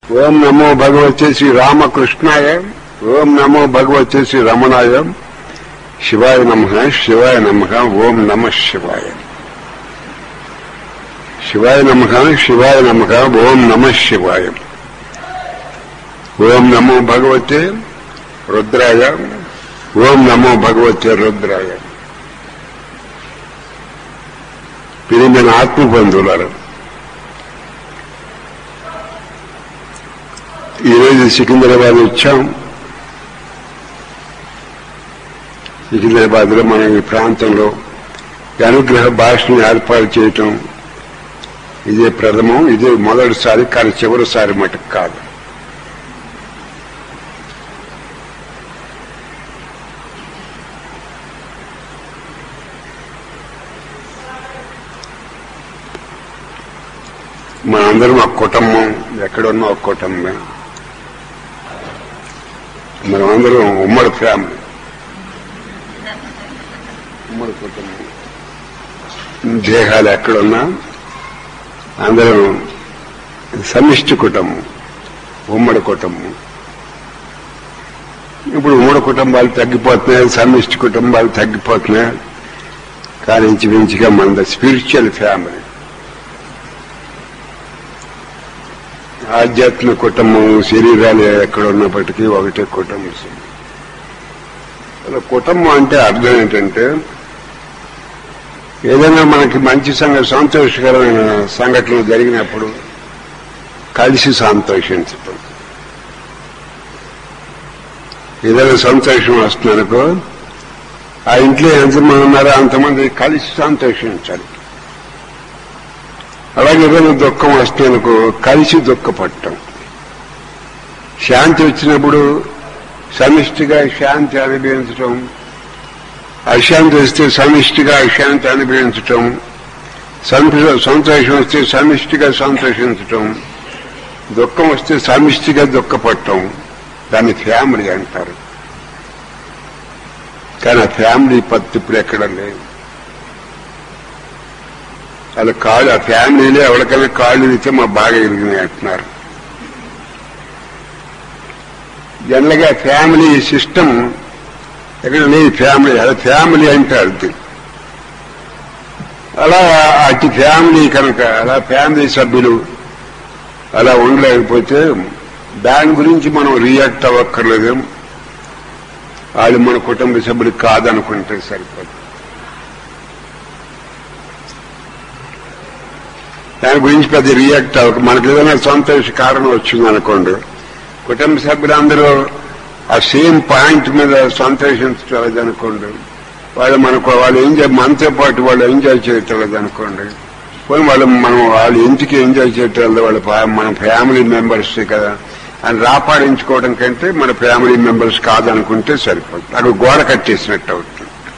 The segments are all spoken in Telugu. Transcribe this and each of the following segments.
ఓం నమో భగవతే శ్రీ రామకృష్ణాయ ఓం నమో భగవతే శ్రీ రమణాయ శివాయ నమ శివాయ నమ ఓం నమ శివాయ శివాయ నమ శివాయ నమ ఓం నమ శివాయ ఓం నమో భగవతే రుద్రాయ ఓం నమో భగవతే రుద్రాయ పిరిమిన ఆత్మబంధువులారు ఈరోజు సికింద్రాబాద్ వచ్చాం సికింద్రాబాద్ లో మనం ఈ ప్రాంతంలో ఈ అనుగ్రహ భాషను ఏర్పాటు చేయటం ఇదే ప్రథమం ఇదే మొదటిసారి కానీ చివరిసారి మటుకు కాదు మనందరం ఒక కుటుంబం ఎక్కడున్నా ఒక కుటుంబం మనమందరం ఉమ్మడి ఫ్యామిలీ ఉమ్మడి కుటుంబం దేహాలు ఎక్కడున్నా అందరం సమిష్టి కుటుంబం ఉమ్మడి కుటుంబం ఇప్పుడు ఉమ్మడి కుటుంబాలు తగ్గిపోతున్నాయి సమిష్టి కుటుంబాలు తగ్గిపోతున్నాయి కానీ ఇంచుమించుగా మన స్పిరిచువల్ ఫ్యామిలీ ఆధ్యాత్మిక కుటుంబం శరీరాలు ఎక్కడ ఉన్నప్పటికీ ఒకటే కుటుంబం అలా కుటుంబం అంటే అర్థం ఏంటంటే ఏదైనా మనకి మంచి సంగ సంతోషకరమైన సంఘటనలు జరిగినప్పుడు కలిసి సంతోషించటం ఏదైనా సంతోషం వస్తుందనుకో ఆ ఇంట్లో ఎంతమంది ఉన్నారో అంతమంది కలిసి సంతోషించాలి అలాగే ఏదైనా దుఃఖం వస్తుందనుకో కలిసి దుఃఖపడటం శాంతి వచ్చినప్పుడు సమిష్టిగా శాంతి అనుభవించటం అశాంతి వస్తే సమిష్టిగా అశాంతి అనుభవించటం సంతోష- సంతోషం వస్తే సమిష్టిగా సంతోషించటం దుఃఖం వస్తే సమిష్టిగా దుఃఖపడటం దాన్ని ఫ్యామిలీ అంటారు కానీ ఆ ఫ్యామిలీ పత్తి ఇప్పుడు ఎక్కడ లేదు వాళ్ళ కాళ్ళు ఆ ఫ్యామిలీలో ఎవరికైనా కాళ్ళు ఇస్తే మా బాగా ఇరిగినాయి అంటున్నారు జనరల్గా ఫ్యామిలీ సిస్టమ్ ఎక్కడ లేదు ఫ్యామిలీ అలా ఫ్యామిలీ అంటే అది అలా అటు ఫ్యామిలీ కనుక అలా ఫ్యామిలీ సభ్యులు అలా ఉండలేకపోతే దాని గురించి మనం రియాక్ట్ అవ్వక్కర్లేదు వాళ్ళు మన కుటుంబ సభ్యులు కాదనుకుంటే సరిపోదు దాని గురించి పెద్ద రియాక్ట్ అవ్వక మనకి ఏదైనా సంతోష కారణం వచ్చింది అనుకోండి కుటుంబ సభ్యులందరూ ఆ సేమ్ పాయింట్ మీద సంతోషించలేదు అనుకోండి వాళ్ళు మనకు వాళ్ళు ఎంజాయ్ మనతో పాటు వాళ్ళు ఎంజాయ్ చేయట్లేదు అనుకోండి పోనీ వాళ్ళు మనం వాళ్ళు ఇంటికి ఎంజాయ్ చేయట్లేదు వాళ్ళ ఫా- మన ఫ్యామిలీ మెంబర్స్ కదా అని రాపాడించుకోవడం కంటే మన ఫ్యామిలీ మెంబర్స్ కాదనుకుంటే సరిపోతుంది అక్కడ గోడ కట్టేసినట్టు అవుతుంది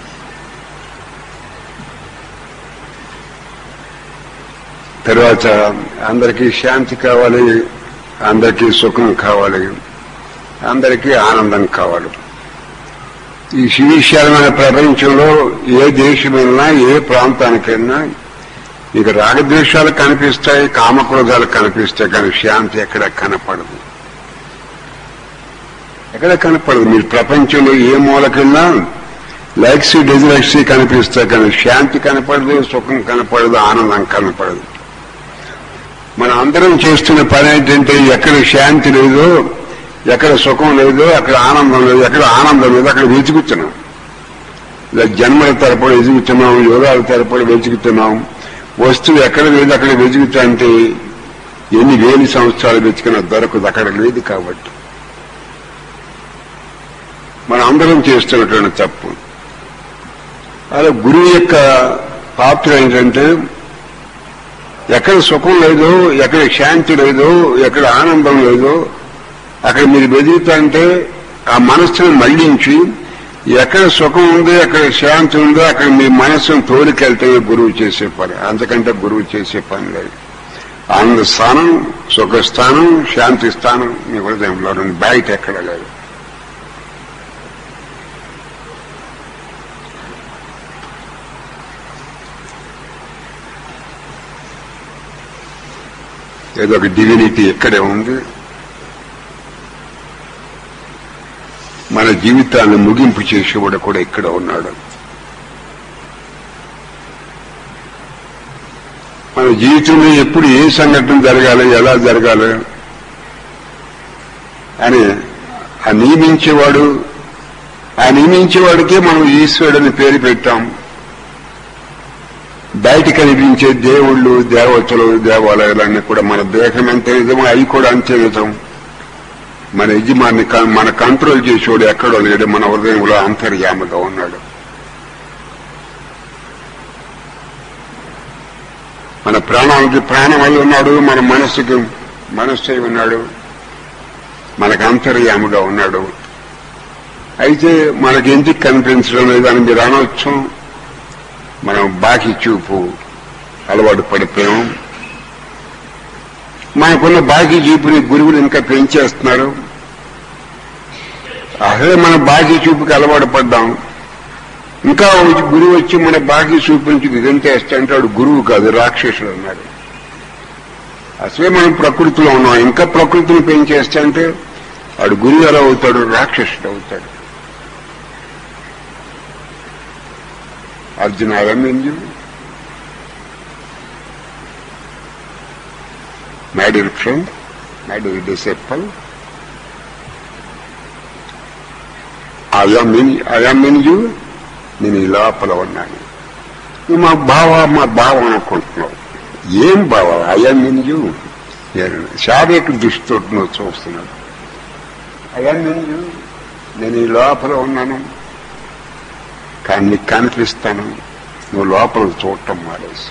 తర్వాత అందరికీ శాంతి కావాలి అందరికీ సుఖం కావాలి అందరికీ ఆనందం కావాలి ఈ సువిశాలమైన ప్రపంచంలో ఏ దేశమైనా ఏ ప్రాంతానికైనా ఇక రాగద్వేషాలు కనిపిస్తాయి కామక్రోధాలు కనిపిస్తాయి కానీ శాంతి ఎక్కడ కనపడదు ఎక్కడ కనపడదు మీరు ప్రపంచంలో ఏ మూలకెళ్ళినా లైక్స్ డిజలైక్స్ కనిపిస్తాయి కానీ శాంతి కనపడదు సుఖం కనపడదు ఆనందం కనపడదు మనం అందరం చేస్తున్న పని ఏంటంటే ఎక్కడ శాంతి లేదో ఎక్కడ సుఖం లేదో అక్కడ ఆనందం లేదు ఎక్కడ ఆనందం లేదో అక్కడ వెతుకుతున్నాం ఇలా జన్మల తరపున వెతుకుతున్నాం యోగాల తరపున వెతుకుతున్నాం వస్తువు ఎక్కడ లేదు అక్కడ వెతుకుతా అంటే ఎన్ని వేలు సంవత్సరాలు వెతికినా దొరకదు అక్కడ లేదు కాబట్టి మనం అందరం చేస్తున్నటువంటి తప్పు అలా గురువు యొక్క పాత్ర ఏంటంటే ఎక్కడ సుఖం లేదో ఎక్కడ శాంతి లేదో ఎక్కడ ఆనందం లేదో అక్కడ మీరు వెతుకుతుంటే ఆ మనస్సును మళ్లించి ఎక్కడ సుఖం ఉందో ఎక్కడ శాంతి ఉందో అక్కడ మీ మనస్సును తోలికెళ్తే గురువు చేసే పని అంతకంటే గురువు చేసే పని లేదు ఆనంద స్థానం సుఖస్థానం శాంతి స్థానం మీ హృదయంలో ఉంది బయట ఎక్కడ లేదు ఏదో ఒక డివినిటీ ఇక్కడే ఉంది మన జీవితాన్ని ముగింపు చేసేవాడు కూడా ఇక్కడ ఉన్నాడు మన జీవితంలో ఎప్పుడు ఏ సంఘటన జరగాలి ఎలా జరగాలి అని ఆ నియమించేవాడు ఆ నియమించేవాడికే మనం ఈశ్వరుడని పేరు పెట్టాం బయట కనిపించే దేవుళ్ళు దేవతలు దేవాలయాలన్నీ కూడా మన దేహం ఎంత నిజమో అవి కూడా అంతే నిజం మన యజమాన్ని క- మన కంట్రోల్ చేసేవాడు ఎక్కడో లేడు మన హృదయంలో అంతర్యామగా ఉన్నాడు మన ప్రాణానికి ప్రాణం అయి ఉన్నాడు మన మనస్సుకి మనస్సు అయి ఉన్నాడు మనకు అంతర్యాముగా ఉన్నాడు అయితే మనకి ఎందుకు కనిపించడం లేదని మీరు అనవచ్చు మనం బాకి చూపు అలవాటు పడిపోయాం మనకున్న బాకీ చూపుని గురువులు ఇంకా పెంచేస్తున్నారు అసలే మన బాకీ చూపుకి అలవాటు పడ్డాం ఇంకా వచ్చి గురువు వచ్చి మన బాకీ చూపు నుంచి విధించేస్తే అంటాడు గురువు కాదు రాక్షసుడు అన్నాడు అసలే మనం ప్రకృతిలో ఉన్నాం ఇంకా ప్రకృతిని పెంచేస్తే అంటే వాడు గురువు ఎలా అవుతాడు రాక్షసుడు అవుతాడు అర్జున అవన్నీ my dear friend my dear disciple I'm in I'm in you నేను ఈ లోపల ఉన్నాను నువ్వు మా బావ మా బావ అనుకుంటున్నావు ఏం బావ ఐఎమ్ ఇన్ యూ నేను శారీరక దృష్టితో నువ్వు చూస్తున్నావు ఐఎమ్ ఇన్ యూ నేను ఈ లోపల ఉన్నాను కానీ నీకు కనిపిస్తాను నువ్వు లోపల చూడటం మానేశావు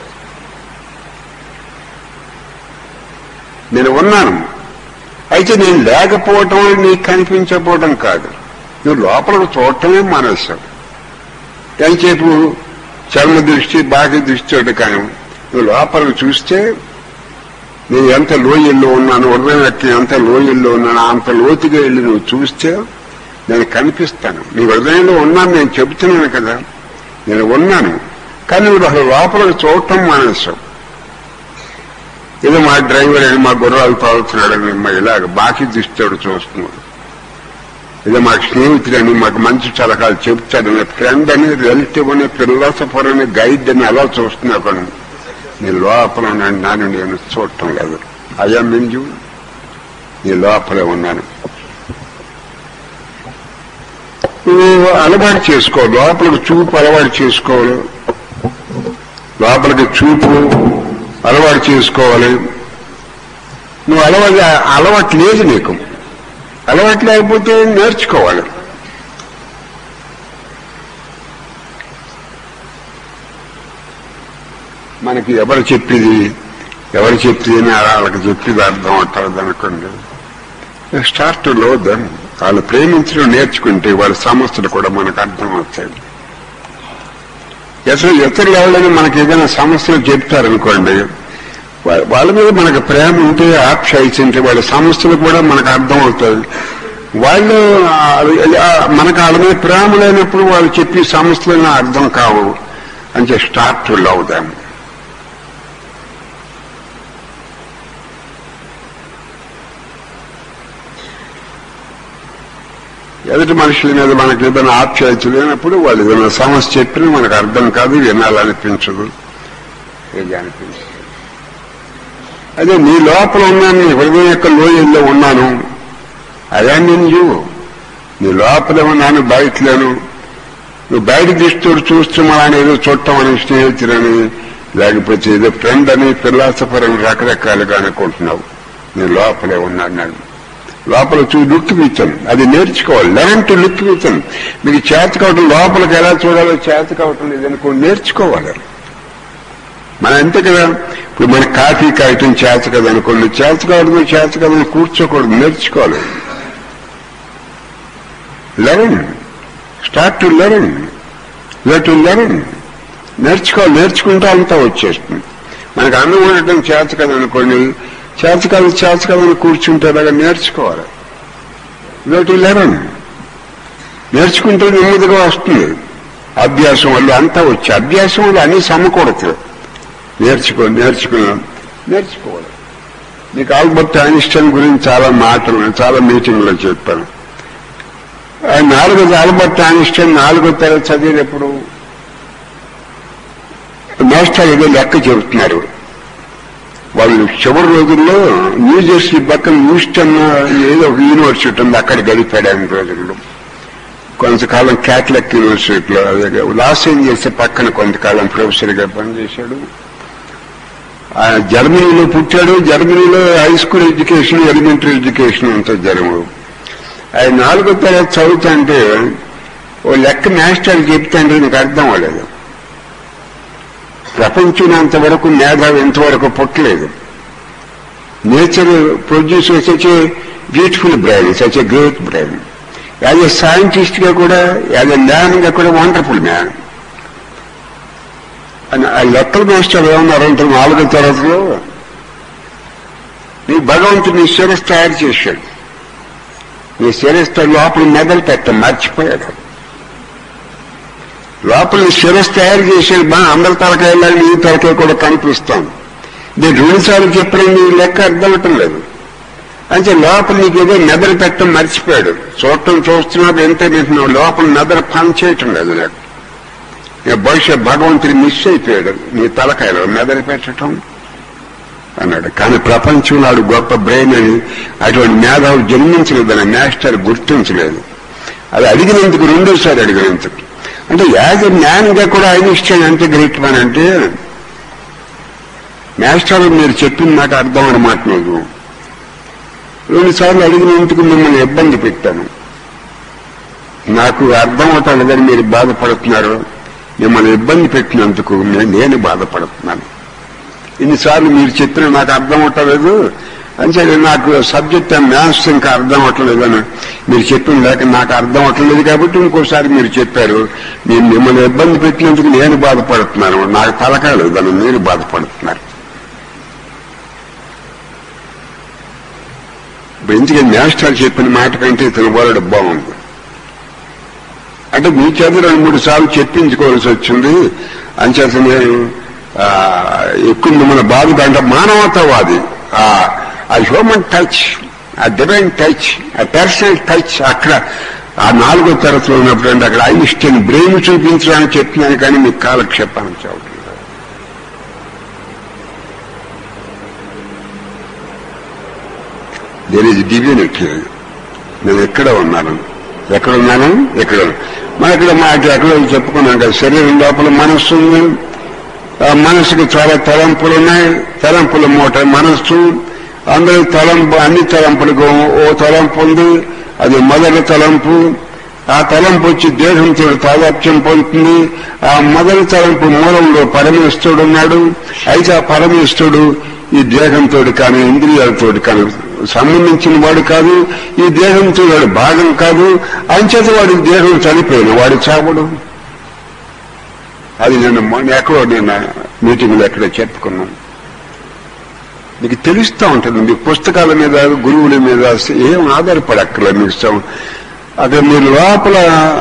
నేను ఉన్నాను అయితే నేను లేకపోవటం నీకు కనిపించకపోవటం కాదు నువ్వు లోపల చూడటమే మానేశావు ఎంతసేపు చర్మ దృష్టి బాహ్య దృష్టి కానీ నువ్వు లోపలికి చూస్తే నేను ఎంత లోయల్లో ఉన్నాను హృదయం ఎక్కి ఎంత లోయల్లో ఉన్నాను అంత లోతుగా వెళ్ళి నువ్వు చూస్తే నేను కనిపిస్తాను నీ హృదయంలో ఉన్నాను నేను చెబుతున్నాను కదా నేను ఉన్నాను కానీ నువ్వు అసలు లోపలికి చూడటం మానేశావు ఏదో మా డ్రైవర్ అని మా గుర్రాలు తాగుతున్నాడని మా ఇలాగ బాకీ దృష్టితో చూస్తున్నాడు ఏదో మా స్నేహితుడని మాకు మంచి సలహాలు చెప్తాడని ఫ్రెండ్ అని రిలేటివ్ అని ఫిలాసఫర్ అని గైడ్ అని అలా చూస్తున్నా కానీ నీ లోపల ఉన్నాను నాను నేను చూడటం లేదు అయ్యా మింజు నీ లోపలే ఉన్నాను నువ్వు అలవాటు చేసుకో లోపలికి చూపు అలవాటు చేసుకోవాలి లోపలికి చూపు అలవాటు చేసుకోవాలి నువ్వు అలవాటు అలవాటు లేదు నీకు అలవాటు లేకపోతే నేర్చుకోవాలి మనకి ఎవరు చెప్పింది ఎవరు చెప్పింది వాళ్ళకి చెప్పింది అర్థం అవుతుంది అనుకోండి స్టార్ట్ లో దెన్ వాళ్ళు ప్రేమించడం నేర్చుకుంటే వాళ్ళ సమస్యలు కూడా మనకు అర్థం అవుతాయి అసలు ఇతరులు ఎవరైనా మనకి ఏదైనా సమస్యలు చెప్తారనుకోండి వా- వాళ్ళ మీద మనకు ప్రేమ ఉంటే ఆప్యాయత ఉంటే వాళ్ళ సమస్యలు కూడా మనకు అర్థం అవుతాయి వాళ్ళు ఆ- ఆ- మనకు వాళ్ళ మీద ప్రేమ లేనప్పుడు వాళ్ళు చెప్పి సమస్యలు అర్థం కావు అంటే స్టార్ట్ టు లవ్ దామ్ ఎదుటి మనుషుల మీద మనకి ఏదైనా ఆప్యాయత లేనప్పుడు వాళ్ళు ఏదైనా సమస్య చెప్పినా మనకు అర్థం కాదు వినాలనిపించదు ఏది అనిపించదు అదే నీ లోపల ఉన్నాను నీ హృదయం యొక్క లోయల్లో ఉన్నాను అదే నేను యూ నీ లోపలే ఉన్నాను బయట లేను నువ్వు బయట దృష్టితో చూస్తున్నా అని ఏదో చుట్టం అని స్నేహితులని లేకపోతే ఏదో ఫ్రెండ్ అని ఫిలాసఫర్ అని రకరకాలుగా అనుకుంటున్నావు నీ లోపలే ఉన్నాను నేను లోపల చూ లుక్ విచ్చను అది నేర్చుకోవాలి లెవెన్ టు లుక్ విచ్చను మీకు చేత కావటం లోపలికి ఎలా చూడాలో చేత కావటం లేదనుకో నేర్చుకోవాలి మన అంతే కదా ఇప్పుడు మన కాఫీ కాయటం చేత కదా అనుకోండి చేత కావడం చేత కదా కూర్చోకూడదు నేర్చుకోవాలి eleven start to eleven to eleven నేర్చుకోవాలి నేర్చుకుంటే అంతా వచ్చేస్తుంది మనకు అన్నం ఉండటం చేత కదా అనుకోండి చేత కాదు చేత కదని కూర్చుంటే అలాగా నేర్చుకోవాలి టు లెవెన్ నేర్చుకుంటే నెమ్మదిగా వస్తుంది అభ్యాసం వల్ల అంతా వచ్చి అభ్యాసం వల్ల అన్ని సమకూడదు నేర్చుకో నేర్చుకున్నాం నేర్చుకోవాలి నీకు ఆల్బర్ట్ ఐన్స్టైన్ గురించి చాలా మాటలు చాలా మీటింగ్లో చెప్పాను ఆ నాలుగో ఆల్బర్ట్ ఐన్స్టైన్ నాలుగో తరగతి చదివేటప్పుడు మాస్టర్ ఏదో లెక్క చెబుతున్నారు వాళ్ళు చివరి రోజుల్లో న్యూజెర్సీ పక్కన న్యూస్టన్ ఏదో ఒక యూనివర్సిటీ ఉంది అక్కడ గడిపాడు ఆయన రోజుల్లో కొంతకాలం క్యాథలిక్ యూనివర్సిటీలో అదే లాస్ ఏంజల్స్ పక్కన కొంతకాలం ప్రొఫెసర్ గా పనిచేశాడు ఆయన జర్మనీలో పుట్టాడు జర్మనీలో high school education elementary education అంతా జరగదు ఆయన నాలుగో తరగతి చదువుతుంటే ఓ లెక్క మాస్టర్ చెప్తాంటే నాకు అర్థం అవ్వలేదు ప్రపంచం అంతవరకు మేధావి ఇంతవరకు పుట్టలేదు nature produce such a beautiful brain such a great brain as a scientist గా కూడా యాజ్ ఎ మ్యాన్ గా కూడా వండర్ఫుల్ మ్యాన్ ఆ లెక్కల మాస్టర్ ఏమన్నారంటే నాలుగో తరగతిలో నీ భగవంతుడు నీ శిరస్సు తయారు చేశాడు నీ శిరస్సు లోపల మెదలు పెట్ట మర్చిపోయాడు లోపల నీ శిరస్సు తయారు చేసేది బా అందరి తలకాయలా నీ తలకాయ కూడా కనిపిస్తాం నేను రెండుసార్లు చెప్పిన నీ లెక్క అర్థం అవటం లేదు అంటే లోపల నీకు ఏదో మెదడు పెట్టడం మర్చిపోయాడు చూడటం చూస్తున్నాడు ఎంత వింటున్నావు లోపల మెదడు పని చేయటం లేదు నాకు ఇక బహుశా భగవంతుడు మిస్ అయిపోయాడు నీ తలకాయలో మెదడు పెట్టడం అన్నాడు కానీ ప్రపంచంలో ఆడు గొప్ప బ్రెయిన్ అని అటువంటి మేధావు జన్మించలేదని మాస్టర్ గుర్తించలేదు అది అడిగినందుకు రెండోసారి అడిగినందుకు అంటే యాజ్ ఎ మ్యాన్ గా కూడా ఐన్స్టైన్ ఎంత గ్రేట్ మ్యాన్ అంటే మాస్టర్ మీరు చెప్పిన మాట అర్థం అన్నమాట నాకు రెండు సార్లు అడిగినందుకు మిమ్మల్ని ఇబ్బంది పెట్టాను నాకు అర్థం అవుతాను కానీ మీరు బాధపడుతున్నారు మిమ్మల్ని ఇబ్బంది పెట్టినందుకు నే- నేను బాధపడుతున్నాను ఇన్నిసార్లు మీరు చెప్పిన నాకు అర్థం అవట్లేదు అంటే నాకు సబ్జెక్ట్ మ్యాథ్స్ ఇంకా అర్థం అవట్లేదు అని మీరు చెప్పిన లేక నాకు అర్థం అవట్లేదు కాబట్టి ఇంకోసారి మీరు చెప్పారు నేను మిమ్మల్ని ఇబ్బంది పెట్టినందుకు నేను బాధపడుతున్నాను నాకు తలకాయలేదు దాన్ని మీరు బాధపడుతున్నారు ఇప్పుడు ఎందుకంటే మాస్టర్ చెప్పిన మాట కంటే ఇతను వరడు బాగుంది అంటే మీ చేత రెండు మూడు సార్లు చెప్పించుకోవాల్సి వచ్చింది అంచేత నేను ఆ, ఎక్కువ మిమ్మల్ని బాధ అంటే మానవతావాది ఆ ఆ హ్యూమన్ టచ్ ఆ డివైన్ టచ్ ఆ పర్సనల్ టచ్ అక్కడ ఆ నాలుగో తరగతిలో ఉన్నప్పుడు అంటే అక్కడ ఐన్స్టైన్ బ్రెయిన్ చూపించడానికి చెప్తున్నాను కానీ మీకు కాలక్షేపానికి చదవట్లేదు దేర్ ఇస్ డివినిటీ నేను ఎక్కడ ఉన్నాను ఎక్కడ ఉన్నాను ఎక్కడ ఉన్నాను. మన ఇక్కడ మాట ఎక్కడ చెప్పుకున్నాం కదా శరీరం లోపల మనస్సు ఉంది ఆ మనసుకి చాలా తలంపులు ఉన్నాయి తలంపుల మూట మనస్సు అందరి తలంపు అన్ని తలంపులకు ఓ తలంపు ఉంది అది మొదటి తలంపు ఆ తలంపు వచ్చి దేహంతో తాదాప్యం పొందుతుంది ఆ మొదటి తలంపు మూలంలో పరమేశ్వరుడు ఉన్నాడు అయితే ఆ పరమేశ్వరుడు ఈ దేహంతో కానీ ఇంద్రియాలతో కానీ సంబంధించిన వాడు కాదు ఈ దేహంతో వాడు భాగం కాదు అంచేత వాడి దేహం చనిపోయిన వాడు చావడు అది నేను మొన్న ఎక్కడో నేను మీటింగ్లో ఎక్కడ చెప్పుకున్నాను మీకు తెలుస్తూ ఉంటుంది మీ పుస్తకాల మీద గురువుల మీద ఏం ఆధారపడక్కర్లేదు మీకు సం- అక్కడ మీరు లోపల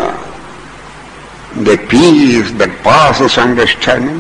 the peace that passes understanding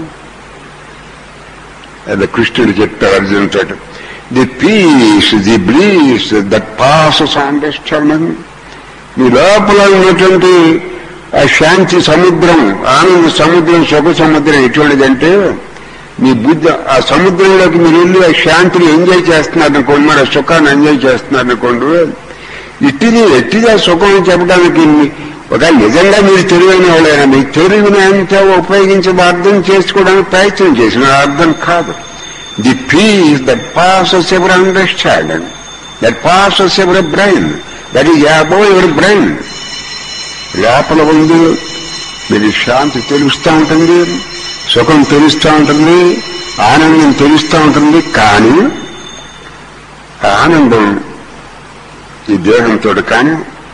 అది కృష్ణుడు చెప్తారు అర్జున్ తోటి the peace the bliss that passes understanding మీ లోపల ఉన్నటువంటి ఆ శాంతి సముద్రం ఆనంద సముద్రం సుఖ సముద్రం ఎటువంటిదంటే మీ బుద్ధి ఆ సముద్రంలోకి మీరు వెళ్ళి ఆ శాంతిని ఎంజాయ్ చేస్తున్నారు అనుకోండి మరి ఆ సుఖాన్ని ఎంజాయ్ చేస్తున్నారు అనుకోండి ఇట్టిది ఎట్టిది ఆ సుఖం అని చెప్పడానికి మీ- ఒక నిజంగా మీరు తెలివైన వాళ్ళైనా మీ తెలివిని అంత ఉపయోగించి అర్థం చేసుకోవడానికి ప్రయత్నం చేసిన అర్థం కాదు the peace that passes ever understanding that passes ever brain that is above ever brain లోపల ఉంది మీకు శాంతి తెలుస్తూ ఉంటుంది సుఖం తెలుస్తూ ఉంటుంది ఆనందం తెలుస్తూ ఉంటుంది కానీ ఆ ఆనందం ఈ దేహంతో కానీ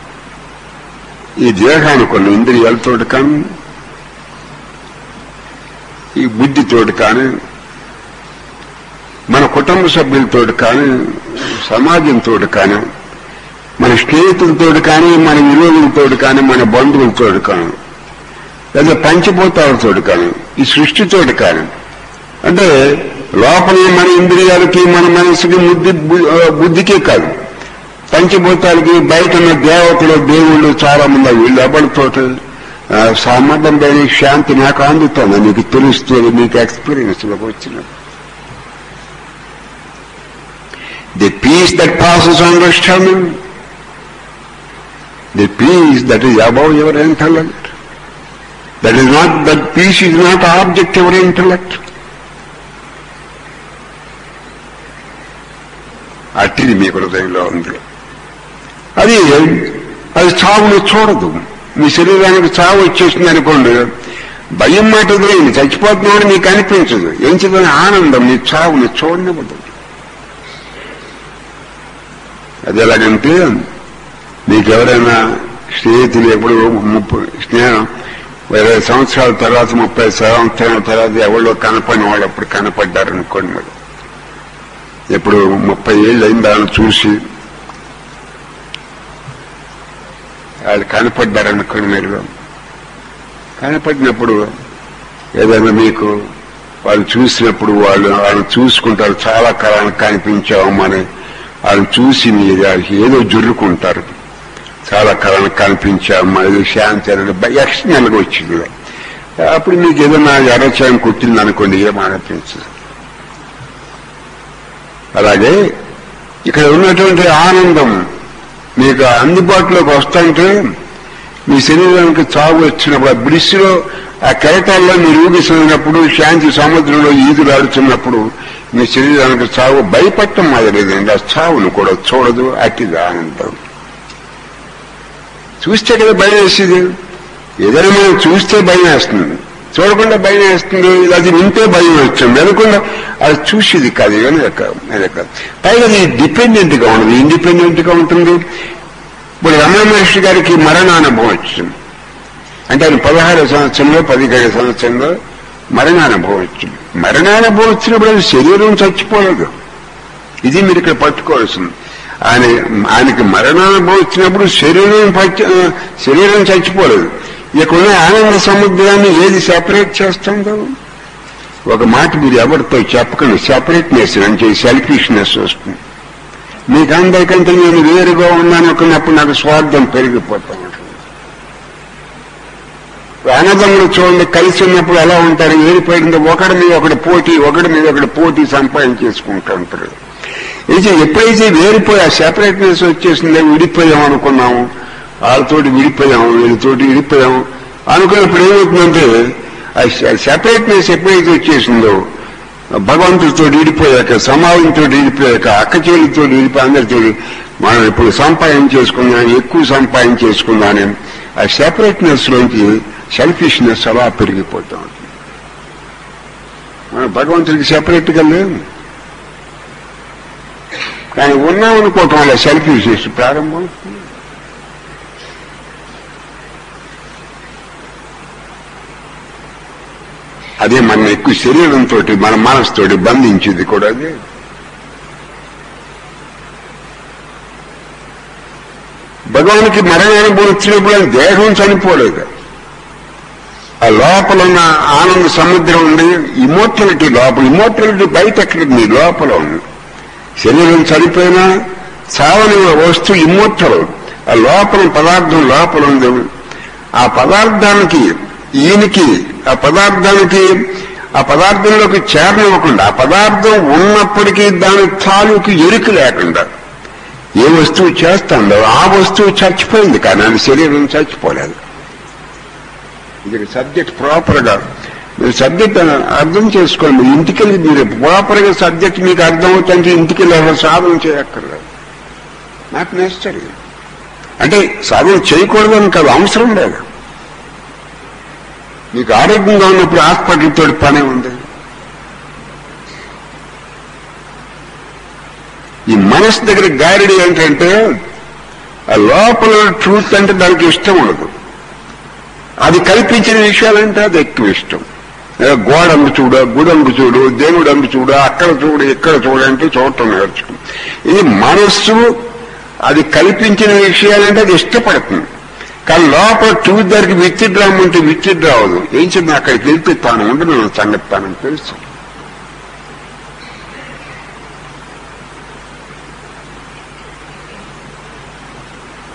ఈ దేహానికి కొన్ని ఇంద్రియాలతో కానీ ఈ బుద్ధితోటి కానీ మన కుటుంబ సభ్యులతో కానీ సమాజంతో కానీ మన స్నేహితులతో కానీ మన విరోధులతో కానీ మన బంధువులతో కానీ లేదా పంచభూతాలతో కానీ ఈ సృష్టితోటి కానీ అంటే లోపల మన ఇంద్రియాలకి మన మనసుకి బుద్ధి బు- ఆ, బుద్ధికే కాదు పంచభూతాలకి బయట ఉన్న దేవతలు దేవుళ్ళు చాలా మంది వీళ్ళు ఎవరితోటి ఆ, సంబంధం లేని శాంతి నాకు అందుతుంది నీకు తెలుస్తుంది నీకు ఎక్స్పీరియన్స్ లోకి వచ్చిన the peace that passes understanding the peace that is above your intellect that is not that peace is not object your intellect అట్టిది మీ హృదయంలో ఉంది అది అది చావును చూడదు మీ శరీరానికి చావు వచ్చేసింది అనుకోండి భయం మాట వదిలేయండి చచ్చిపోతున్నామని మీకు అనిపించదు ఏం చదివిన ఆనందం మీ చావుని చూడనివ్వదు అది ఎలాగంటే మీకు ఎవరైనా స్నేహితులు ఎప్పుడు ముప్పై స్నేహం ఇరవై సంవత్సరాల తర్వాత ముప్పై సంవత్సరాల తర్వాత ఎవరో కనపడిన వాళ్ళు అప్పుడు కనపడ్డారనుకోండి మీరు ఇప్పుడు ముప్పై ఏళ్ళు అయింది వాళ్ళని చూసి వాళ్ళు కనపడ్డారనుకోండి మీరు కనపడినప్పుడు ఏదైనా మీకు వాళ్ళు చూసినప్పుడు వాళ్ళు వాళ్ళని చూసుకుంటారు చాలా కాలానికి కనిపించామని వాళ్ళని చూసి మీరు వాళ్ళకి ఏదో జుర్రుకుంటారు చాలా కాలానికి కనిపించామా ఏదో శాంతి అనేది ఎక్స్టర్నల్గా వచ్చింది అప్పుడు మీకు ఏదైనా ఎర్రచాయం కుట్టింది అనుకోండి ఏం అనిపించదు అలాగే ఇక్కడ ఉన్నటువంటి ఆనందం మీకు అందుబాటులోకి వస్తుంటే మీ శరీరానికి చావు వచ్చినప్పుడు ఆ బ్రిస్లో ఆ కెరటాల్లో మీరు ఊగిసినప్పుడు శాంతి సముద్రంలో ఈదులు ఆడుతున్నప్పుడు మీ శరీరానికి చావు భయపడటం మాదిరిదండి ఆ చావును కూడా చూడదు అతిది ఆనందం చూస్తే కదా భయం వేసేది ఏదైనా మనం చూస్తే భయం వేస్తుంది చూడకుండా భయం వేస్తుంది అది వింటే భయం వస్తుంది అనుకుండా అది చూసేది కాదు వెనక వెనక పైగా అది డిపెండెంట్ గా ఉండదు ఇండిపెండెంట్ గా ఉంటుంది ఇప్పుడు రమణ మహర్షి గారికి మరణానుభవం వచ్చింది అంటే ఆయన పదహారు సంవత్సరంలో పదిహేడు సంవత్సరంలో మరణానుభవం వచ్చింది మరణానుభవం వచ్చినప్పుడు అది శరీరం చచ్చిపోలేదు ఇది మీరు ఇక్కడ పట్టుకోవాల్సింది ఆయన ఆయనకి మరణానుభవం వచ్చినప్పుడు శరీరం పచ్చి శరీరం చచ్చిపోలేదు ఇక్కడున్న ఆనంద సముద్రాన్ని ఏది సెపరేట్ చేస్తుందో ఒక మాట మీరు ఎవరితో చెప్పకండి సెపరేట్నెస్ అంటే సెల్ఫిష్నెస్ వస్తుంది మీకు అందరికంటే నేను వేరుగా ఉన్నాను అనుకున్నప్పుడు నాకు స్వార్థం పెరిగిపోతా ఉంటుంది అన్నదమ్ములు చూడండి కలిసి ఉన్నప్పుడు ఎలా ఉంటారు ఏరిపోయింది ఒకడి మీద ఒకటి పోటీ ఒకడి మీద ఒకటి పోటీ సంపాదించేసుకుంటూ ఉంటారు ఇది ఎప్పుడైతే వేరిపోయి ఆ సెపరేట్నెస్ వచ్చేసిందో విడిపోయాం అనుకున్నాము వాళ్ళతోటి విడిపోయాము వీళ్ళతోటి విడిపోయాము అనుకున్నప్పుడు ఏమవుతుందంటే ఆ సెపరేట్నెస్ ఎప్పుడైతే వచ్చేసిందో భగవంతుడితో విడిపోయాక సమాజంతో విడిపోయాక అక్క చెల్లితో విడిపోయి అందరితో మనం ఇప్పుడు సంపాదన చేసుకుందాం ఎక్కువ సంపాదన చేసుకుందాం ఆ సెపరేట్నెస్ లోంచి సెల్ఫిష్నెస్ అలా పెరిగిపోతా ఉంటుంది మనం భగవంతుడికి సెపరేట్గా లేము కానీ ఉన్నాం అనుకోవటం వల్ల సెల్ఫిష్నెస్ ప్రారంభం అదే మన ఎక్కువ శరీరంతో మన మనసుతోటి బంధించింది కూడా అదే భగవానికి మరణానుభవం వచ్చినప్పుడు అది దేహం చనిపోలేదు ఆ లోపల ఉన్న ఆనంద సముద్రం ఉంది ఇమోర్టలిటీ లోపల ఇమోర్టలిటీ బయట ఎక్కడ మీ లోపల ఉంది శరీరం చనిపోయినా చావని వస్తువు ఇమ్మోర్టల్ ఆ లోపల పదార్థం లోపల ఉంది ఆ పదార్థానికి ఈయనకి ఆ పదార్థానికి ఆ పదార్థంలోకి చేరనివ్వకుండా ఆ పదార్థం ఉన్నప్పటికీ దాని తాలూకు ఎరుక లేకుండా ఏ వస్తువు చేస్తుందో ఆ వస్తువు చచ్చిపోయింది కానీ అది శరీరం చచ్చిపోలేదు ఇది సబ్జెక్ట్ ప్రాపర్ గా మీరు సబ్జెక్ట్ అర్థం చేసుకోండి మీరు ఇంటికెళ్ళి మీరు ప్రాపర్ గా సబ్జెక్ట్ మీకు అర్థమవుతుంటే ఇంటికెళ్ళి ఎవరు సాధన చేయక్కర్లేదు నాకు నెస్టరీ అంటే సాధన చేయకూడదని కాదు అవసరం లేదు మీకు ఆరోగ్యంగా ఉన్నప్పుడు హాస్పిటల్ తోటి పనే ఉంది ఈ మనసు దగ్గర గారిడి ఏంటంటే ఆ లోపల ట్రూత్ అంటే దానికి ఇష్టం ఉండదు అది కల్పించిన విషయాలంటే అది ఎక్కువ ఇష్టం గోడంగు చూడు గుడంగు చూడు దేవుడు అంగు చూడు అక్కడ చూడు ఇక్కడ చూడు అంటే చూడటం నేర్చుకుని ఇది మనస్సు అది కల్పించిన విషయాలంటే అది ఇష్టపడుతుంది కానీ లోపల ట్రూత్ దగ్గరికి విత్డ్రా అంటే విత్డ్రా అవ్వదు ఏం చెప్పిన అక్కడికి వెళ్తే తాను ఉండను సంగతి తాను తెలుసు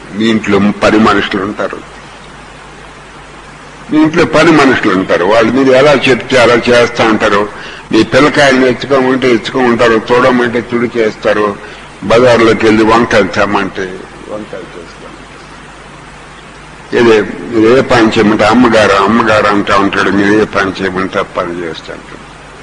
మీ ఇంట్లో పని మనుషులు ఉంటారు మీ ఇంట్లో పని మనుషులు ఉంటారు వాళ్ళు మీరు ఎలా చెప్తే అలా చేస్తూ ఉంటారు మీ పిల్లకాయలను ఎత్తుకోమంటే ఎత్తుకోమంటారు చూడమంటే తుడి చేస్తారు బజార్లోకి వెళ్ళి వంకాయలు తెమ్మంటే వంకాయలు చేస్తాం ఇదే మీరు ఏ పని చేయమంటే అమ్మగారు అమ్మగారు అంటా ఉంటాడు మీరు ఏ పని చేయమంటే ఆ పని చేస్తూ ఉంటారు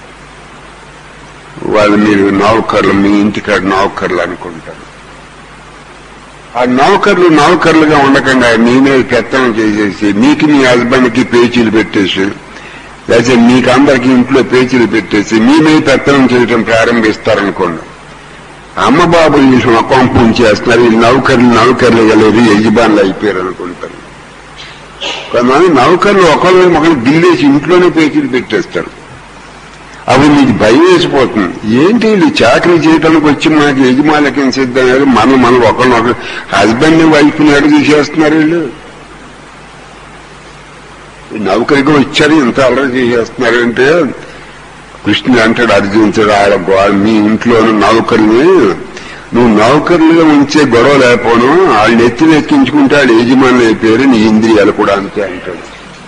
వాళ్ళు మీరు నౌకర్లు మీ ఇంటికాడ నౌకర్లు అనుకుంటారు ఆ నౌకర్లు నౌకర్లుగా ఉండకుండా మీ మీద పెత్తనం చేసేసి మీకు మీ హస్బెండ్ కి పేచీలు పెట్టేసి లేకపోతే మీకు అందరికి ఇంట్లో పేచీలు పెట్టేసి మీ మీద పెత్తనం చేయడం ప్రారంభిస్తారనుకోండి అమ్మ బాబు ఈ కొంపం చేస్తున్నారు ఈ నౌకర్లు నౌకర్లు కలిగి యజమానులు అయిపోయారు అనుకుంటారు కొంతమంది నౌకర్లు ఒకళ్ళు ఒకళ్ళు గిల్లేసి ఇంట్లోనే పేచీలు పెట్టేస్తారు అవి మీకు భయం వేసిపోతుంది ఏంటి వీళ్ళు చాకరీ చేయడానికి వచ్చి మనకి యజమానులకి సిద్ధం లేదు మనం మనం ఒకరినొకరు హస్బెండ్ వైఫ్ ని అడిగి చేస్తున్నారు వీళ్ళు ఈ నౌకరికి వచ్చారు ఇంత అల్లరి చేసేస్తున్నారు అంటే కృష్ణుడు అంటాడు అర్జునుడు ఆడ గోడ మీ ఇంట్లో నౌకరిని నువ్వు నౌకర్లుగా ఉంచే గొడవ లేకపోను వాళ్ళు ఎత్తులు ఎక్కించుకుంటే వాళ్ళు యజమానులు అయిపోయారు నీ ఇంద్రియాలు కూడా అంతే అంటాడు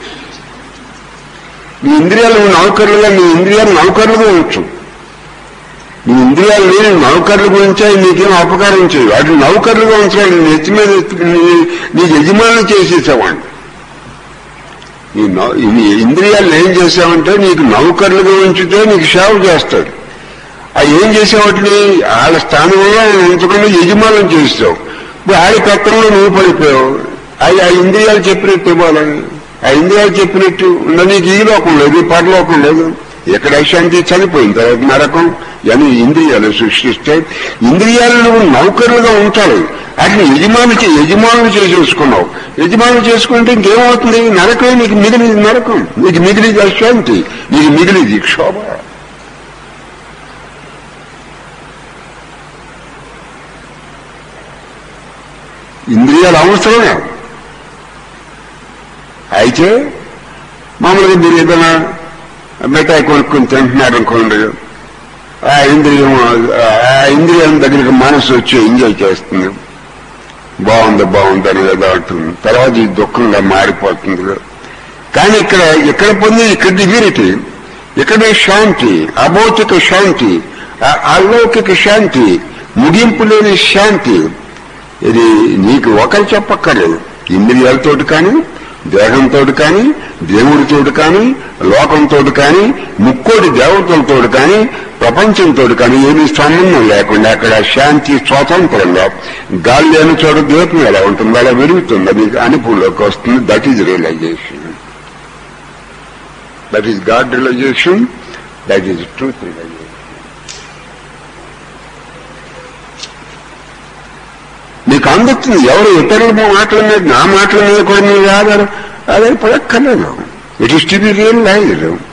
నీ ఇంద్రియాలు నౌకర్లుగా నీ ఇంద్రియాలు నౌకర్లుగా ఉంచు నీ ఇంద్రియాలని నౌకర్ల గురించి అవి నీకేం అపకారం చేయవు వాటి నౌకర్లుగా ఉంచాలి నీ ఎత్తి మీద ఎత్తి- నీ- నీకు యజమానులు చేసేసావాడిని ఈ నౌ- ఈ ఇంద్రియాలను ఏం చేసావంటే నీకు నౌకర్లుగా ఉంచితే నీకు సేవ చేస్తాడు ఆ ఏం చేసేవాటిని వాళ్ళ స్థానంలో ఉంచకుండా యజమానం చేస్తావు ఇప్పుడు ఆడి పత్రంలో నువ్వు పడిపోయావు అవి ఆ ఇంద్రియాలు చెప్పినట్టు ఇవ్వాలని ఆ ఇంద్రియాలు చెప్పినట్టు ఉన్న నీకు ఈ లోకం లేదు ఈ పరలోకం లేదు ఎక్కడ శాంతి చనిపోయిన తర్వాత నరకం అని ఇంద్రియాలు సృష్టిస్తే ఇంద్రియాలు నువ్వు నౌకర్లుగా ఉంటాయి వాటిని యజమాని చే- యజమానులు చేసేసుకున్నావు యజమానులు చేసుకుంటే ఇంకేమవుతుంది నరకం నీకు మిగిలిది నరకం నీకు మిగిలిది అశాంతి నీకు మిగిలిది క్షోభ ఇంద్రియాలు అవసరమే అయితే మామూలుగా మీరు ఏదైనా మిఠాయి కొనుక్కొని తింటున్నారు అనుకోండి ఆ ఇంద్రియం ఆ ఇంద్రియం దగ్గరికి మనసు వచ్చి ఎంజాయ్ చేస్తుంది బాగుంది బాగుంది అని ఏదో అంటుంది తర్వాత ఈ దుఃఖంగా మారిపోతుంది కానీ ఇక్కడ ఇక్కడ పొంది ఇక్కడ డిగ్నిటీ ఇక్కడ శాంతి అభౌతిక శాంతి ఆ- అలౌకిక శాంతి ముగింపు లేని శాంతి ఇది నీకు ఒకరు చెప్పక్కర్లేదు ఇంద్రియాలతోటి కానీ దేహంతో కానీ దేవుడితో కానీ లోకంతో కానీ ముక్కోటి దేవతలతో కానీ ప్రపంచంతో కానీ ఏమీ సంబంధం లేకుండా అక్కడ శాంతి స్వాతంత్రంగా గాలి లేని చోట దీపం ఎలా ఉంటుంది అలా వెలుగుతుంది అది అనుభవంలోకి వస్తుంది that is realization that is God realization that is truth realization నీకు అందుతుంది ఎవరు ఇతరుల మాటల మీద నా మాటల మీద కూడా నీకు ఆధారం ఆధారపడక్కర్లేదు it is to be real life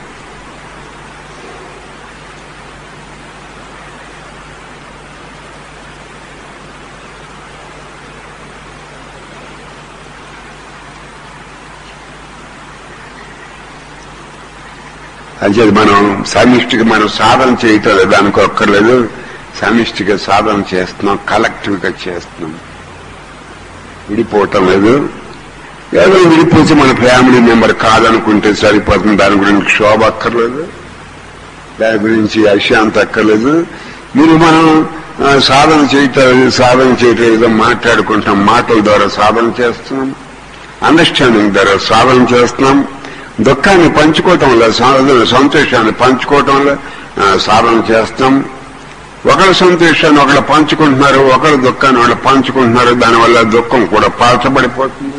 అంచేది మనం సమిష్టిగా మనం సాధన చేయటం లేదు దానికి ఒక్కర్లేదు సమిష్టిగా సాధన చేస్తున్నాం కలెక్టివ్ గా చేస్తున్నాం విడిపోవటం లేదు ఏదో విడిపోతే మన ఫ్యామిలీ మెంబర్ కాదనుకుంటే సరిపోతుంది దాని గురించి క్షోభ అక్కర్లేదు దాని గురించి అశాంతి అక్కర్లేదు మీరు మనం ఆ, సాధన చేయటం లేదు, సాధన చేయటం ఏదో మాట్లాడుకుంటాం మాటల ద్వారా సాధన చేస్తున్నాం అండర్స్టాండింగ్ ద్వారా సాధన చేస్తున్నాం దుఃఖాన్ని పంచుకోవటం వల్ల సాధన సంతోషాన్ని పంచుకోవటం వల్ల ఆ, సాధన చేస్తాం ఒకళ్ళ సంతోషాన్ని ఒకళ్ళు పంచుకుంటున్నారు ఒకళ్ళ దుఃఖాన్ని వాళ్ళు పంచుకుంటున్నారు దానివల్ల దుఃఖం కూడా పాల్చబడిపోతుంది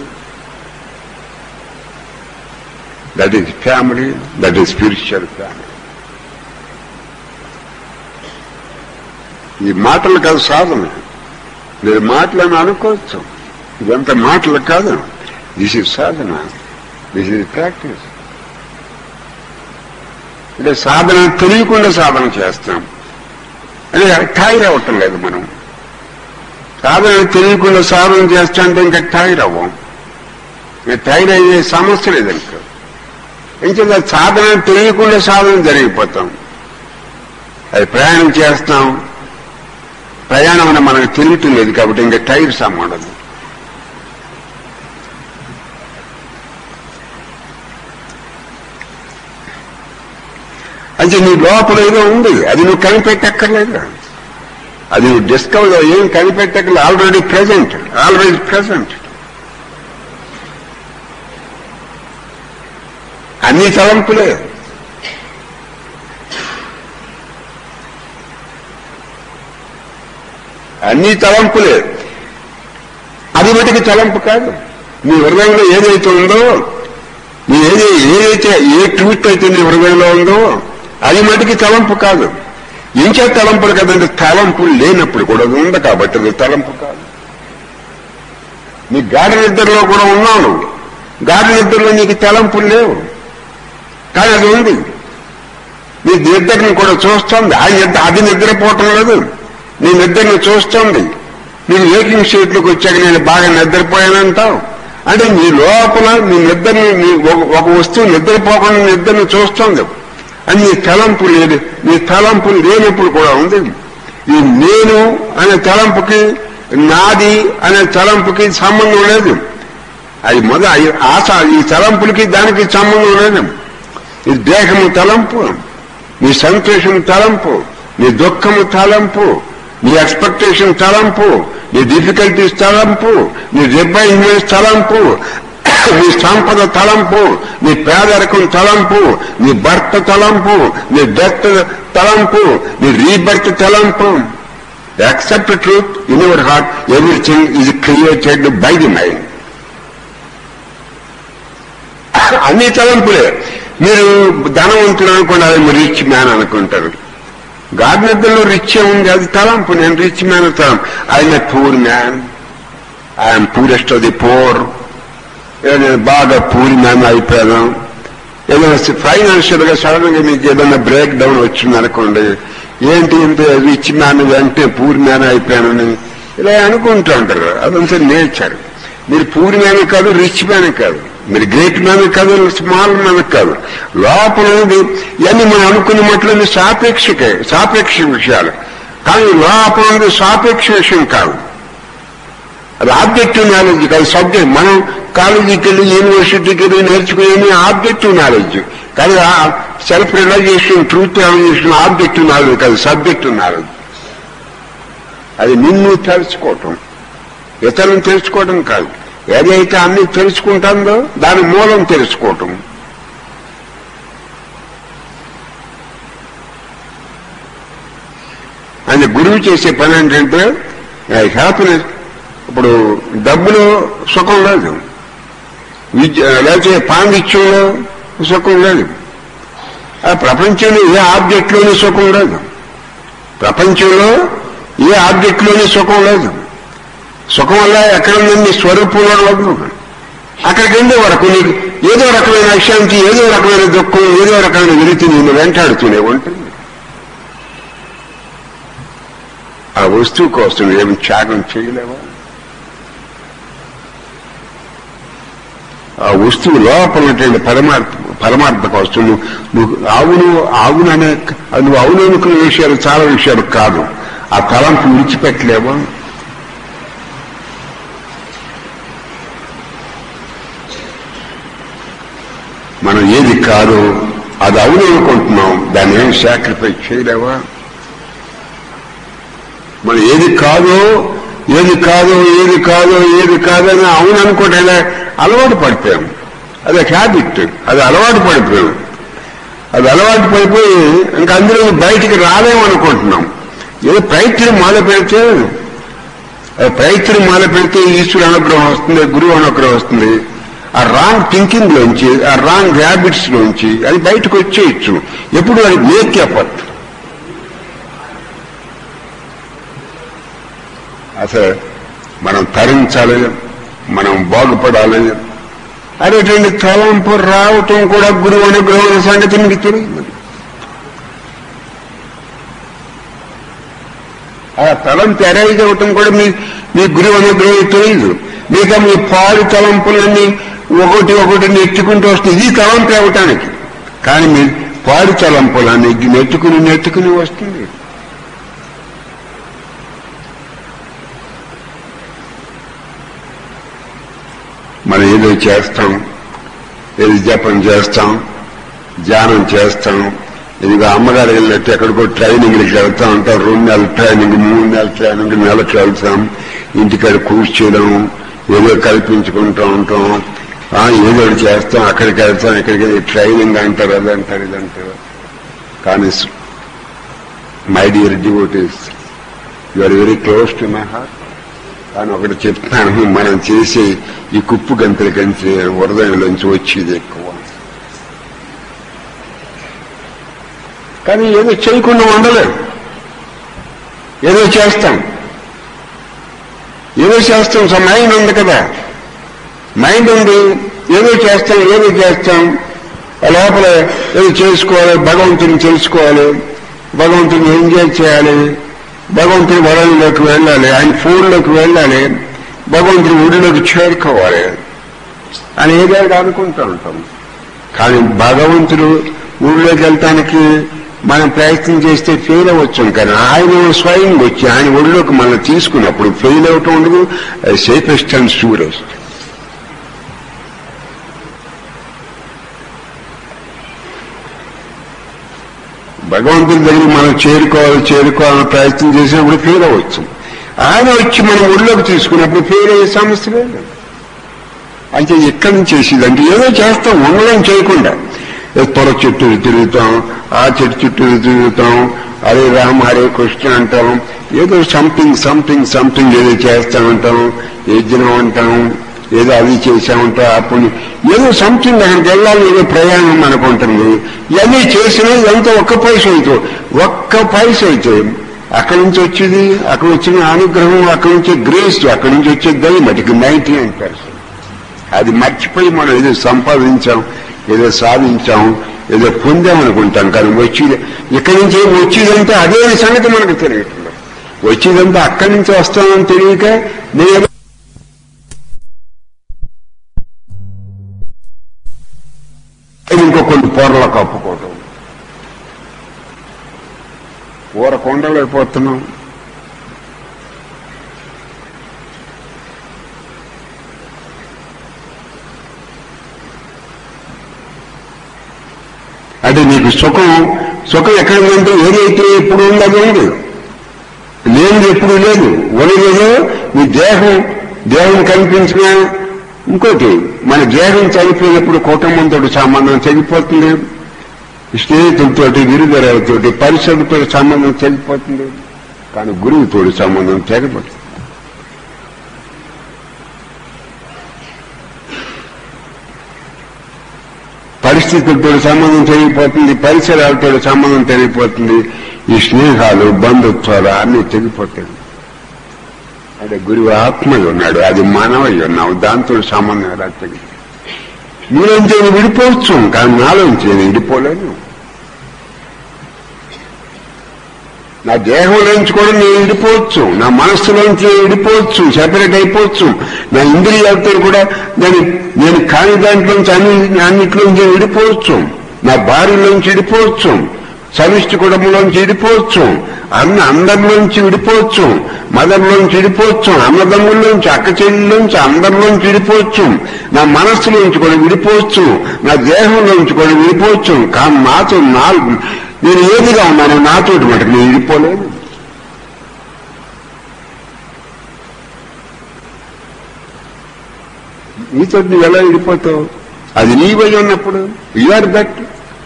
that is family that is spiritual family ఈ మాటలు కాదు సాధన మీరు మాటలను అనుకోవచ్చు ఇదంతా మాటలు కాదు దిస్ ఇస్ సాధన దిస్ ఇస్ ప్రాక్టీస్ అంటే సాధన తెలియకుండా సాధన చేస్తాం అంటే టైర్ అవ్వటం లేదు మనం సాధన తెలియకుండా సాధన చేస్తా అంటే ఇంకా టైర్ అవ్వం ఇంకా టైర్ అయ్యే సమస్య లేదు ఇంకా ఇంకా సాధన తెలియకుండా సాధన జరిగిపోతాం అది ప్రయాణం చేస్తాం ప్రయాణం అని మనకు తెలియటం లేదు కాబట్టి ఇంకా టైర్ సమ్ ఉండదు అంటే నీ లోపల ఏదో ఉంది అది నువ్వు కనిపెట్టక్కర్లేదు అది నువ్వు డిస్కవర్ ఏం కనిపెట్టక్కర్లేదు ఆల్రెడీ ప్రెసెంట్ ఆల్రెడీ ప్రెసెంట్ అన్ని తలంపులే అన్ని తలంపులే అది మటుకు తలంపు కాదు నీ హృదయంలో ఏదైతే ఉందో నీ ఏది ఏదైతే ఏ ట్రూత్ అయితే నీ హృదయంలో ఉందో అది మటుకి తలంపు కాదు ఇంకే తలంపులు కదండి తలంపులు లేనప్పుడు కూడా అది ఉంది కాబట్టి అది తలంపు కాదు నీ గాఢ నిద్రలో కూడా ఉన్నావు నువ్వు గాఢ నిద్రలో నీకు తలంపులు లేవు కానీ అది ఉంది నీ నిద్రని కూడా చూస్తోంది ఆ నిద్ర అది నిద్రపోవటం లేదు నీ నిద్రని చూస్తోంది నేను వేకింగ్ స్టేట్లోకి వచ్చాక నేను బాగా నిద్రపోయానంటావు అంటే నీ లోపల నీ నిద్రని నీ ఒక- ఒక వస్తువు నిద్రపోకుండా నిద్రని చూస్తోంది అని నీ తలంపు లేదు నీ తలంపు లేనప్పుడు కూడా ఉంది ఈ నేను అనే తలంపుకి నాది అనే తలంపుకి సంబంధం లేదు అది మొద ఈ ఆశ ఈ తలంపులకి దానికి సంబంధం లేదు ఈ దేహము తలంపు నీ సంతోషం తలంపు నీ దుఃఖము తలంపు నీ ఎక్స్పెక్టేషన్ తలంపు నీ డిఫికల్టీస్ తలంపు నీ రిబైన్మెంట్స్ తలంపు నీ సంపద తలంపు నీ పేదరికం తలంపు నీ భర్త తలంపు నీ డెత్ తలంపు నీ రీబర్త్ తలంపు accept truth in your heart everything is created by the mind అన్ని తలంపులే మీరు ధనవంతులు అనుకోండి అది రిచ్ మ్యాన్ అనుకుంటారు గార్డెన్లో రిచ్ ఉంది అది తలంపు నేను రిచ్ మ్యాన్ తలం ఆయన poor man I'm poorest of the poor నేను బాగా పూర్ మ్యాన్ అయిపోయాను ఏదైనా ఫైనాన్షియల్ గా సడన్ గా మీకు ఏదైనా బ్రేక్ డౌన్ వచ్చింది అనుకోండి ఏంటి ఇంత రిచ్ మ్యాన్ అంటే పూర్ మ్యాన్ అయిపోయానని ఇలా అనుకుంటూ ఉంటారు అదంతా నేచర్ మీరు పూర్ మ్యాన్ కాదు రిచ్ మ్యాన్ కాదు మీరు గ్రేట్ మ్యాన్ కాదు స్మాల్ మ్యాన్ కాదు లోపల ఉంది ఇవన్నీ మనం అనుకున్న మట్లని సాపేక్షకే సాపేక్ష విషయాలు కానీ లోపల ఉంది సాపేక్ష విషయం కాదు అది ఆబ్జెక్టివ్ నాలెడ్జ్ కాదు సబ్జెక్ట్ మనం కాలేజీకి వెళ్ళి యూనివర్సిటీకి వెళ్ళి నేర్చుకునే ఆబ్జెక్టివ్ నాలెడ్జ్ కానీ self realization truth realization objective knowledge కాదు సబ్జెక్టివ్ నాలెడ్జ్ అది నిన్ను తెలుసుకోవటం ఇతరులను తెలుసుకోవటం కాదు ఏదైతే అన్ని తెలుసుకుంటుందో దాని మూలం తెలుసుకోవటం అని గురువు చేసే పని ఏంటంటే హ్యాపీనెస్ ఇప్పుడు డబ్బులో సుఖం లేదు విద్య లేకపోతే పాండిత్యంలో సుఖం లేదు ఆ ప్రపంచంలో ఏ ఆబ్జెక్ట్లోని సుఖం లేదు ప్రపంచంలో ఏ ఆబ్జెక్ట్లోని సుఖం లేదు సుఖం వల్ల ఎక్కడ నుండి స్వరూపంలో లేదు అక్కడికి వెళ్ళే వరకు నీకు ఏదో రకమైన అశాంతి ఏదో రకమైన దుఃఖం ఏదో రకమైన విరితి నేను వెంటాడుతూనే ఉంటుంది ఆ వస్తువు కోసం ఏమి త్యాగం చేయలేవా ఆ వస్తువు లోపల ఉన్నటువంటి పరమార్థ పరమార్థ కోసం నువ్వు నువ్వు అవును అవును అనే నువ్వు అవును అనుకునే విషయాలు చాలా విషయాలు కాదు ఆ తలంపు విడిచిపెట్టలేవా మనం ఏది కాదు అది అవును అనుకుంటున్నాం దాన్ని ఏం సాక్రిఫైస్ చేయలేవా మనం ఏది కాదో ఏది కాదో ఏది కాదో ఏది కాదో అని అవును అనుకోవటం అలవాటు పడిపోయాం అది హ్యాబిట్ అది అలవాటు పడిపోయాం అది అలవాటు పడిపోయి ఇంకా అందులో బయటికి రాలేమనుకుంటున్నాం ఏదో ప్రయత్నం మొదలు పెడితే ఆ ప్రయత్నం మొదలు పెడితే ఈశ్వరు అనుగ్రహం వస్తుంది గురువు అనుగ్రహం వస్తుంది ఆ రాంగ్ థింకింగ్ లోంచి ఆ రాంగ్ హ్యాబిట్స్ లోంచి అది బయటకు వచ్చేయచ్చు ఎప్పుడు అది మేక్ ఎఫర్ట్ అసలు మనం తరించాలి మనం బాగుపడాలి అనేటువంటి తలంపు రావటం కూడా గురువు అనుగ్రహం సంగతి మీకు తెలియదు ఆ తలంపు అరైజ్ అవటం కూడా మీ మీ గురువు అనుగ్రహం తెలియదు మిగతా మీ పాడు తలంపులన్నీ ఒకటి ఒకటి నెట్టుకుంటూ వస్తుంది ఇది తలంపు అవటానికి కానీ మీ పాడు తలంపులన్నీ నెట్టుకుని నెట్టుకుని వస్తుంది మనం ఏదో చేస్తాం ఏది జపం చేస్తాం ధ్యానం చేస్తాం ఇదిగో అమ్మగారు వెళ్ళినట్టు ఎక్కడికో ట్రైనింగ్కి వెళ్తా ఉంటాం రెండు నెలల ట్రైనింగ్ మూడు నెలల ట్రైనింగ్ నెలకు వెళ్తాం ఇంటికాడ కూర్చోడం ఏదో కల్పించుకుంటూ ఉంటాం ఆ, ఏదో ఒకటి చేస్తాం అక్కడికి వెళ్తాం ఇక్కడికి వెళ్ళి ట్రైనింగ్ అంటారు అదంటారు ఇదంటారు కానీ my dear devotees you are very close to my heart కానీ ఒకటి చెప్తాను మనం చేసే ఈ కుప్పు గంతుల కంచి వరదలోంచి వచ్చేది ఎక్కువ కానీ ఏదో చేయకుండా ఉండలేం ఏదో చేస్తాం ఏదో చేస్తాం సో మైండ్ ఉంది కదా మైండ్ ఉంది ఏదో చేస్తాం ఏదో చేస్తాం ఆ లోపల ఏదో చేసుకోవాలి భగవంతుని తెలుసుకోవాలి భగవంతుని ఎంజాయ్ చేయాలి భగవంతుని వరంలోకి వెళ్ళాలి ఆయన ఫోన్లోకి వెళ్ళాలి భగవంతుని ఊడిలోకి చేరుకోవాలి అని ఏదైనా అనుకుంటూ ఉంటాం కానీ భగవంతుడు ఊళ్ళోకి వెళ్తానికి మనం ప్రయత్నం చేస్తే ఫెయిల్ అవ్వచ్చు కానీ ఆయన స్వయంగా వచ్చి ఆయన ఒడిలోకి మనం తీసుకున్నప్పుడు ఫెయిల్ అవటం ఉండదు సేఫెస్ట్ అండ్ షూరెస్ట్ భగవంతుని దగ్గర మనం చేరుకోవాలి చేరుకోవాలని ప్రయత్నం చేసినప్పుడు ఫెయిల్ అవ్వచ్చు ఆయన వచ్చి మనం ఒడిలోకి తీసుకున్నప్పుడు ఫెయిల్ అయ్యే సమస్య లేదు అంటే ఎక్కడి నుంచి చేసేది అంటే ఏదో చేస్తాం ఉండడం చేయకుండా ఏ త్వర చుట్టూ తిరుగుతాం ఆ చెట్టు చుట్టూ తిరుగుతాం హరే రామ్ హరే కృష్ణ అంటాం ఏదో సంథింగ్ సంథింగ్ సంథింగ్ ఏదో చేస్తా ఉంటాం యజ్ఞం అంటాం ఏదో అది చేసామంటాం అప్పుడు ఏదో సంథింగ్ అక్కడికి వెళ్ళాలి ఏదో ప్రయాణం అనుకుంటుంది ఇవన్నీ చేసినా ఎంత ఒక్క పైస అయితే ఒక్క పైస అయితే అక్కడి నుంచి వచ్చేది అక్కడ వచ్చిన అనుగ్రహం అక్కడి నుంచి గ్రేస్ అక్కడి నుంచి వచ్చేది దయ మటుకు నైన్టీ నైన్ పర్సెంట్ అది మర్చిపోయి మనం ఏదో సంపాదించాం ఏదో సాధించాం ఏదో పొందామనుకుంటాం కానీ వచ్చేది ఇక్కడి నుంచి ఏం వచ్చేదంటే అదే సంగతి మనకు తెలియట్లేదు వచ్చేదంతా అక్కడి నుంచి వస్తామని తెలియక నేను ఇంకో కొన్ని పొరలు కప్పుకోవటం ఊర కొండలైపోతున్నాం అంటే నీకు సుఖం సుఖం ఎక్కడ ఉందంటే ఏదైతే ఎప్పుడు ఉండదు ఉంది లేనిది ఎప్పుడు లేదు ఉన్నదేదో నీ దేహం దేహం కనిపించిన ఇంకోటి మన దేహం చనిపోయినప్పుడు కుటుంబంతో సంబంధం తెగిపోతుంది స్నేహితులతోటి విరుదరాలతోటి పరిసరతో సంబంధం తెగిపోతుంది కానీ గురువుతోటి సంబంధం తెగపోతుంది పరిస్థితులతో సంబంధం తెగిపోతుంది పరిసరాలతో సంబంధం తెగిపోతుంది ఈ స్నేహాలు బంధుత్వాలు అన్నీ తెగిపోతాయి అంటే గురువు ఆత్మై ఉన్నాడు అది మానవై ఉన్నావు దాంతో సంబంధం ఎలా తెగి మీలోంచి నేను విడిపోవచ్చు కానీ నాలోంచి నేను విడిపోలేను నా దేహంలోంచి కూడా నేను విడిపోవచ్చు నా మనస్సులోంచి విడిపోవచ్చు సెపరేట్ అయిపోవచ్చు నా ఇంద్రియాలతో కూడా నేను నేను కాని దాంట్లోంచి అన్ని అన్నిట్లోంచి విడిపోవచ్చు నా భార్యలోంచి విడిపోవచ్చు సమిష్టి కుటుంబంలోంచి విడిపోవచ్చు అన్న అందరిలోంచి విడిపోవచ్చు మదర్లోంచి విడిపోవచ్చు అన్నదమ్ముల్లోంచి అక్క చెల్లిలోంచి అందరిలోంచి విడిపోవచ్చు నా మనస్సులోంచి కూడా విడిపోవచ్చు నా దేహంలోంచి కూడా విడిపోవచ్చు కానీ నాతో నాలుగు నేను ఏదిగా ఉన్నాను నాతోటి మటుకు నేను విడిపోలేదు నీతో నువ్వు ఎలా విడిపోతావు అది నీ వై ఉన్నప్పుడు యూఆర్ దట్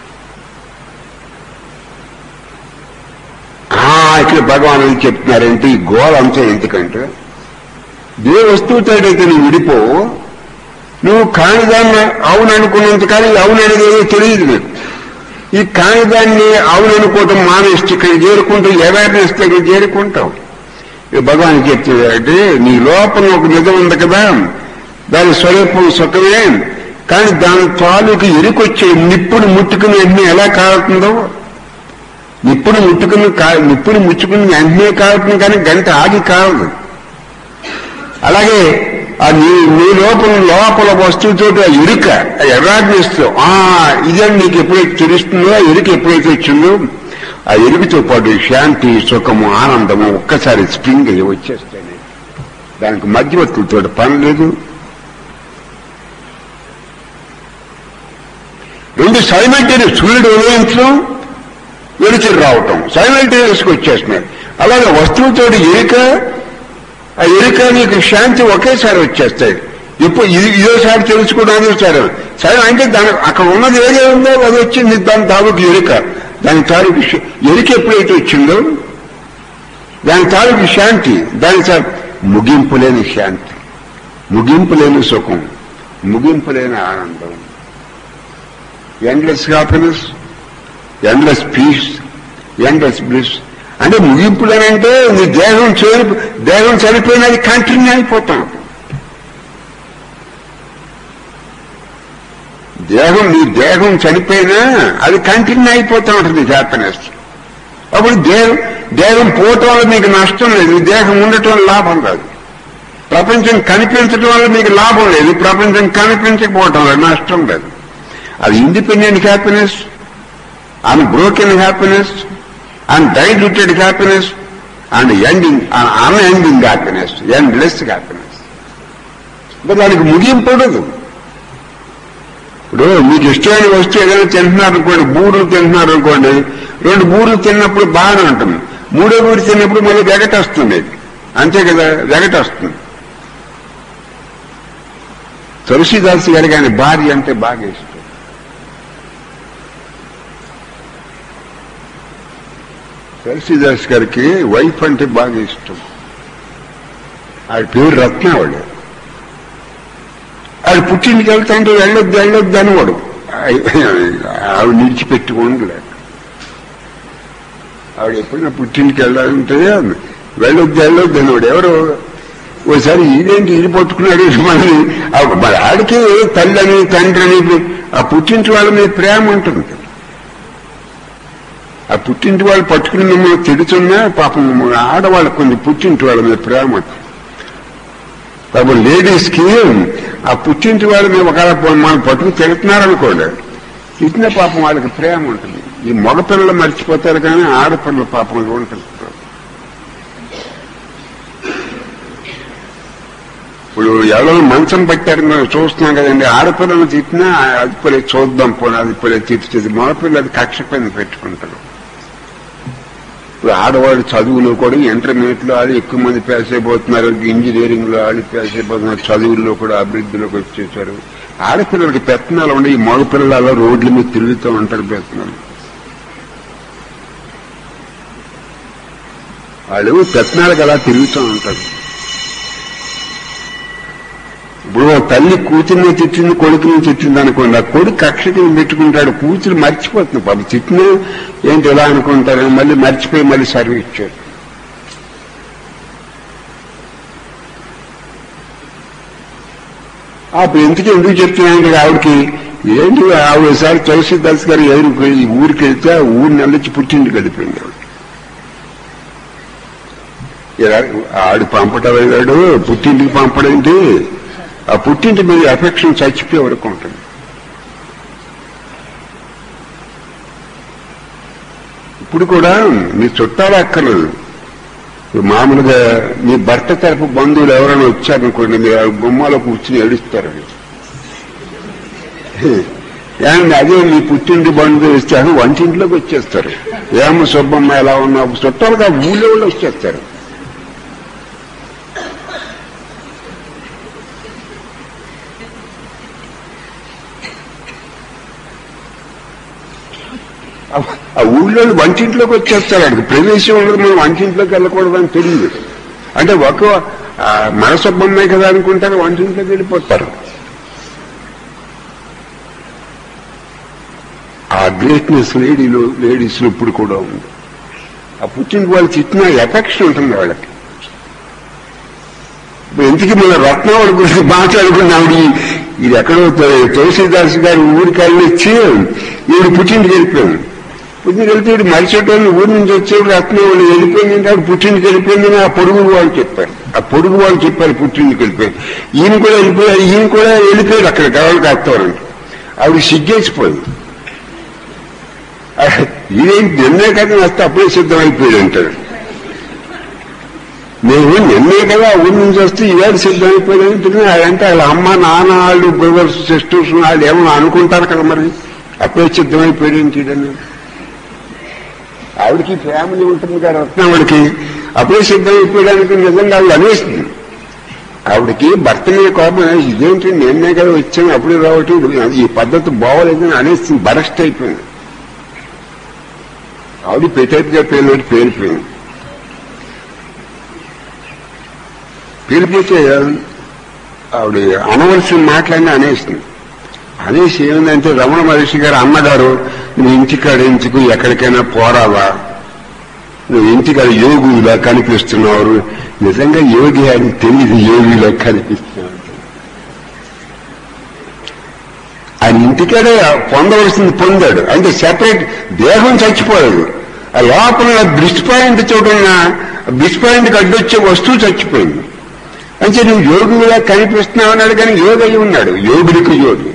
ఇక్కడ భగవాన్ ఏం చెప్తున్నారంటే ఈ గోల అంతా ఎందుకంటే ఏ వస్తువుతోటైతే నువ్వు విడిపోవు నువ్వు కానిదాన్ని అవును అనుకున్నంత కానీ అవును అనేది ఏదో తెలియదు నీకు ఈ కానిదాన్ని అవును అనుకోవటం మానేసి ఇక్కడ చేరుకుంటూ అవేర్నెస్ దగ్గర చేరుకుంటావు ఇక భగవాన్ చెప్తున్నాడంటే నీ లోపల ఒక నిజం ఉంది కదా దాని స్వరూపం సుఖమే కానీ దాని తాలూకు ఎరుకొచ్చే నిప్పుడు ముట్టుకుని వెంటనే ఎలా కాలుతుందో నిప్పుడు ముట్టుకుని కా- నిప్పుడు ముచ్చుకుని వెంటనే కాలుతుంది కానీ గంట ఆగి కాలదు అలాగే ఆ నీ నీ లోపల లోపల వస్తువుతో ఆ ఎరుక ఆ ఎర్రాగ్నిస్తూ ఆ ఇదని నీకు ఎప్పుడైతే తెలుస్తుందో ఆ ఎరుక ఎప్పుడైతే వచ్చిందో ఆ ఎరుకతో పాటు శాంతి సుఖము ఆనందము ఒక్కసారి స్ప్రింగ్ అయ్యి వచ్చేస్తాయి దానికి మధ్యవర్తులతో పని లేదు రెండు సైమెంటరీ సూర్యుడు ఉదయించడం ఎరుకలు రావటం సైమల్టేనియస్కి వచ్చేస్తున్నాయి అలాగే వస్తువుతో ఎరుక ఆ ఎరుక నీకు శాంతి ఒకేసారి వచ్చేస్తాయి ఇప్పుడు ఇది ఇదోసారి తెలుసుకోవడానికి సరే సరే అంటే దాని అక్కడ ఉన్నది ఏదే ఉందో అది వచ్చింది దాని తాలూకు ఎరుక దాని తాలూకు శ- ఎరుక ఎప్పుడైతే వచ్చిందో దాని తాలూకు శాంతి దాని తా- ముగింపు లేని శాంతి ముగింపు లేని సుఖం ముగింపు లేని ఆనందం endless happiness endless peace endless bliss అంటే ముగింపులేనంటే నీ దేహం చని దేహం చనిపోయినది కంటిన్యూ అయిపోతాం దేహం నీ దేహం చనిపోయినా అది కంటిన్యూ అయిపోతూ ఉంటుంది హ్యాపీనెస్ అప్పుడు దేహం దేహం పోవటం వల్ల మీకు నష్టం లేదు ఈ దేహం ఉండటం వల్ల లాభం కాదు ప్రపంచం కనిపించడం వల్ల మీకు లాభం లేదు ప్రపంచం కనిపించకపోవటం వల్ల నష్టం లేదు అది independent happiness unbroken happiness undiluted happiness and ending unending happiness endless happiness ఇంకా దానికి ముగింపు ఉండదు ఇప్పుడు మీకు ఇష్టమైన వస్తువు ఏదైనా తింటున్నారు అనుకోండి బూరులు తింటున్నారు అనుకోండి రెండు బూరులు తిన్నప్పుడు బాగానే ఉంటుంది మూడో బూరు తిన్నప్పుడు మళ్ళీ వెగట వస్తుంది అంతే కదా వెగట వస్తుంది తులసిదాస్ గారికి ఆయన భార్య అంటే బాగా ఇష్టం తులసిదాస్ గారికి వైఫ్ అంటే బాగా ఇష్టం ఆవిడ పేరు రత్నావళి ఆవిడ పుట్టింటికి వెళ్తాంటే వెళ్ళొద్దు వెళ్ళొద్దు అనేవాడు ఆవిడ నిడిచిపెట్టుకోండిలే ఆవిడ ఎప్పుడైనా పుట్టింటికి వెళ్ళాలంటే వెళ్ళొద్దు వెళ్ళొద్దు అనేవాడు ఎవరు ఓసారి ఇదేంటి ఇది పట్టుకున్నాడు మనని ఆ మరి ఆడికి తల్లని తండ్రి అని ఆ పుట్టింటి వాళ్ళ మీద ప్రేమ ఉంటుంది ఆ పుట్టింటి వాళ్ళు పట్టుకుని మిమ్మల్ని తిడుతున్నా పాపం ఆడవాళ్ళకి కొన్ని పుట్టింటి వాళ్ళ మీద ప్రేమ ఉంటుంది పాపం లేడీస్ కి ఆ పుట్టింటి వాళ్ళ మీద ఒకవేళ మనం పట్టుకుని తిడుతున్నారనుకోండి తిట్టిన పాపం వాళ్ళకి ప్రేమ ఉంటుంది ఈ మగపిల్లలు మర్చిపోతారు కానీ ఆడపిల్లలు పాపం ఉంటుంది ఇప్పుడు ఎవరో మంచం పట్టారు మేము చూస్తున్నాం కదండి ఆడపిల్లలు తిట్టినా అది పోలే చూద్దాం పోనీ అది పోలే తిట్టుతుంది మగపిల్లలు అది కక్ష పైన పెట్టుకుంటారు ఇప్పుడు ఆడవాళ్ళు చదువులో కూడా ఇంటర్మీడియట్ లో వాళ్ళు ఎక్కువ మంది పాస్ అయిపోతున్నారు ఇంజనీరింగ్ లో వాళ్ళు పాస్ అయిపోతున్నారు చదువుల్లో కూడా అభివృద్ధిలోకి వచ్చేసారు ఆడపిల్లలకి పెత్తనాలు ఉండి ఈ మగపిల్లలు అలా రోడ్ల మీద తిరుగుతూ ఉంటారు పెత్తనాలు వాళ్ళు పెత్తనాలకు అలా తిరుగుతూ ఉంటారు ఇప్పుడు ఓ తల్లి కూతుర్ని తిట్టింది కొడుకుని తిట్టింది అనుకోండి ఆ కొడుకు కక్షకి పెట్టుకుంటాడు కూతురు మర్చిపోతుంది పాపం తిట్టిన ఏంటి ఎలా అనుకుంటారు మళ్ళీ మర్చిపోయి మళ్ళీ సర్వీస్ ఇచ్చాడు అప్పుడు ఎందుకు ఎందుకు చెప్తున్నానంటే ఆవిడకి ఏంటి ఆవిడ ఒకసారి తులసి దాస్ గారు ఎదురు ఈ ఊరికి వెళ్తే ఆ ఊరు నెలచి పుట్టింటికి వెళ్ళిపోయింది ఆవిడ ఇలా ఆడు పంపటం వెళ్ళాడు పుట్టింటికి పంపడేంటి ఆ పుట్టింటి మీద ఎఫెక్షన్ చచ్చిపోయే వరకు ఉంటుంది ఇప్పుడు కూడా మీ చుట్టాలు అక్కర్లేదు ఇప్పుడు మామూలుగా మీ భర్త తరపు బంధువులు ఎవరైనా వచ్చారనుకోండి మీరు ఆ గుమ్మాలో కూర్చుని ఏడుస్తారు ఏమండి అదే మీ పుట్టింటి బంధువులు ఇస్తారు వంటింట్లోకి వచ్చేస్తారు ఏమో సుబ్బమ్మ ఎలా ఉన్నావు చుట్టాలుగా ఊళ్ళో వాళ్ళు వచ్చేస్తారు ఆ ఊళ్ళో వంటింట్లోకి వచ్చేస్తారు అక్కడికి ప్రవేశం ఉండదు మనం వంటింట్లోకి వెళ్ళకూడదని తెలియదు అంటే ఒక ఆ, మనసొబ్బమ్మే కదా అనుకుంటారు వంటింట్లోకి వెళ్ళిపోతారు ఆ గ్రేట్నెస్ లేడీలో లేడీస్ లో ఇప్పుడు కూడా ఉంది ఆ పుట్టింటి వాళ్ళు తిట్టిన ఎఫెక్షన్ ఉంటుంది వాళ్ళకి ఇప్పుడు ఎందుకు మన రత్నావళి గురించి మాట్లాడుకున్నాడు ఇది ఎక్కడో తుల- తులసీదాస్ గారు ఊరికి వెళ్ళొచ్చి ఈవిడ పుట్టింటికి వెళ్ళిపోయాడు పుట్టింటికి వెళ్తే ఈడు మరిచేటోళ్ళు ఊరి నుంచి వచ్చేవాడు రత్నావళి వెళ్ళిపోయింది ఆవిడ పుట్టింటికి వెళ్ళిపోయిందని ఆ పొడుగు వాళ్ళు చెప్పారు ఆ పొడుగు వాళ్ళు చెప్పారు పుట్టింటికి వెళ్ళిపోయారు ఈయన కూడా వెళ్ళిపోయారు ఈయన కూడా వెళ్ళిపోయాడు అక్కడ గడవలు కాస్తారంట ఆవిడ సిగ్గేసిపోయింది ఇదేంటి నిన్నే కదా వస్తే అప్పుడే సిద్ధమైపోయాడు అంటాడు నేను నిన్నే కదా ఊరి నుంచి వస్తే ఈవేళ సిద్ధమైపోయాడు అంటే అంటే వాళ్ళ అమ్మ నాన్న వాళ్ళు బ్రదర్స్ సిస్టర్స్ వాళ్ళు ఏమో అనుకుంటారు కదా మరి అప్పుడే సిద్ధమైపోయాడు ఏంటి ఈడని. ఆవిడకి ఫ్యామిలీ ఉంటుంది కదా రత్నావిడికి అప్పుడే సిద్ధం అయిపోయడానికి నిజంగా ఆవిడ అనేస్తుంది ఆవిడకి భర్త మీద కోపం ఇదేంటి నిన్నే కదా వచ్చాను అప్పుడే రావటం ఈ పద్ధతి బాగోలేదని అనేస్తుంది బరస్ట్ అయిపోయింది ఆవిడ పెట్టేట్టుగా పేరు పేరిపోయింది పేరిపోతే ఆవిడ అనవలసిన మాటలన్నీ అనేస్తుంది అనేసి ఏమిందంటే రమణ మహర్షి గారు అన్నగారు నువ్వు ఇంటికాడ ఇంటికి ఎక్కడికైనా పోరావా నువ్వు ఇంటికాడ యోగులా కనిపిస్తున్నావు నిజంగా యోగి అని తెలియదు యోగిలా కనిపిస్తున్నావు ఆయన ఇంటికాడే పొందవలసింది పొందాడు అంటే సెపరేట్ దేహం చచ్చిపోలేదు ఆ లోపల బ్రిస్ట్ పాయింట్ చోటున్న బ్రిస్ట్ పాయింట్కి అడ్డొచ్చే వస్తువు చచ్చిపోయింది అంటే నువ్వు యోగిగా కనిపిస్తున్నావు అన్నాడు కానీ యోగి అయి ఉన్నాడు యోగుడికి యోగి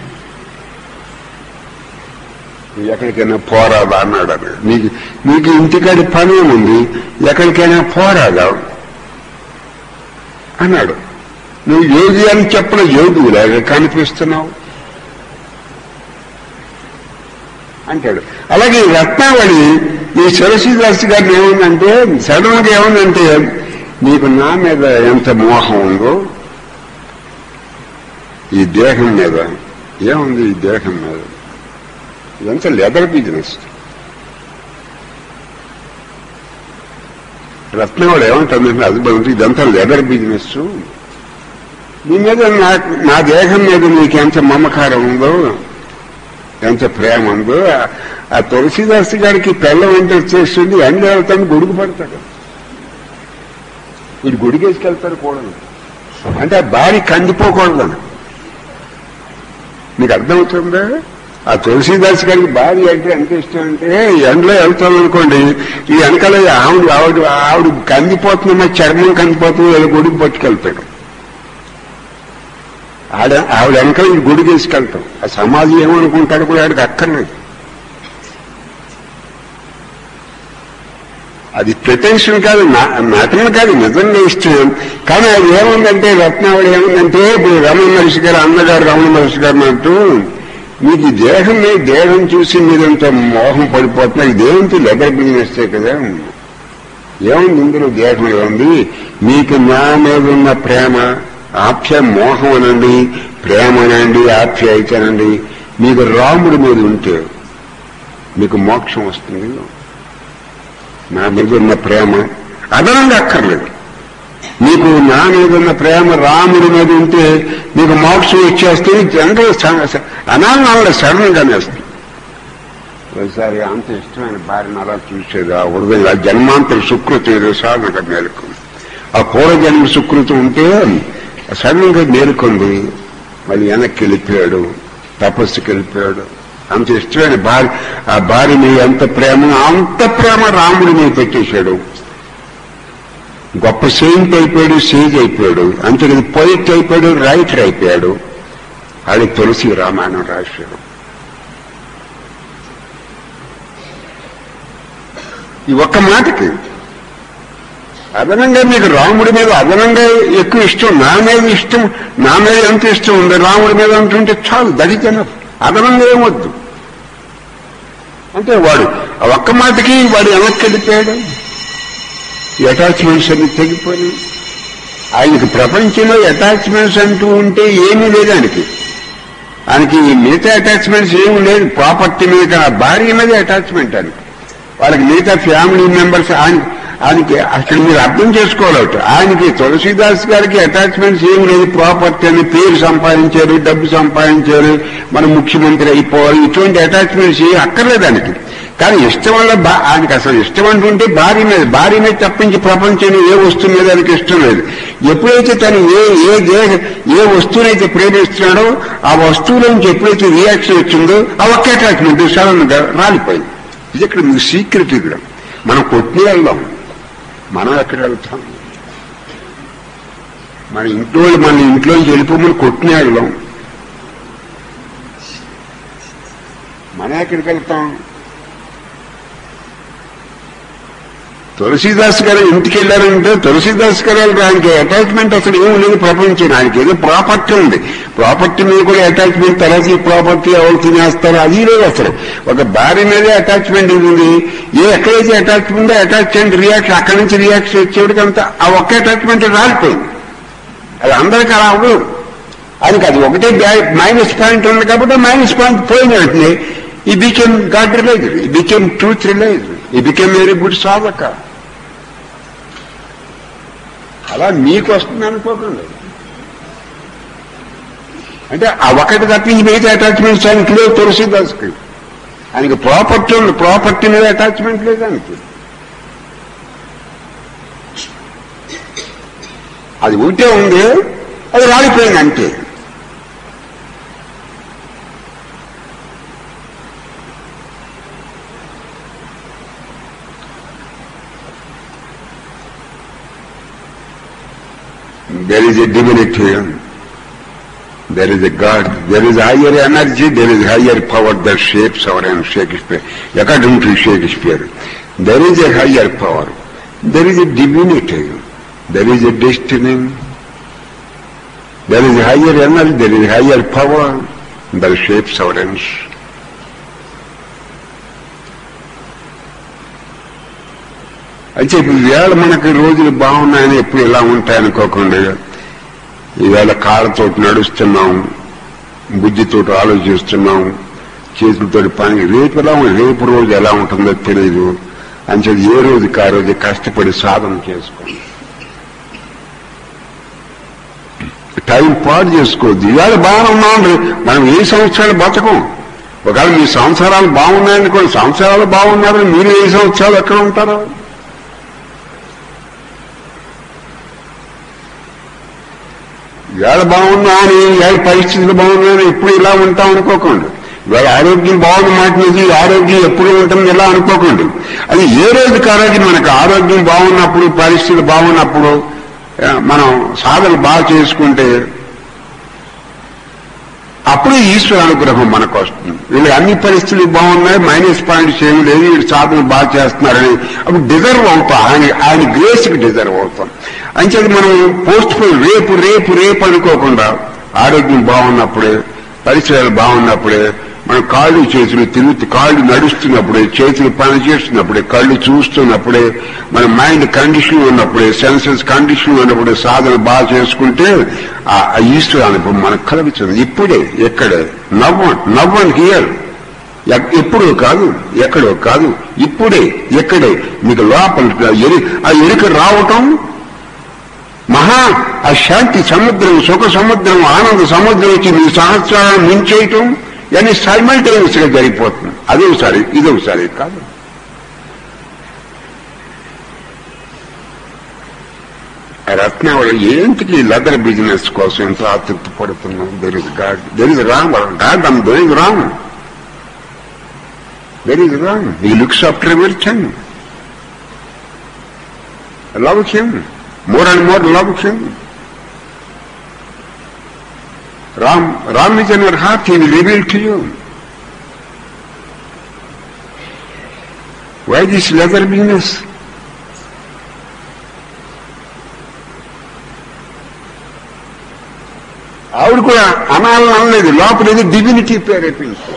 నువ్వు ఎక్కడికైనా పోరాదా అన్నాడు అన్నాడు నీకు నీకు ఇంటికాడి పని ఏముంది ఎక్కడికైనా పోరాదా అన్నాడు నువ్వు యోగి అని చెప్పిన యోగులాగా కనిపిస్తున్నావు అంటాడు అలాగే ఈ రత్నావళి ఈ సరస్వతిదాస్ గారిని ఏముందంటే సడన్ గా ఏముందంటే నీకు నా మీద ఎంత మోహం ఉందో ఈ దేహం మీద ఏముంది ఈ దేహం మీద ఇదంతా లెదర్ బిజినెస్ రత్నావళి ఏమంటుంది హస్బెండ్ ఇదంతా లెదర్ బిజినెస్ నీ మీద నాకు నా దేహం మీద నీకు ఎంత మమకారం ఉందో ఎంత ప్రేమ ఉందో ఆ- ఆ తులసిదాస్ గారికి పెళ్ళం అంటే వచ్చేస్తుంది ఎండ వెళ్తాను గొడుగు పడతాడు వీడు గుడికేసుకెళ్తారు కూడదు అంటే ఆ భార్య కందిపోకూడదని మీకు అర్థమవుతుందా ఆ తులసీదాస్ గారికి భార్య అంటే ఎంత ఇష్టం అంటే ఎండలో వెళ్తాం అనుకోండి ఈ వెనకాల ఆవిడ ఆవిడ ఆవిడ కందిపోతుందమ్మా చర్మం కందిపోతుంది వీళ్ళ గుడికి పట్టుకెళ్తాడు ఆడ ఆవిడ వెనకాల ఈ గుడి తీసుకెళ్తాం ఆ సమాజం ఏమనుకుంటాడు కూడా ఆడికి అక్కర్లేదు అది ప్రిటెన్షన్ కాదు నా- నటన కాదు నిజంగా ఇష్టం కానీ అది ఏముందంటే రత్నావళి ఏముందంటే ఇప్పుడు రమణ మహర్షి గారు అన్నగారు రమణ మహర్షి గారు అంటూ మీకు ఈ దేహం మీద దేహం చూసి మీరంత మోహం పడిపోతున్నారు ఈ దేహంతో లెదర్ బిజినెస్ కదా ఏముంది ఇందులో దేహం ఏముంది మీకు నా మీద ఉన్న ప్రేమ ఆప్య మోహం అనండి ప్రేమ అనండి ఆప్యాయత అనండి మీకు రాముడి మీద ఉంటే మీకు మోక్షం వస్తుంది నా మీద ఉన్న ప్రేమ అదనంగా అక్కర్లేదు నీకు నా మీద ఉన్న ప్రేమ రాముడి మీద ఉంటే నీకు మోక్షం వచ్చేస్తే జనరల్ అనాలని అలా సడన్ గానే వస్తుంది ఒకసారి అంత ఇష్టమైన భార్యను అలా చూసేది ఆ హృదయం ఆ జన్మాంతర సుకృతి ఏదో సాధనగా మేలుకుంది ఆ పూర్వజన్మ సుకృతి ఉంటే సడన్ గా మేలుకుంది మళ్ళీ వెనక్కి వెళ్ళిపోయాడు తపస్సుకి వెళ్ళిపోయాడు అంత ఇష్టమైన భార్య ఆ భార్య మీద ఎంత ప్రేమ అంత ప్రేమ రాముడి మీద పెట్టేశాడు గొప్ప సెయింట్ అయిపోయాడు సేజ్ అయిపోయాడు అంతేకాదు పొయిట్ అయిపోయాడు రైటర్ అయిపోయాడు అది తులసి రామాయణం రాశాడు ఈ ఒక్క మాటకి అదనంగా మీకు రాముడి మీద అదనంగా ఎక్కువ ఇష్టం నా మీద ఇష్టం నా మీద ఎంత ఇష్టం ఉంది రాముడి మీద అంటుంటే చాలు దళితన అదనంగా ఏమొద్దు అంటే వాడు ఆ ఒక్క మాటకి వాడు వెనక్కి వెళ్ళిపోయాడు అటాచ్మెంట్స్ అన్ని తెగిపోయినాయి ఆయనకి ప్రపంచంలో అటాచ్మెంట్స్ అంటూ ఉంటే ఏమీ లేదు ఆయనకి ఆయనకి మిగతా అటాచ్మెంట్స్ ఏమి లేదు ప్రాపర్టీ మీద కానీ ఆ భార్య మీద అటాచ్మెంట్ ఆయనకి వాళ్ళకి మిగతా ఫ్యామిలీ మెంబర్స్ ఆయన ఆయనకి అక్కడ మీరు అర్థం చేసుకోవాలి ఆయనకి తులసీదాస్ గారికి అటాచ్మెంట్స్ ఏమి లేదు ప్రాపర్టీ అని పేరు సంపాదించారు డబ్బు సంపాదించారు మన ముఖ్యమంత్రి అయిపోవాలి ఇటువంటి అటాచ్మెంట్స్ ఏమి అక్కర్లేదు ఆయనకి కానీ ఇష్టం వల్ల బా- ఆయనకి అసలు ఇష్టం అంటుంటే భార్య మీద భార్య మీద తప్పించి ప్రపంచంలో ఏ వస్తువు మీద ఆయనకి ఇష్టం లేదు ఎప్పుడైతే తను ఏ ఏ దేహ ఏ వస్తువునైతే ప్రేమిస్తున్నాడో ఆ వస్తువులోంచి ఎప్పుడైతే రియాక్షన్ వచ్చిందో ఆ ఒక్క అటాచ్మెంట్ సడన్ గా రాలిపోయింది ఇది ఇక్కడ మీకు సీక్రెట్ ఇక్కడ మనం కొట్టినే వెళ్దాం మనం ఎక్కడ వెళ్తాం మన ఇంట్లో వాళ్ళు మన ఇంట్లోంచి వెళ్ళిపోమని కొట్టినే వెళ్దాం మనం ఎక్కడికి వెళ్తాం తులసీదాస్ గారు ఇంటికి వెళ్ళారంటే తులసీదాస్ గారు ఆయనకి అటాచ్మెంట్ అసలు ఏం లేదు ప్రపంచం ఆయనకి ఏదో ప్రాపర్టీ ఉంది ప్రాపర్టీ మీద కూడా అటాచ్మెంట్ తర్వాత ఈ ప్రాపర్టీ ఎవరు తినేస్తారు అది లేదు అసలు ఒక భార్య మీదే అటాచ్మెంట్ ఉంది ఏ ఎక్కడైతే అటాచ్మెంట్ అటాచ్మెంట్ రియాక్షన్ అక్కడి నుంచి రియాక్షన్ వచ్చేవాడికి అంతా ఆ ఒక్క అటాచ్మెంట్ రాలిపోయింది అది అందరికీ అలా అవ్వదు ఆయనకి అది ఒకటే మైనస్ పాయింట్ ఉంది కాబట్టి మైనస్ పాయింట్ పోయిన వెంటనే he became God realized he became truth realized he became very good సాధక అలా మీకు వస్తుంది అనుకోకండి అంటే ఆ ఒకటి తప్పించి మిగతా అటాచ్మెంట్స్ ఆయనకి లేవు తులసిదాస్కి ఆయనకి ప్రాపర్టీ ఉంది ప్రాపర్టీ మీద అటాచ్మెంట్ లేదు ఆయనకి అది ఉంటే ఉంది అది రాలిపోయింది అంతే there is a divinity, there is a God, there is higher energy, there is higher power that shapes our and Shakespeare. According to Shakespeare, there is a higher power, there is a divinity, there is a destiny, there is a higher energy, there is a higher power that shapes our ends. అయితే ఈవేళ మనకి రోజులు బాగున్నాయని ఎప్పుడు ఇలా ఉంటాయనుకోకుండా ఈవేళ కాళ్ళతో నడుస్తున్నాం బుద్ధితో ఆలోచిస్తున్నాం చేతులతో పని రేపు ఎలా ఉంది రేపు రోజు ఎలా ఉంటుందో తెలియదు అని చెప్పి ఏ రోజుకి ఆ రోజు కష్టపడి సాధన చేసుకోండి టైం పాడు చేసుకోవద్దు ఇవాళ బాగానే ఉన్నాం మనం ఏ సంవత్సరాలు బతకం ఒకవేళ మీ సంవత్సరాలు బాగున్నాయనుకోండి సంవత్సరాలు బాగున్నారని మీరు ఏ సంవత్సరాలు ఎక్కడ ఉంటారో ఇవాళ బాగున్నా అని ఇవాళ పరిస్థితులు బాగున్నాయని ఎప్పుడు ఇలా ఉంటాం అనుకోకండి ఇవాళ ఆరోగ్యం బాగుంది మాట నిజం ఆరోగ్యం ఎప్పుడు ఉంటుంది ఇలా అనుకోకండి అది ఏ రోజుకి ఆ రోజు మనకు ఆరోగ్యం బాగున్నప్పుడు పరిస్థితులు బాగున్నప్పుడు ఆ, మనం సాధన బాగా చేసుకుంటే అప్పుడు ఈశ్వర అనుగ్రహం మనకు వస్తుంది వీళ్ళు అన్ని పరిస్థితులు బాగున్నాయి మైనస్ పాయింట్స్ ఏమి లేదు వీళ్ళు సాధన బాగా చేస్తున్నారని అప్పుడు డిజర్వ్ అవుతాం ఆయన ఆయన గ్రేస్కి డిజర్వ్ అవుతాం అంచేది మనం పోస్ట్ పోయి రేపు రేపు రేపు అనుకోకుండా ఆరోగ్యం బాగున్నప్పుడే పరిసరాలు బాగున్నప్పుడే మన కాళ్ళు చేతులు తిరుగుతూ కాళ్ళు నడుస్తున్నప్పుడే చేతులు పని చేస్తున్నప్పుడే కళ్ళు చూస్తున్నప్పుడే మన మైండ్ కండిషన్ ఉన్నప్పుడే సెన్సెస్ కండిషన్ ఉన్నప్పుడే సాధన బాగా చేసుకుంటే ఆ ఆ ఈశ్వర అనుభవం మనకు కలుగుతుంది ఇప్పుడే ఎక్కడే నవ్వ నవ్వండి హియర్ ఎక్- ఎప్పుడో కాదు ఎక్కడో కాదు ఇప్పుడే ఎక్కడే మీకు లోపల ఎరి ఆ ఎరుక రావటం మహా ఆ శాంతి సముద్రం సుఖ సముద్రం ఆనంద సముద్రం వచ్చి మీ సహస్రాలను ముంచేయటం ఇవన్నీ సైమల్టేనియస్ గా జరిగిపోతుంది అదే ఒకసారి ఇది ఒకసారి కాదు ఆ రత్నావళి ఏంటికి లెదర్ బిజినెస్ కోసం ఎంత ఆతృప్తి పడుతున్నాం there is God there is wrong God um there is wrong there is wrong he looks after everything love him more and more love him. Ram, Ram is in your heart, he will reveal to you. Why this leather business? ఆవిడ కూడా అనాలని అనలేదు లోపల ఏదో డివినిటీ ప్రేరేపించారు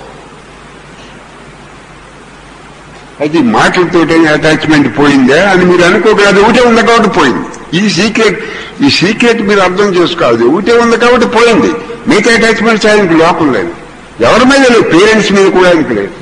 అయితే ఈ మాటలతోటే అటాచ్మెంట్ పోయిందే అని మీరు అనుకోకూడదు అది ఒకటే ఉంది కాబట్టి పోయింది ఈ సీక్రెట్ ఈ సీక్రెట్ మీరు అర్థం చేసుకోవాలి ఒకటే ఉంది కాబట్టి పోయింది మిగతా అటాచ్మెంట్స్ ఆయనకి లోపం లేదు ఎవరి మీద లేదు పేరెంట్స్ మీద కూడా ఆయనకి లేదు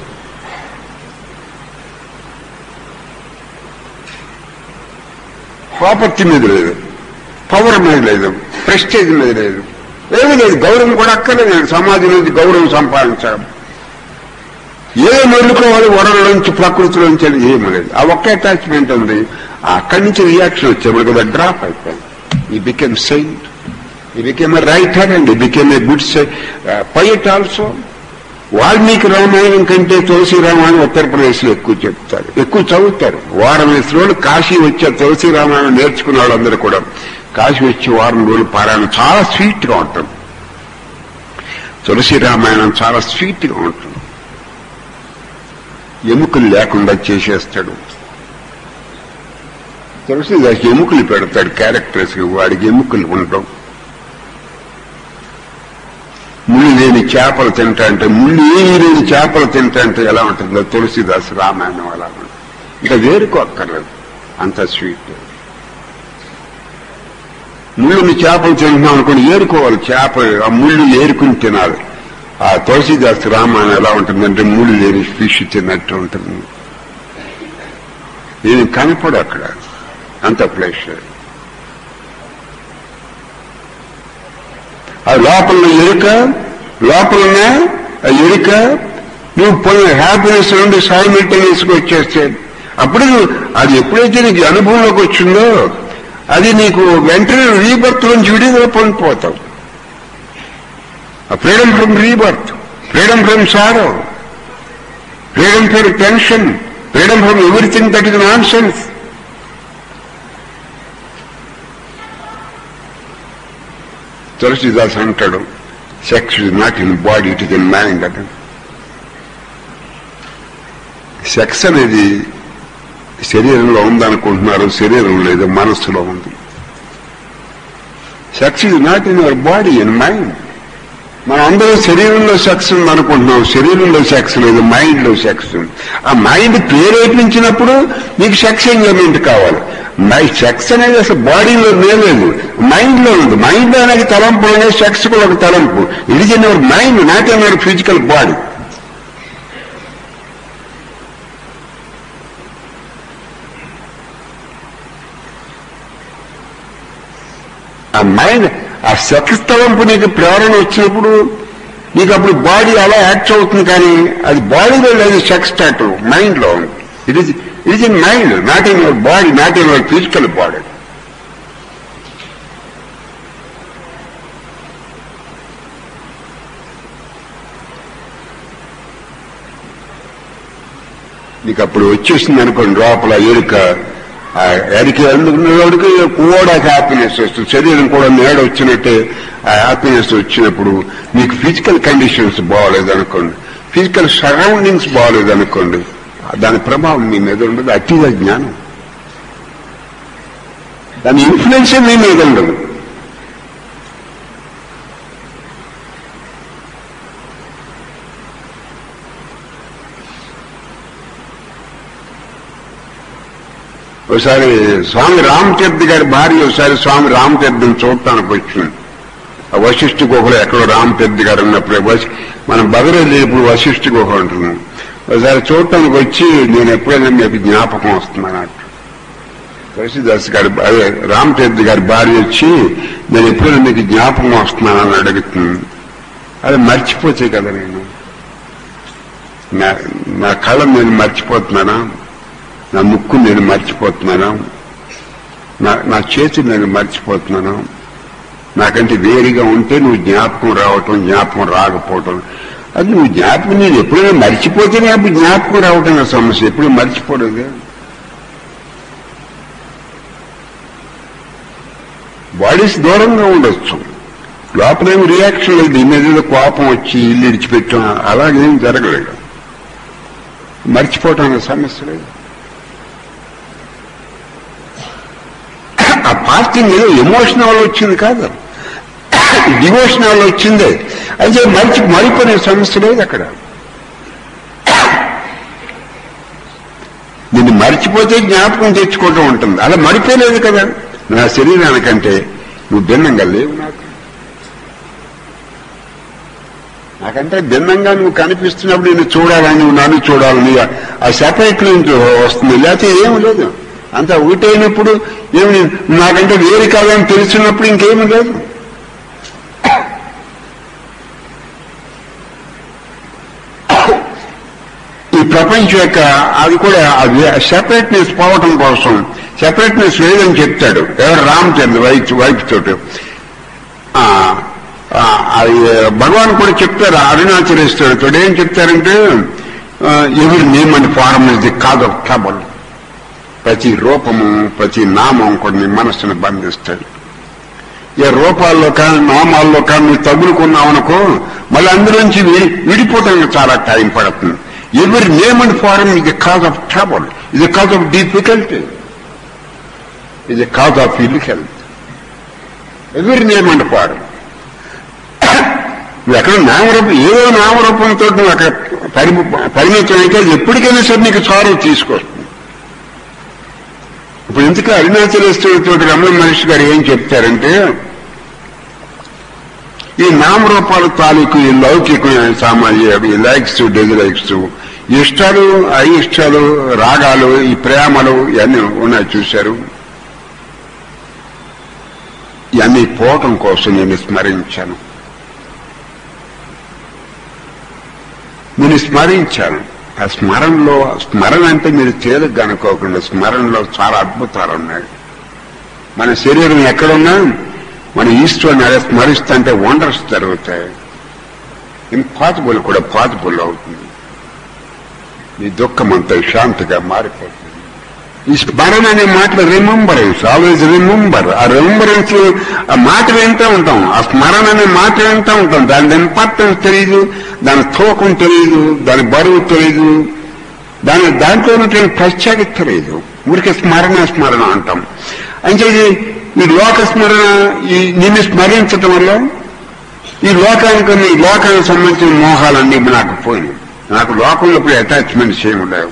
ప్రాపర్టీ మీద లేదు పవర్ మీద లేదు ప్రెస్టేజ్ మీద లేదు ఏమీ లేదు గౌరవం కూడా అక్కర్లేదు సమాజం నుంచి గౌరవం సంపాదించడం ఏ మెలుకోవాలి వరలోంచి ప్రకృతిలోంచి అని ఏమీ లేదు ఆ ఒక్క అటాచ్మెంట్ ఉంది అక్కడి నుంచి రియాక్షన్ వచ్చేప్పుడు కదా డ్రాప్ అయిపోయింది he became saint he became a writer and he became a good poet also Valmiki Ramayanam కంటే తులసి రామాయణం ఉత్తరప్రదేశ్ లో ఎక్కువ చెప్తారు ఎక్కువ చదువుతారు వారం వేసిన రోజులు కాశీ వచ్చే తులసి రామాయణం నేర్చుకున్న వాళ్ళందరూ కూడా కాశీ వచ్చి వారం రోజులు పారాయణం చాలా స్వీట్ గా ఉంటుంది తులసి రామాయణం చాలా స్వీట్ గా ఉంటుంది ఎముకలు లేకుండా చేసేస్తాడు తెలిసి దానికి ఎముకలు పెడతాడు క్యారెక్టర్స్ వాడికి ఎముకలు ఉండవు ముళ్ళు లేని చేపలు తింటా అంటే ముళ్ళు ఏమి లేని చేపలు తింటా అంటే ఎలా ఉంటుందో తులసిదాస్ రామాయణం అలా ఉంటుంది ఇంకా వేరుకోక్కర్లేదు అంత స్వీట్ ముళ్ళుని చేపలు తింటున్నాం అనుకోండి ఏరుకోవాలి చేప ఆ ముళ్ళు ఏరుకుని తినాలి ఆ తులసిదాస్ రామాయణం ఎలా ఉంటుందంటే ముళ్ళు లేని ఫిష్ తిన్నట్టు ఉంటుంది నేను కనపడు అక్కడ అంత ప్లేస్ ఆ లోపల ఎరుక లోపలనే ఆ ఎరుక నువ్వు పొందిన హ్యాపీనెస్ నుండి సైమిల్టేనియస్ గా వచ్చేస్తే అప్పుడు నువ్వు- అది ఎప్పుడైతే నీకు అనుభవంలోకి వచ్చిందో అది నీకు వెంటనే రీబర్త్ నుంచి విడిగా పొందిపోతావు freedom from rebirth freedom from sorrow freedom from tension freedom from everything that is nonsense Tulsidas అంటాడు sex is not in body it is in mind అంటే సెక్స్ అనేది శరీరంలో ఉందనుకుంటున్నారు శరీరం లేదు మనస్సులో ఉంది sex is not in your body in mind మనం అందరూ శరీరంలో సెక్స్ ఉంది అనుకుంటున్నాం శరీరంలో సెక్స్ లేదు మైండ్ లో సెక్స్ ఉంది ఆ మైండ్ ప్రేరేపించినప్పుడు నీకు సెక్స్ ఎంజాయ్మెంట్ కావాలి మై సెక్స్ అనేది అసలు బాడీలో లేదు మైండ్ లో ఉంది మైండ్ అనేది తలంపు అనేది సెక్స్ కూడా ఒక తలంపు ఇది in your mind not in your physical body ఆ మైండ్ ఆ సెక్స్ తలంపు నీకు ప్రేరణ వచ్చినప్పుడు నీకు అప్పుడు బాడీ అలా యాక్ట్ అవుతుంది కానీ అది బాడీలో లేదు సెక్స్ స్టార్ట్ మైండ్ లో ఉంది it is it is in mind not in your body not in your physical body నీకు అప్పుడు వచ్చేసింది అనుకోండి లోపల ఎరుక ఆ ఎరిక ఎందుకున్నవాడికి కూడా హ్యాపీనెస్ వస్తుంది శరీరం కూడా నేడ వచ్చినట్టే ఆ హ్యాపీనెస్ వచ్చినప్పుడు మీకు ఫిజికల్ కండిషన్స్ బాగోలేదు అనుకోండి ఫిజికల్ సరౌండింగ్స్ బాగోలేదు అనుకోండి దాని ప్రభావం మీ మీద ఉండదు అతీత జ్ఞానం దాని ఇన్ఫ్లుయెన్స్ మీ మీద ఉండదు ఒకసారి స్వామి రామతీర్థ గారి భార్య ఒకసారి స్వామి రామతీర్థం చూడటానికి వచ్చింది ఆ వశిష్ఠ గుహలో ఎక్కడో రామతీర్థ గారు ఉన్నప్పుడు వశి- మనం బదరెళ్ళి ఇప్పుడు వశిష్ఠ గుహ ఉంటున్నాం ఒకసారి చూడటానికి వచ్చి నేను ఎప్పుడైనా మీకు జ్ఞాపకం వస్తున్నాను అట్టు తులసిదాస్ గారి అదే రామతీర్థ గారి భార్య వచ్చి నేను ఎప్పుడైనా మీకు జ్ఞాపకం వస్తున్నానని అడుగుతుంది అది మర్చిపోతే కదా నేను నా నా కళ నేను మర్చిపోతున్నానా నా ముక్కు నేను మర్చిపోతున్నాను నా నా చేతులు నేను మర్చిపోతున్నాను నాకంటే వేరుగా ఉంటే నువ్వు జ్ఞాపకం రావటం జ్ఞాపకం రాకపోవటం అది నువ్వు జ్ఞాపకం నేను ఎప్పుడైనా మర్చిపోతేనే అప్పుడు జ్ఞాపకం రావటం నా సమస్య ఎప్పుడు మర్చిపోలేదు బాడీస్ దూరంగా ఉండొచ్చు లోపలేమి రియాక్షన్ లేదు ఈ మీద ఏదో కోపం వచ్చి ఇల్లు ఇడిచిపెట్టాం అలాగేం జరగలేదు మర్చిపోవటం అనే సమస్య లేదు ఆ పాస్టింగ్ ఏదో ఎమోషన్ వల్ల వచ్చింది కాదు డివోషన్ వల్ల వచ్చిందే అయితే మరిచి మరిపోయిన సమస్య లేదు అక్కడ నిన్ను మర్చిపోతే జ్ఞాపకం తెచ్చుకోవటం ఉంటుంది అలా మరిపోలేదు కదా నా శరీరానికంటే నువ్వు భిన్నంగా లేవు నాకు నాకంటే భిన్నంగా నువ్వు కనిపిస్తున్నప్పుడు నేను చూడాలని నువ్వు నన్ను చూడాలని ఆ సెపరేట్ నుంచి వస్తుంది లేకపోతే ఏమి లేదు అంత ఒకటైనప్పుడు ఏమి నాకంటే వేరు కాదని తెలిసినప్పుడు ఇంకేమీ లేదు ఈ ప్రపంచం యొక్క అది కూడా అది సెపరేట్నెస్ పోవటం కోసం సెపరేట్నెస్ లేదని చెప్తాడు ఎవరు రామచంద్ర వైఫ్ వైఫ్ తోటి ఆ, ఆ, అది భగవాన్ కూడా చెప్తారు అరుణాచలేశ్వరుడు తోడు ఏం చెప్తారంటే ఎవరి name and form is the cause of trouble ప్రతి రూపము ప్రతి నామం కూడా నీ మనస్సును బంధిస్తాడు ఏ రూపాల్లో కానీ నామాల్లో కానీ నువ్వు తగులుకున్నావు అనుకో మళ్ళీ అందులోంచి విడి- విడిపోవటానికి చాలా టైం పడుతుంది ఎవరి నేమ్ అండ్ ఫారం ఇది కాజ్ ఆఫ్ ట్రబుల్ ఇది కాజ్ ఆఫ్ డిఫికల్టీ ఇది కాజ్ ఆఫ్ ఇల్ హెల్త్ ఎవరి నేమ్ అండ్ పాడు నువ్వు ఎక్కడ నామరూపం ఏదో నామరూపంతో నువ్వు అక్కడ పరిమి పరిమితం అయితే అది ఎప్పటికైనా సరే నీకు చారు తీసుకొస్తుంది ఇప్పుడు ఎందుకు అరుణాచలేశ్వరితో రమణ మహర్షి గారు ఏం చెప్తారంటే ఈ నామరూపాల తాలూకు ఈ లౌకికమైన సామాన్య ఈ లైక్స్ డిజలైక్స్ ఇష్టాలు అయిష్టాలు రాగాలు ఈ ప్రేమలు ఇవన్నీ ఉన్నాయి చూశారు ఇవన్నీ పోవటం కోసం నేను స్మరించాను నేను స్మరించాను ఆ స్మరణలో స్మరణ అంటే మీరు తేలిగ్గా అనుకోకుండా స్మరణలో చాలా అద్భుతాలు ఉన్నాయి మన శరీరం ఎక్కడున్నా మన ఈశ్వరుని అదే స్మరిస్తుంటే వండర్స్ జరుగుతాయి ఇంపాసిబుల్ కూడా పాసిబుల్ అవుతుంది ఈ దుఃఖం అంతా శాంతిగా మారిపోతుంది ఈ స్మరణ అనే మాటలు రిమెంబరెన్స్ ఆల్వేజ్ రిమెంబర్ ఆ రిమెంబరెన్స్ ఆ మాట వింటూ ఉంటాం ఆ స్మరణ అనే మాట వింటూ ఉంటాం దాని ఇంపార్టెన్స్ తెలియదు దాని తూకం తెలియదు దాని బరువు తెలియదు దాని దాంట్లో ఉన్నటువంటి ప్రత్యేకత తెలియదు ఊరికే స్మరణ స్మరణ అంటాం అంటే ఈ లోక స్మరణ ఈ నిన్ను స్మరించటం వల్ల ఈ లోకానికి ఈ లోకానికి సంబంధించిన మోహాలన్నీ నాకు పోయినాయి నాకు లోకంలో ఇప్పుడు అటాచ్మెంట్స్ ఏమి ఉండవు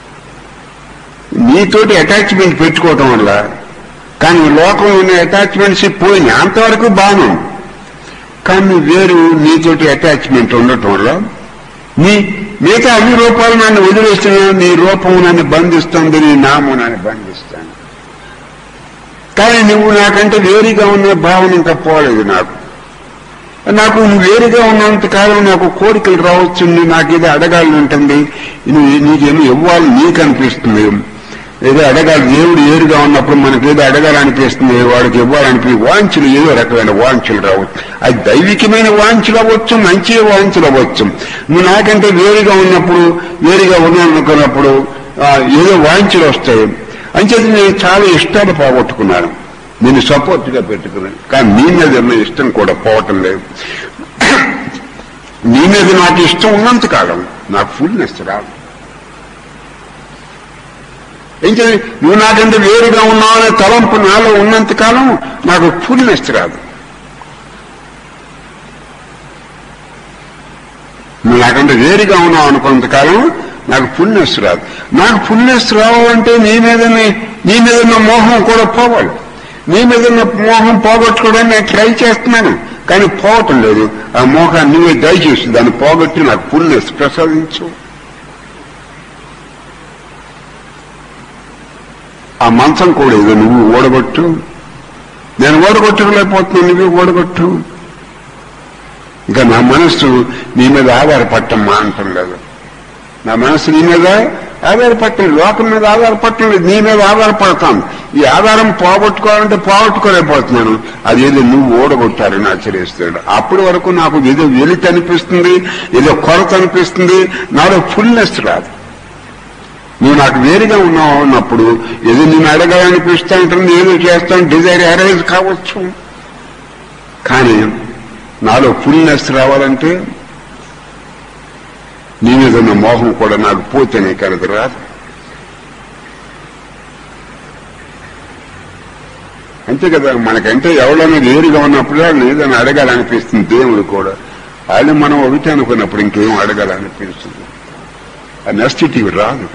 నీతోటి అటాచ్మెంట్ పెట్టుకోవటం వల్ల కానీ లోకంలో ఉన్న అటాచ్మెంట్స్ పోయినాయి అంతవరకు బాను కానీ వేరు నీతోటి అటాచ్మెంట్ ఉండటం వల్ల నీ మిగతా అన్ని రూపాలు నన్ను వదిలేస్తున్నా నీ రూపం నన్ను బంధిస్తుంది నీ నామం నన్ను బంధిస్తాను కానీ నువ్వు నాకంటే వేరుగా ఉన్న భావన ఇంకా పోలేదు నాకు నాకు నువ్వు వేరుగా ఉన్నంత కాలం నాకు కోరికలు రావచ్చు నాకేదో అడగాలని ఉంటుంది నువ్వు నీకేమో ఇవ్వాలి నీకు అనిపిస్తుంది ఏదో అడగాలి దేవుడు ఏరుగా ఉన్నప్పుడు మనకేదో అడగాలనిపిస్తుంది వాడికి ఇవ్వాలనిపి వాంఛలు ఏదో రకమైన వాంఛలు రావచ్చు అది దైవికమైన వాంఛలు అవ్వచ్చు మంచి వాంఛలు అవ్వచ్చు నువ్వు నాకంటే వేరుగా ఉన్నప్పుడు వేరుగా ఉన్నానుకున్నప్పుడు ఏదో వాంఛలు వస్తాయి అంచేది నేను చాలా ఇష్టాలు పోగొట్టుకున్నాను నేను సపోర్ట్గా పెట్టుకున్నాను కానీ నీ మీద ఉన్న ఇష్టం కూడా పోవటం లేదు నీ మీద నాకు ఇష్టం ఉన్నంత కాలం నాకు ఫుల్నెస్ రాదు ఇంకా నువ్వు నాకంటే వేరుగా ఉన్నావు అనే తలంపు నాలో ఉన్నంత కాలం నాకు ఫుల్నెస్ రాదు నువ్వు నాకంటే వేరుగా ఉన్నావు అనుకున్నంతకాలం నాకు ఫుల్నెస్ రాదు నాకు ఫుల్నెస్ రావాలంటే నీ మీద నీ మీద ఉన్న మోహం కూడా పోవాలి నీ మీద ఉన్న మోహం పోగొట్టుకోవడానికి నేను ట్రై చేస్తున్నాను కానీ పోవటం లేదు ఆ మోహాన్ని నువ్వే దయచేసి దాన్ని పోగొట్టి నాకు ఫుల్నెస్ ప్రసాదించు ఆ మంచం కూడా ఏదో నువ్వు ఓడగొట్టు నేను ఓడగొట్టలేకపోతున్నాను నువ్వే ఓడగొట్టు ఇంకా నా మనస్సు నీ మీద ఆధారపడటం మానటం లేదు నా మనస్సు నీ మీద ఆధారపడటం లోకం మీద ఆధారపడటం లేదు నీ మీద ఆధారపడతాను ఈ ఆధారం పోగొట్టుకోవాలంటే పోగొట్టుకోలేకపోతున్నాను అది ఏదో నువ్వు ఓడగొట్టారని ఆచరిస్తాడు అప్పటి వరకు నాకు ఏదో వెలితి అనిపిస్తుంది ఏదో కొరత అనిపిస్తుంది నాలో ఫుల్నెస్ రాదు నువ్వు నాకు వేరుగా ఉన్నావు అన్నప్పుడు ఏదో నేను అడగాలనిపిస్తా ఉంటుంది ఏదో చేస్తాను డిజైర్ అరైజ్ కావచ్చు కానీ నాలో ఫుల్నెస్ రావాలంటే నీ మీద ఉన్న మోహం కూడా నాకు పోతేనే కనుక రాదు అంతే కదా మనకంటే ఎవరైనా వేరుగా ఉన్నప్పుడు వాళ్ళు ఏదైనా అడగాలనిపిస్తుంది దేవుడు కూడా వాళ్ళు మనం ఒకటి అనుకున్నప్పుడు ఇంకేం అడగాలనిపిస్తుంది ఆ నెస్టిటీ రాదు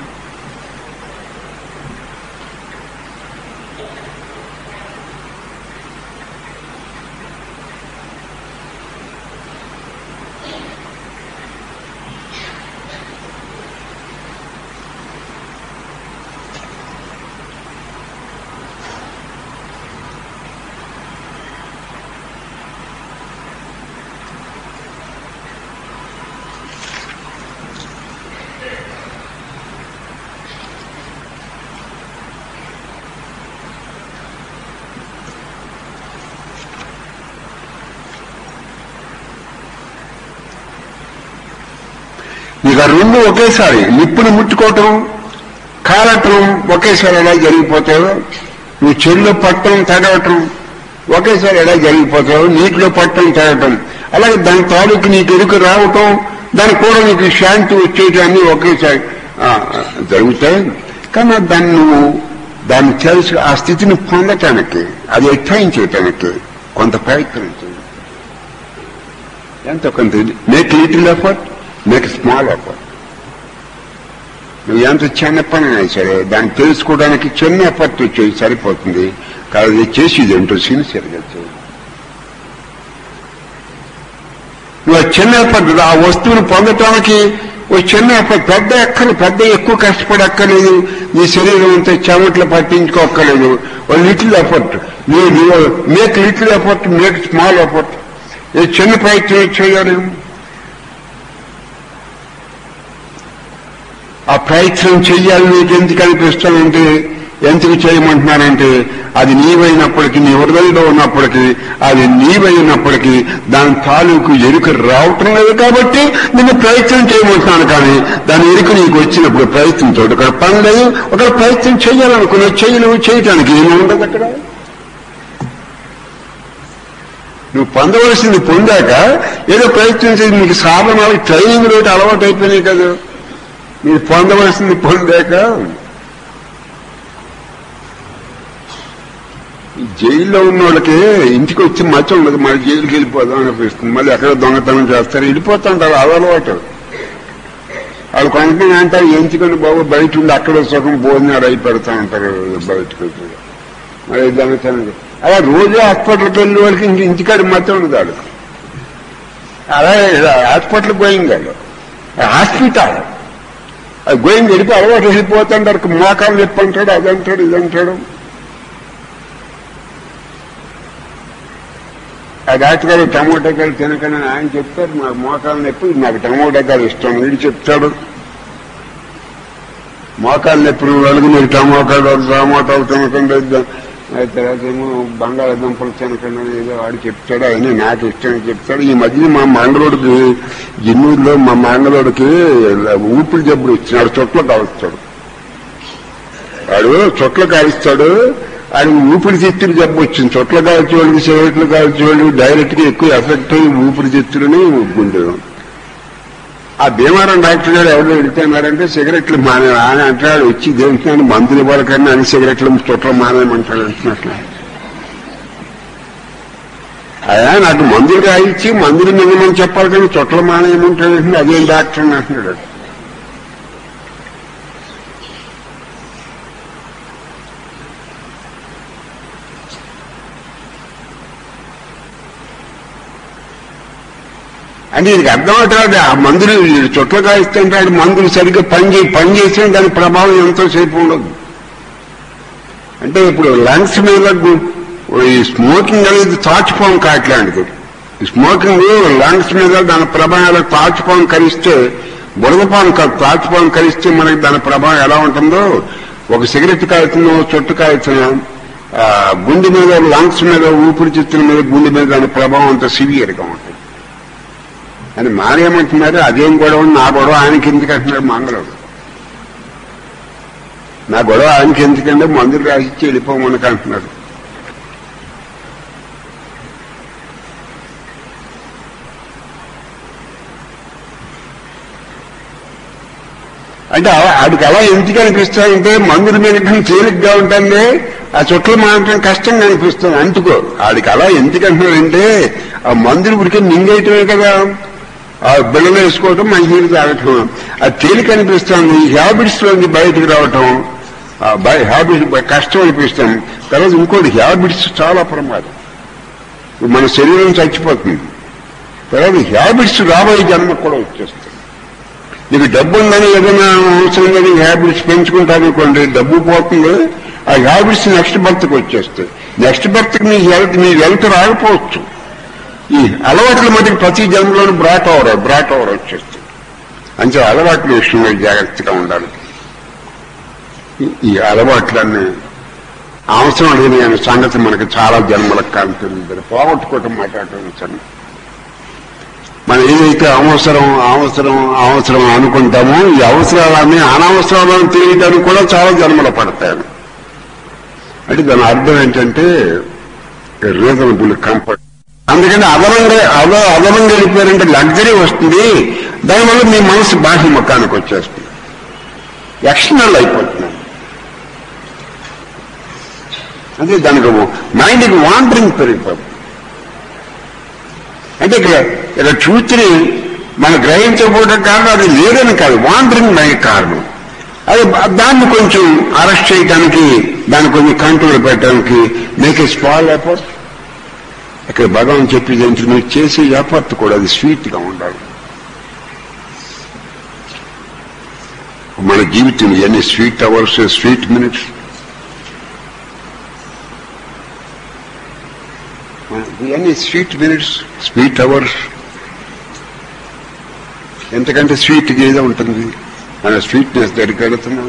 ఇక రెండు ఒకేసారి నిప్పుని ముట్టుకోవటం కాలటం ఒకేసారి ఎలా జరిగిపోతాయో నువ్వు చెల్లో పట్టడం తడవటం ఒకేసారి ఎలా జరిగిపోతాయో నీటిలో పట్టడం తడవటం అలాగే దాని తాలూకు నీకు ఎరుకు రావటం దానికి కూడా నీకు శాంతి వచ్చేటి అన్ని ఒకేసారి ఆ, జరుగుతాయి కానీ దాన్ని నువ్వు దాన్ని తెలుసు ఆ స్థితిని పొందటానికి అది అటైన్ చేయటానికి కొంత ప్రయత్నం చేయాలి ఎంత కొంత make little effort make small effort నువ్వు ఎంత చిన్న పని అయినా సరే దాన్ని తెలుసుకోవడానికి చిన్న ఎఫర్ట్ చేయి సరిపోతుంది కాదు అది చేసేది ఏంటో సిన్సియర్గా చేయి నువ్వు ఆ చిన్న ఎఫర్ట్ ఆ వస్తువును పొందటానికి ఓ చిన్న ఎఫర్ట్ పెద్ద ఎక్కలు పెద్ద ఎక్కువ కష్టపడక్కర్లేదు నీ శరీరం అంతా చెమట్లు పట్టించుకోక్కర్లేదు ఓ లిటిల్ ఎఫర్ట్ నువ్వు make little effort make small effort ఏ చిన్న ప్రయత్నం చేయాలి ఆ ప్రయత్నం చెయ్యాలి నీకు ఎందుకు అనిపిస్తానంటే ఎందుకు చేయమంటున్నానంటే అది నీవైనప్పటికీ నీ హృదయంలో ఉన్నప్పటికీ అది నీవైనప్పటికీ దాని తాలూకు ఎరుక రావటం లేదు కాబట్టి నేను ప్రయత్నం చేయమంటున్నాను కానీ దాని ఎరుక నీకు వచ్చినప్పుడు ప్రయత్నంతో ఒక పని లేదు ఒక ప్రయత్నం చేయాలనుకున్న చేయలేవు చేయటానికి ఏమి ఉండదు అక్కడ నువ్వు పొందవలసింది పొందాక ఏదో ప్రయత్నం చేసి నీకు సాధనాలు ట్రైనింగ్ రోటి అలవాటు అయిపోయినాయి కదా మీరు పొందవలసింది పొందాక ఈ జైల్లో ఉన్న వాళ్ళకి ఇంటికి వచ్చి మచ్చ ఉండదు మళ్ళీ జైలుకి వెళ్ళిపోదాం అనిపిస్తుంది మళ్ళీ ఎక్కడ దొంగతనం చేస్తారు వెళ్ళిపోతుంటారు అది అలవాటు వాళ్ళు కొంతమంది అంటారు ఎంచుకొని బాబు బయట ఉండి అక్కడ సుఖం భోజనాలు అయి పెడతా ఉంటారు బయటకు వచ్చి మరి దొంగతనం అలా రోజు హాస్పిటల్కి వెళ్ళే వాళ్ళకి ఇంక ఇంటికాడ మచ్చ ఉండదు వాళ్ళకి అలాగే హాస్పిటల్ గోయింగ్ వాళ్ళు హాస్పిటల్ అది గోయింగ్ వెళ్ళిపోయి అలవాటు వెళ్ళిపోతుంటారు మోకాలు నొప్పి అంటాడు అదంటాడు ఇదంటాడు ఆ డాక్టర్ గారు టమోటా కాయలు తినకని ఆయన చెప్తారు నాకు మోకాలు నొప్పి నాకు టమోటా కాయలు ఇష్టం వీడు చెప్తాడు మోకాలు నొప్పి వాళ్ళకి మీరు టమోటాలు టమోటాలు తినకుండా తర్వాత ఏమో బంగాళాదుంపలు తినకుండా ఏదో వాడు చెప్తాడు అవన్నీ నాకు ఇష్టం చెప్తాడు ఈ మధ్య మా మంగళోడికి జిన్నూరులో మా మంగళోడికి ఊపిరి జబ్బులు ఇచ్చినాడు చుట్లు కాలుస్తాడు వాడు చుట్లు కాలుస్తాడు ఆయన ఊపిరితిత్తులు జబ్బు వచ్చింది చుట్ల కాల్చేవాళ్ళకి సిగరెట్లు కాల్చేవాళ్ళు డైరెక్ట్ గా ఎక్కువ ఎఫెక్ట్ అయ్యి ఊపిరితిత్తులని గుండె ఆ భీమారం డాక్టర్ గారు ఎవరు వెళ్తున్నారంటే సిగరెట్లు మానే ఆయన అంటాడు వచ్చి దేంటున్నాను మందులు ఇవ్వాలకన్నా అన్ని సిగరెట్లు చుట్ల మానేయమంటాడు అంటున్నట్లు అయ్యా నాకు మందులు రాయించి మందులు మిమ్మల్ని చెప్పాలి కానీ చుట్ల మానేయమంటాడు అదేం డాక్టర్ అని అంటున్నాడు అంటే ఇది అర్థమవుతాడు ఆ మందులు చుట్ల కాయిస్తుంటాడు మందులు సరిగ్గా పని చేయి పని చేసిన దాని ప్రభావం ఎంతోసేపు ఉండదు అంటే ఇప్పుడు లంగ్స్ మీద గు- ఈ స్మోకింగ్ అనేది తాచుపాము కాట్లాంటిది ఈ స్మోకింగ్ లంగ్స్ మీద దాని ప్రభావం తాచుపాము కరిస్తే బురదపాము కాదు తాచుపాము కరిస్తే మనకి దాని ప్రభావం ఎలా ఉంటుందో ఒక సిగరెట్ కాలుతున్నా చుట్టు కాలుతున్నా ఆ, గుండె మీద లంగ్స్ మీద ఊపిరితిత్తుల మీద గుండె మీద దాని ప్రభావం అంత సివియర్గా ఉంటుంది అని మానేయమంటున్నారు అదేం గొడవ నా గొడవ ఆయనకి ఎందుకు అంటున్నాడు మంగళవాడు నా గొడవ ఆయనకి ఎందుకంటే మందులు రాసిచ్చి వెళ్ళిపోమనకు అంటున్నాడు అంటే ఆ- ఆడికి అలా ఎందుకు అనిపిస్తాయంటే మందుల మీద కన్నా తేలిగ్గా ఉంటుంది ఆ చుట్టలు మానటం కష్టంగా అనిపిస్తుంది అంటుకో ఆడికి అలా ఎందుకు అంటున్నాడంటే ఆ మందులు ఉడికి మింగేయటమే కదా ఆ బిళ్ళలు వేసుకోవటం మంచినీళ్ళు తాగటం అది తేలిక అనిపిస్తుంది ఈ హ్యాబిట్స్ లోంచి బయటకు రావటం ఆ బయ- హ్యాబిట్స్ బ- కష్టం అనిపిస్తాం తర్వాత ఇంకోటి హ్యాబిట్స్ చాలా ప్రమాదం ఇప్పుడు మన శరీరం చచ్చిపోతుంది తర్వాత హ్యాబిట్స్ రాబోయే జన్మకు కూడా వచ్చేస్తాయి నీకు డబ్బు ఉందని ఏదైనా అవసరం లేని హ్యాబిట్స్ పెంచుకుంటారనుకోండి డబ్బు పోతుంది ఆ హ్యాబిట్స్ నెక్స్ట్ బర్త్కి వచ్చేస్తాయి నెక్స్ట్ బర్త్కి నీ హెల్త్ నీ హెల్త్ రాకపోవచ్చు ఈ అలవాట్ల మధ్య ప్రతి జన్మలోనూ బ్రాట్ ఓవర్ బ్రాట్ ఓవర్ వచ్చేస్తుంది అంటే అలవాట్ల విషయంలో జాగ్రత్తగా ఉండాలి ఈ- ఈ అలవాట్లన్నీ అవసరం లేని అనే సంగతి మనకి చాలా జన్మలకు కాలుతుంది పోగొట్టుకోవటం మాట్లాడటం మనం ఏదైతే అవసరం అవసరం అవసరం అనుకుంటామో ఈ అవసరాలన్నీ అనవసరాలను తెలియటానికి కూడా చాలా జన్మలు పడతాయి అంటే దాని అర్థం ఏంటంటే రీజనబుల్ కంఫర్ట్ అందుకని అదనంగా అద అదనంగా వెళ్ళిపోయారంటే లగ్జరీ వస్తుంది దానివల్ల మీ మనసు బాహ్య ముఖానికి వచ్చేస్తుంది ఎక్స్టర్నల్ అయిపోతుంది అంటే దానికి మైండ్కి వాండరింగ్ పెరిగిపోతుంది అంటే ఇక్కడ ఇక్కడ ట్రూత్ని మనం గ్రహించకపోవడం కారణం అది లేదని కాదు వాండరింగ్ మైండ్ కారణం అది దాన్ని కొంచెం అరెస్ట్ చేయడానికి దాన్ని కొంచెం కంట్రోల్ పెట్టడానికి మేక్ ఏ స్మాల్ ఎఫర్ట్ ఇక్కడ భగవాన్ చెప్పేది ఏంటి నువ్వు చేసే ఎఫర్ట్ కూడా అది స్వీట్ గా ఉండాలి మన జీవితం ఎన్ని స్వీట్ అవర్స్ స్వీట్ మినిట్స్ ఎన్ని స్వీట్ మినిట్స్ స్వీట్ అవర్స్ ఎంతకంటే స్వీట్ ఏదో ఉంటుంది మన స్వీట్నెస్ దగ్గరికి వెళుతున్నాం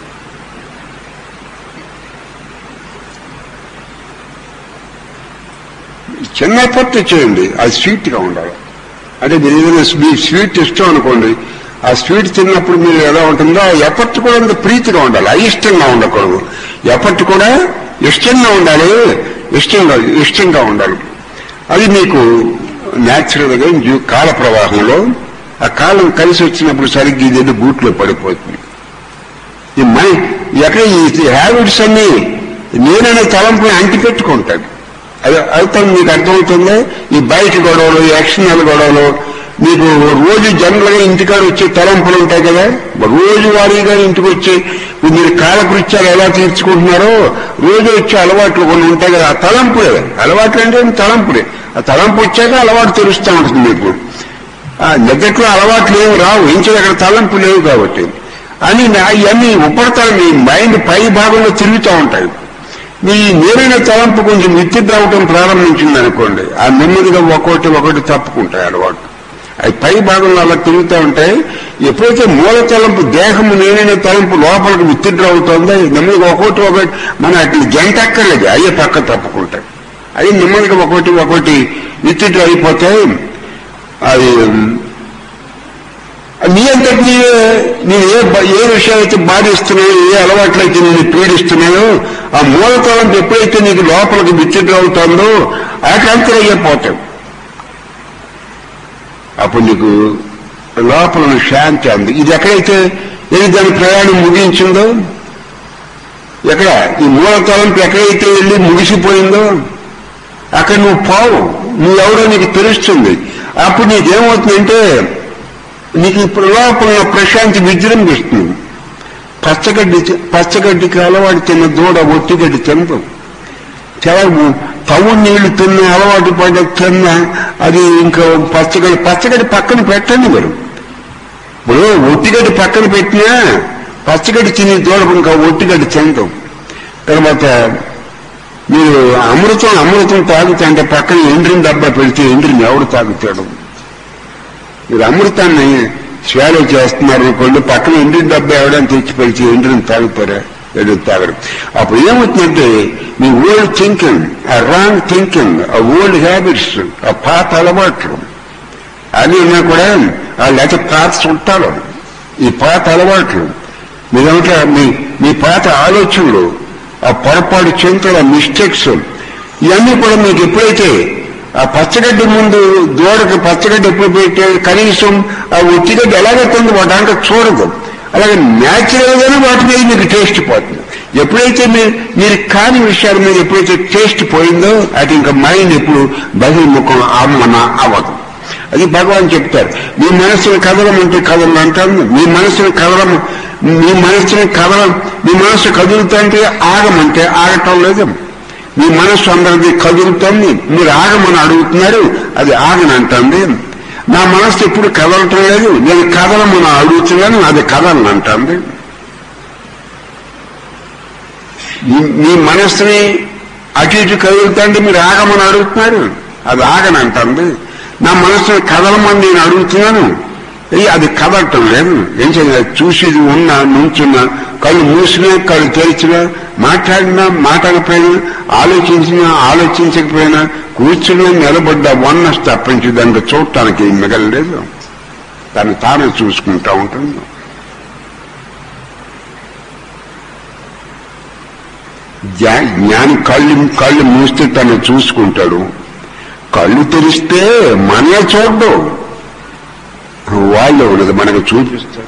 చిన్న పట్టు చేయండి అది స్వీట్ గా ఉండాలి అంటే మీరు ఏదైనా మీ స్వీట్ ఇష్టం అనుకోండి ఆ స్వీట్ తిన్నప్పుడు మీరు ఎలా ఉంటుందో ఆ ఎఫర్ట్ కూడా అంత ప్రీతిగా ఉండాలి అయిష్టంగా ఉండకూడదు ఎఫర్ట్ కూడా ఇష్టంగా ఉండాలి ఇష్టంగా ఇష్టంగా ఉండాలి అది మీకు న్యాచురల్ గా జీ- కాల ప్రవాహంలో ఆ కాలం కలిసి వచ్చినప్పుడు సరిగ్గా ఇది బూట్లో పడిపోతుంది ఈ మై ఎక్కడ ఈ హ్యాబిట్స్ అన్ని నేననే తలంపుని అంటి పెట్టుకుంటాను అది అవుతాను మీకు అర్థమవుతుంది ఈ బయట గొడవలు ఎక్స్టర్నల్ గొడవలు మీకు రోజు జనరల్ గా ఇంటికాడ వచ్చే తలంపులు ఉంటాయి కదా రోజు వారీగా ఇంటికి వచ్చి ఇప్పుడు మీరు కాలకృత్యాలు ఎలా తీర్చుకుంటున్నారో రోజు వచ్చే అలవాట్లు కొన్ని ఉంటాయి కదా ఆ తలంపులే అలవాట్లు అంటే తలంపులే ఆ తలంపు వచ్చాక అలవాటు తెలుస్తూ ఉంటుంది మీకు ఆ నిద్రలో అలవాట్లు ఏమి రావు ఇంచు అక్కడ తలంపు లేవు కాబట్టి అని నా- ఇవన్నీ ఉపడతాలు మీ మైండ్ పై భాగంలో తిరుగుతూ ఉంటాయి మీ నేరైన తలంపు కొంచెం విత్తిద్దు అవటం ప్రారంభించింది అనుకోండి ఆ నెమ్మదిగా ఒకటి ఒకటి తప్పుకుంటాయి అలవాటు అవి పై భాగంలో అలా తిరుగుతూ ఉంటాయి ఎప్పుడైతే మూల తలంపు దేహం నేనైన తలంపు లోపలికి విత్తిడ్ర అవుతుందో నెమ్మదిగా ఒకటి ఒకటి మన అట్లా జంట అక్కర్లేదు అయ్యే పక్క తప్పుకుంటాయి అవి నెమ్మదిగా ఒకటి ఒకటి విత్తిడ్ర అయిపోతాయి అది నీ అంతటి నీవే నేను ఏ బ- ఏ విషయాలైతే బాధిస్తున్నాయో ఏ అలవాట్లయితే నేను పీడిస్తున్నాయో ఆ మూలతలంపు ఎప్పుడైతే నీకు లోపలికి విచ్చిద్ర అవుతుందో ఆ కాంతిలో అయిపోతావు అప్పుడు నీకు లోపల ఉన్న శాంతి అంది ఇది ఎక్కడైతే ఏది దాని ప్రయాణం ముగించిందో ఎక్కడ ఈ మూలతలంపు ఎక్కడైతే వెళ్ళి ముగిసిపోయిందో అక్కడ నువ్వు పోవు నువ్వెవరో నీకు తెలుస్తుంది అప్పుడు నీకేమవుతుందంటే నీకు ఇప్పుడు లోపల ఉన్న ప్రశాంతి విజృంభిస్తుంది పచ్చగడ్డి పచ్చగడ్డికి అలవాటు తిన్న దూడ ఒట్టిగడ్డి తినదు చాలా తవుడు నీళ్లు తిన్న అలవాటు పడ్డ తిన్న అది ఇంకా పచ్చగడ్డి పచ్చగడ్డి పక్కన పెట్టండి మీరు ఇప్పుడు ఒట్టిగడ్డి పక్కన పెట్టినా పచ్చగడ్డి తిని దూడ ఇంకా ఒట్టిగడ్డి తినదు తర్వాత మీరు అమృతం అమృతం తాగుతా అంటే పక్కన ఎండ్రిని డబ్బా పెడితే ఎండ్రిని ఎవడు తాగుతాడు మీరు అమృతాన్ని స్వాలో చేస్తున్నారు అనుకోండి పక్కన ఎండ్రిని డబ్బా ఎవడని తెచ్చి పెడితే ఎండ్రిని తాగుతారా ఎదురు తాగరు అప్పుడు ఏమవుతుందంటే మీ ఓల్డ్ థింకింగ్ ఆ రాంగ్ థింకింగ్ ఆ ఓల్డ్ హ్యాబిట్స్ ఆ పాత అలవాట్లు అవి ఉన్నా కూడా ఆ లేకపోతే పాత చుట్టాలు ఈ పాత అలవాట్లు మీరేమిటా మీ మీ పాత ఆలోచనలు ఆ పొరపాటు చింతలు ఆ మిస్టేక్స్ ఇవన్నీ కూడా మీకు ఎప్పుడైతే ఆ పచ్చగడ్డి ముందు దూడకి పచ్చగడ్డి ఎప్పుడు పెట్టే కనీసం ఆ ఒత్తిగడ్డి ఎలాగైతుంది వాటి అంటే చూడదు అలాగే న్యాచురల్ గానే వాటి మీద మీకు టేస్ట్ పోతుంది ఎప్పుడైతే మీరు మీరు కాని విషయాల మీద ఎప్పుడైతే టేస్ట్ పోయిందో అది ఇంకా మైండ్ ఎప్పుడు బహిర్ముఖం అమ్మన అవ్వదు అది భగవాన్ చెప్తారు మీ మనసుని కదలమంటే కదలం అంటాను మీ మనసుని కదలం మీ మనసుని కదలం మీ మనసు కదులుతుంటే ఆగమంటే ఆగటం లేదు మీ మనస్సు అందరిది కదులుతుంది మీరు ఆగమని అడుగుతున్నారు అది ఆగనంటుంది నా మనసు ఎప్పుడు కదలటం లేదు నేను కదలమని అడుగుతున్నాను అది కదలని అంటుంది మీ- మీ మనస్సుని అటు ఇటు కదులుతుంటే మీరు ఆగమని అడుగుతున్నారు అది ఆగనంటుంది నా మనసుని కదలమని నేను అడుగుతున్నాను ఏ, అది కదలటం లేదు ఏం చేయాలి చూసేది ఉన్నా నుంచున్నా కళ్ళు మూసినా కళ్ళు తెరిచినా మాట్లాడినా మాట్లాడకపోయినా ఆలోచించినా ఆలోచించకపోయినా కూర్చుని నిలబడ్డ వన్నస్ తప్పించి దానికి చూడటానికి మిగలలేదు తను తానే చూసుకుంటా ఉంటుంది జ్ఞా- జ్ఞాని కళ్ళు కళ్ళు మూస్తే తను చూసుకుంటాడు కళ్ళు తెరిస్తే మనమే చూడ్డు వాళ్ళు ఉన్నది మనకు చూపిస్తాడు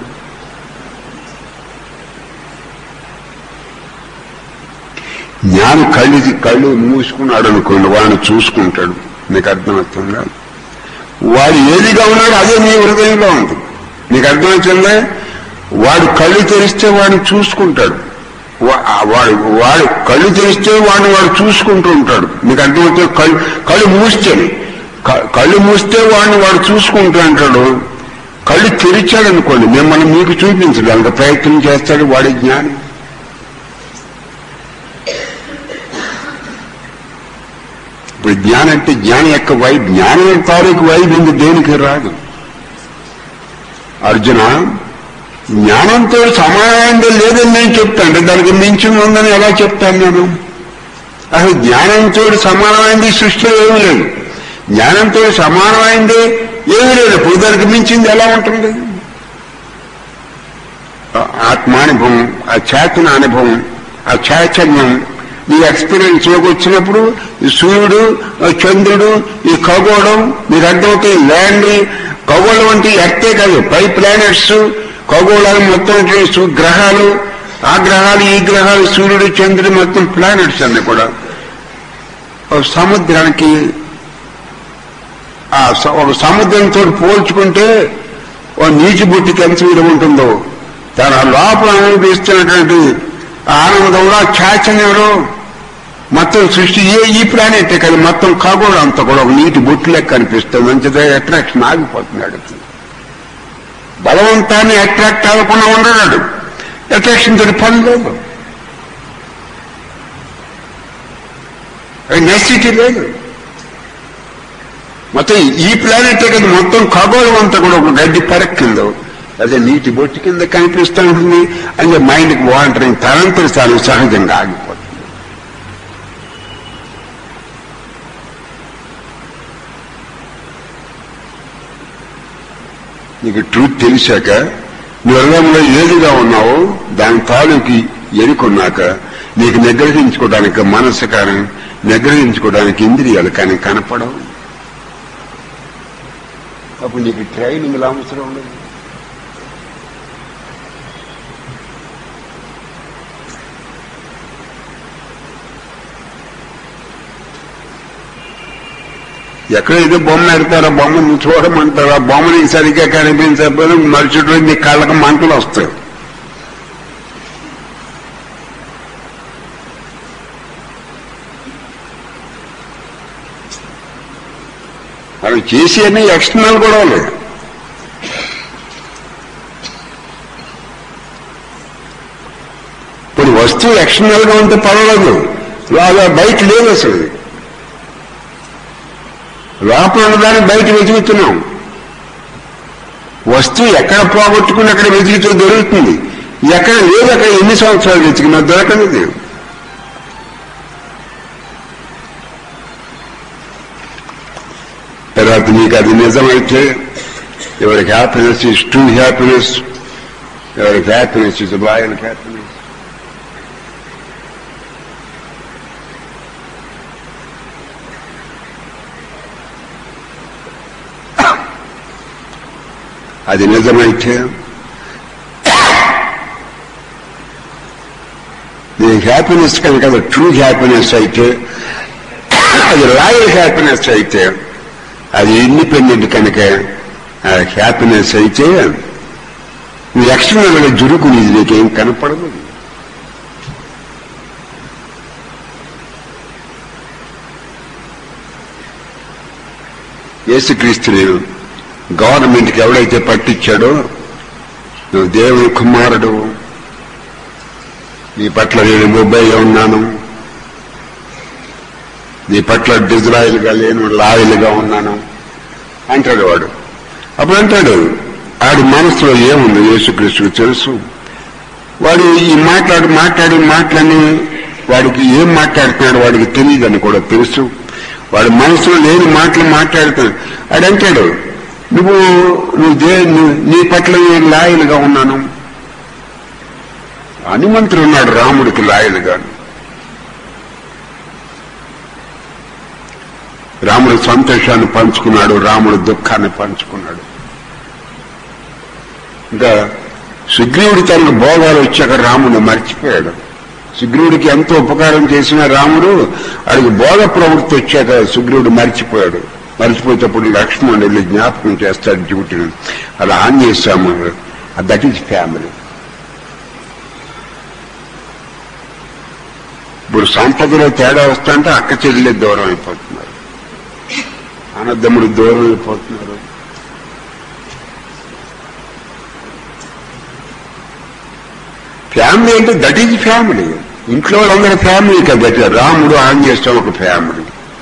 జ్ఞాని కళ్ళు కళ్ళు మూసుకున్నాడు అనుకోండి వాడిని చూసుకుంటాడు నీకు అర్థమవుతుందా వాడు ఏదిగా ఉన్నాడో అదే నీ హృదయంలో ఉంది నీకు అర్థమవుతుందా వాడు కళ్ళు తెరిస్తే వాడిని చూసుకుంటాడు వా- ఆ వాడు వాడు కళ్ళు తెరిస్తే వాడిని వాడు చూసుకుంటూ ఉంటాడు నీకు అర్థమవుతుంది కళ్ళు కళ్ళు మూస్తే క- కళ్ళు మూస్తే వాడిని వాడు చూసుకుంటూ అంటాడు కళ్ళు తెరిచాడు అనుకోండి మిమ్మల్ని మీకు చూపించడానికి ప్రయత్నం చేస్తాడు వాడి జ్ఞాని ఇప్పుడు జ్ఞానం అంటే జ్ఞానం యొక్క వై జ్ఞానం తాలూకు వైద్యం దేనికి రాదు అర్జున జ్ఞానంతో సమానమైంది లేదని నేను చెప్తాను దానికి మించి ఉందని ఎలా చెప్తాను నేను అసలు జ్ఞానంతో సమానమైంది సృష్టిలో ఏమీ లేదు జ్ఞానంతో సమానమైంది ఏమీ లేదు ఇప్పుడు దానికి మించింది ఎలా ఉంటుంది ఆ ఆత్మానుభవం ఆ చేతన అనుభవం ఆ చైతన్యం ఈ ఎక్స్పీరియన్స్ లోకి వచ్చినప్పుడు ఈ సూర్యుడు ఆ చంద్రుడు ఈ ఖగోళం మీకు అర్థమవుతాయి ల్యాండ్ ఖగోళం అంటే ఎర్తే కాదు పై ప్లానెట్స్ ఖగోళాలు మొత్తం ఇట్లా గ్రహాలు ఆ గ్రహాలు ఈ గ్రహాలు సూర్యుడు చంద్రుడు మొత్తం ప్లానెట్స్ అన్ని కూడా ఒక సముద్రానికి ఆ స- ఒక సముద్రంతో పోల్చుకుంటే ఓ నీటి బుట్టికి ఎంత విలువ ఉంటుందో తన లోపల అనుభవిస్తున్నటువంటి ఆ ఆనందంలో ఆ చాచన్యంలో మొత్తం సృష్టి ఏ ఈ ప్లానెట్ కాదు మొత్తం ఖగోళం అంతా కూడా ఒక నీటి బొట్టు లెక్క కనిపిస్తుంది మంచిదే అట్రాక్షన్ ఆగిపోతున్నాడు బలవంతాన్ని అట్రాక్ట్ అవ్వకుండా ఉండడాడు అట్రాక్షన్ తోటి పని లేదు నెసిటీ లేదు మొత్తం ఈ ప్లానెట్ కదా మొత్తం ఖగోళం అంతా కూడా ఒక గడ్డి పరక్ కింద అదే నీటి బొట్టు కింద కనిపిస్తూ ఉంటుంది అంటే మైండ్కి వాంటరింగ్ తనంతరం చాలా సహజంగా ఆగిపోతుంది నీకు ట్రూత్ తెలిసాక నువ్వు హృదయంలో ఏదిగా ఉన్నావో దాని తాలూకి ఎరుకున్నాక నీకు నిగ్రహించుకోవడానికి మనసు కానీ నిగ్రహించుకోవడానికి ఇంద్రియాలు కానీ కనపడవు అప్పుడు నీకు ట్రైనింగ్ అవసరం ఉండదు ఎక్కడ ఏదో బొమ్మ ఎడతారో బొమ్మని చూడమంటారు ఆ బొమ్మ నీకు సరిగ్గా కనిపించకపోయినా మరుసటి రోజు నీ కళ్ళకి మంటలు వస్తాయి అవి చేసి అన్ని ఎక్స్టర్నల్ గొడవలు ఇప్పుడు వస్తువు ఎక్స్టర్నల్ గా ఉంటే పర్వాలేదు అలా బయట లేదు అసలు ఇది. లోపల ఉన్నదాన్ని బయట వెతుకుతున్నాం వస్తువు ఎక్కడ పోగొట్టుకుని అక్కడ వెతికితే దొరుకుతుంది ఎక్కడ లేదు అక్కడ ఎన్ని సంవత్సరాలు వెతికినా దొరకలేదు తర్వాత నీకు అది నిజమైతే ఎవరికి హ్యాపీనెస్ ఇస్ ట్రూ హ్యాపీనెస్ ఎవరికి హ్యాపీనెస్ ఇస్ బాయ్ హ్యాపీనెస్ అది నిజమైతే నీ హ్యాపీనెస్ కనుక అది ట్రూ హ్యాపీనెస్ అయితే అది లాయల్ హ్యాపీనెస్ అయితే అది ఇండిపెండెంట్ కనుక హ్యాపీనెస్ అయితే నువ్వు ఎక్స్టర్నల్గా జురుకు నీది నీకేం కనపడదు యేసుక్రీస్తుని గవర్నమెంట్కి ఎవడైతే పట్టించాడో నువ్వు దేవుని కుమారుడు నీ పట్ల నేను మొబైల్లో ఉన్నాను నీ పట్ల డిజ్రాయిల్గా లేను లాయల్గా ఉన్నాను అంటాడు వాడు అప్పుడు అంటాడు ఆడి మనసులో ఏముంది యేసుక్రీస్తుకు తెలుసు వాడు ఈ మాట్లాడు మాట్లాడి మాటలని వాడికి ఏం మాట్లాడుతున్నాడు వాడికి తెలియదని కూడా తెలుసు వాడి మనసులో లేని మాటలు మాట్లాడుతాడు ఆడంటాడు నువ్వు నువ్వు దే నువ్వు- నీ పట్ల నేను లాయలుగా ఉన్నాను హనుమంతుడు ఉన్నాడు రాముడికి లాయలుగా రాముడు సంతోషాన్ని పంచుకున్నాడు రాముడు దుఃఖాన్ని పంచుకున్నాడు ఇంకా సుగ్రీవుడి తనకు భోగాలు వచ్చాక రాముడు మర్చిపోయాడు సుగ్రీవుడికి ఎంతో ఉపకారం చేసిన రాముడు వాడికి బోధ ప్రవృత్తి వచ్చాక సుగ్రీవుడు మర్చిపోయాడు మర్చిపోయేటప్పుడు లక్ష్మణుడు వెళ్ళి జ్ఞాపకం చేస్తాడు డ్యూటీని అలా Anjaneya Swami that is family ఇప్పుడు సంపదలో తేడా వస్తుంటే అక్క చెల్లెలే దూరం అయిపోతున్నారు అన్నదమ్ముడు దూరం అయిపోతున్నారు ఫ్యామిలీ అంటే దట్ ఈజ్ ఫ్యామిలీ ఇంట్లో వాళ్ళందరూ ఫ్యామిలీ కదా రాముడు ఆంజనేయ స్వామి ఒక ఫ్యామిలీ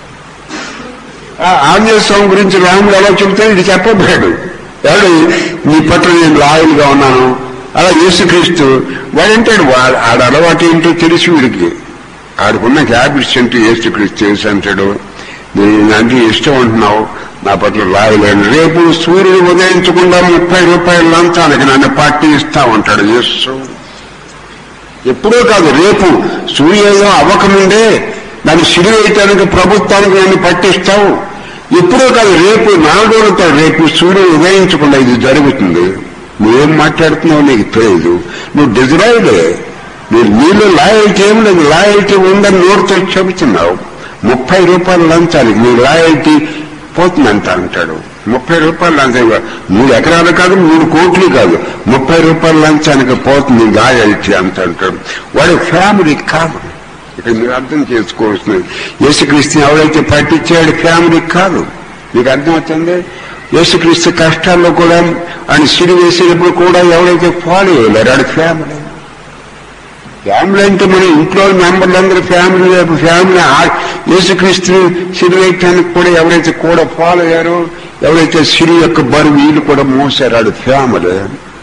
ఆ ఆంజనేయ స్వామి గురించి రాముడు ఎలా చెబితే ఇది చెప్పబోయాడు ఎవడు నీ పట్ల నేను లాయల్ గా ఉన్నాను అలా యేసుక్రీస్తు వాడంటాడు వాడు ఆడ అలవాటు ఏంటో తెలిసి వీడికి ఆడుకున్న హ్యాబిట్స్ ఏంటో యేసుక్రీస్తు తెలుసు అంటాడు నేను అంటే ఇష్టం అంటున్నావు నా పట్ల లాయలేను రేపు సూర్యుడు ఉదయించకుండా ముప్పై రూపాయల లంచానికి నన్ను పార్టీ ఇస్తా ఉంటాడు యేసు ఎప్పుడూ కాదు రేపు సూర్యోదయం అవ్వకముందే దాన్ని సిరివేయటానికి ప్రభుత్వానికి నన్ను పట్టిస్తావు ఎప్పుడూ కాదు రేపు నాలుగోలతో రేపు సూర్యుడు ఉదయించకుండా ఇది జరుగుతుంది నువ్వేం మాట్లాడుతున్నావు నీకు తెలియదు నువ్వు డిజరైడే నువ్వు నీళ్ళు లాయల్టీ ఏం లేదు లాయల్టీ ఉందని నోరుతో చెబుతున్నావు ముప్పై రూపాయలు లంచానికి నీ లాయల్టీ పోతుందంట అంటాడు ముప్పై రూపాయలు లంచం కాదు. మూడు ఎకరాలు కాదు మూడు కోట్లు కాదు ముప్పై రూపాయల లంచానికి పోతుంది లాయల్టీ అంత అంటాడు వాడు ఫ్యామిలీ కాదు ఇక్కడ మీరు అర్థం చేసుకోవాల్సినది యేసుక్రీస్తు ఎవరైతే పట్టించాడు ఫ్యామిలీ కాదు మీకు అర్థమవుతుంది యేసుక్రీస్తు కష్టాల్లో కూడా ఆయన సిరి వేసేటప్పుడు కూడా ఎవరైతే ఫాలో అయ్యలేరు ఆడు ఫ్యామిలీ ఫ్యామిలీ అంటే మన ఇంట్లో మెంబర్లందరూ ఫ్యామిలీ వైపు ఫ్యామిలీ ఆ- యేసుక్రీస్తుని సిరి వేయటానికి కూడా ఎవరైతే కూడా ఫాలో అయ్యారో ఎవరైతే సిరి యొక్క బరువు వీళ్ళు కూడా మోసారు ఆడు ఫ్యామిలీ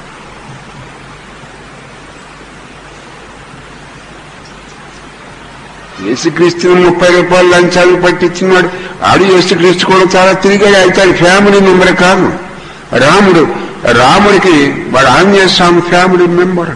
యేసుక్రీస్తుని ముప్పై రూపాయలు లంచాలు పట్టించినాడు ఆడు యేసుక్రీస్తు కూడా చాలా తిరిగాడు అయితే ఆడు ఫ్యామిలీ మెంబర్ కాదు రాముడు రాముడికి వాడు ఆంజనేయ స్వామి ఫ్యామిలీ మెంబర్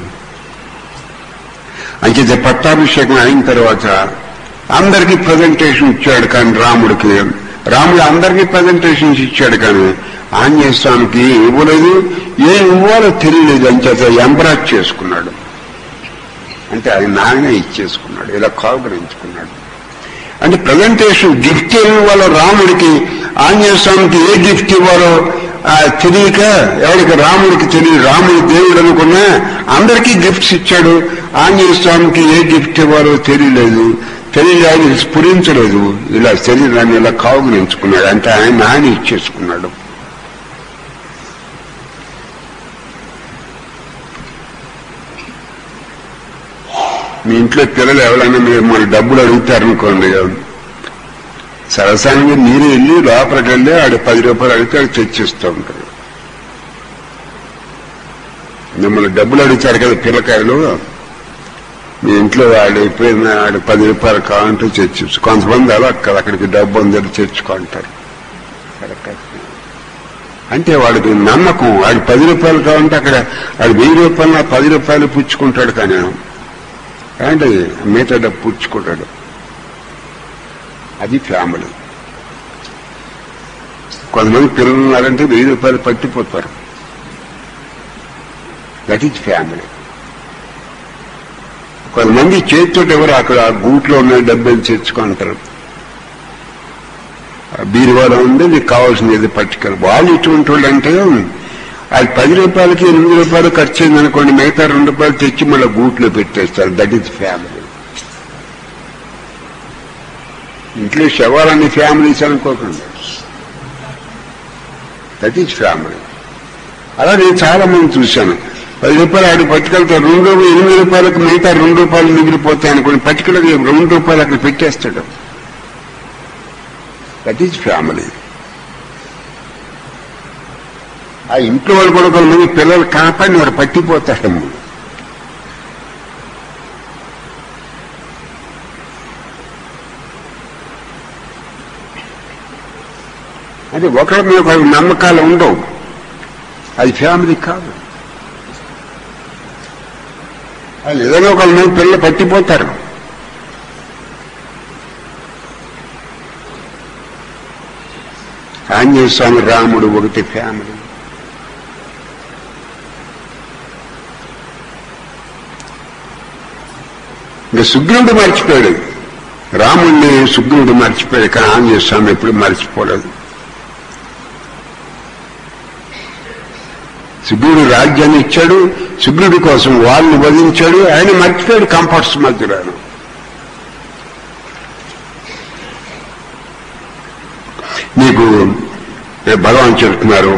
అంచేత పట్టాభిషేకం అయిన తర్వాత అందరికీ ప్రజెంటేషన్ ఇచ్చాడు కానీ రాముడికి రాముడు అందరికీ ప్రజెంటేషన్స్ ఇచ్చాడు కానీ ఆంజనేయ స్వామికి ఇవ్వలేదు ఏం ఇవ్వాలో తెలియలేదు అంచేత ఎంబరాజ్ చేసుకున్నాడు అంటే అది నాయనే ఇచ్చేసుకున్నాడు ఇలా కాగురించుకున్నాడు అంటే ప్రజెంటేషన్ గిఫ్ట్ ఏమి ఇవ్వాలో రాముడికి ఆంజనేయ స్వామికి ఏ గిఫ్ట్ ఇవ్వాలో ఆ, తెలియక ఎవరికి రాముడికి తెలియదు రాముడు దేవుడు అనుకున్నా అందరికీ గిఫ్ట్స్ ఇచ్చాడు ఆంజనేయ స్వామికి ఏ గిఫ్ట్ ఇవ్వాలో తెలియలేదు తెలియదు ఆయన స్ఫురించలేదు ఇలా శరీరాన్ని ఇలా కాగురించుకున్నాడు అంటే ఆయన నాయన ఇచ్చేసుకున్నాడు మీ ఇంట్లో పిల్లలు ఎవరైనా మీరు మన డబ్బులు అడుగుతారనుకోండి సరసానికి మీరు వెళ్ళి లోపలికి వెళ్ళి ఆడు పది రూపాయలు అడిగితే ఆడు తెచ్చిస్తూ ఉంటారు మిమ్మల్ని డబ్బులు అడుగుతారు కదా పిల్లకాయలు మీ ఇంట్లో వాడు అయిపోయిన ఆడు పది రూపాయలు కావాలంటే తెచ్చి కొంతమంది అలా అక్కడ అక్కడికి డబ్బు ఉందని తెచ్చుకుంటారు అంటే వాడికి నమ్మకం వాడు పది రూపాయలు కావాలంటే అక్కడ వాడు వెయ్యి రూపాయలు పది రూపాయలు పుచ్చుకుంటాడు కానీ అంటే మిగతా డబ్బు పుచ్చుకుంటాడు అది ఫ్యామిలీ కొంతమంది పిల్లలు ఉన్నారంటే వెయ్యి రూపాయలు పట్టిపోతారు దట్ ఈజ్ ఫ్యామిలీ కొంతమంది చేతితో ఎవరు అక్కడ ఆ గూట్లో ఉన్న డబ్బులు తెచ్చుకుంటారు ఆ బీరువాలో ఉంది నీకు కావాల్సింది ఏది పట్టుకెళ్ళి వాళ్ళు ఇటువంటి వాళ్ళు అంటే అది పది రూపాయలకి ఎనిమిది రూపాయలు ఖర్చు అయింది అనుకోండి మిగతా రెండు రూపాయలు తెచ్చి మళ్ళీ గూట్లో పెట్టేస్తారు దట్ ఈజ్ ఫ్యామిలీ ఇంట్లో శవాలన్నీ ఫ్యామిలీస్ అనుకోకుండా దట్ ఈజ్ ఫ్యామిలీ అలా నేను చాలా మంది చూశాను పది రూపాయలు ఆడు పట్టుకెళ్తాడు రెండు రూపాయలు ఎనిమిది రూపాయలకు మిగతా రెండు రూపాయలు మిగిలిపోతాయి అనుకోండి పట్టుకెళ్ళి రెండు రూపాయలు అక్కడ పెట్టేస్తాడు దట్ ఈజ్ ఫ్యామిలీ ఆ ఇంట్లో వాళ్ళు కూడా కొంతమంది పిల్లలు కాపాడిని వాడు పట్టిపోతాడమ్మ అది ఒకరి మీద ఒకరి నమ్మకాలు ఉండవు అది ఫ్యామిలీ కాదు అది ఏదైనా ఒకరి మీద పిల్లలు పట్టిపోతారు ఆంజనేయ స్వామి రాముడు ఒకటి ఫ్యామిలీ ఇంకా సుగ్రీవుడు మర్చిపోయాడు రాముణ్ణి సుగ్రీవుడు మర్చిపోయాడు కానీ ఆంజనేయ స్వామి ఎప్పుడు మర్చిపోలేదు సుగ్రీవుడు రాజ్యాన్ని ఇచ్చాడు సుగ్రీవుడి కోసం వాళ్ళని వదిలించాడు ఆయన మర్చిపోయాడు కంఫర్ట్స్ మధ్యలో నీకు భగవాన్ చెప్తున్నారు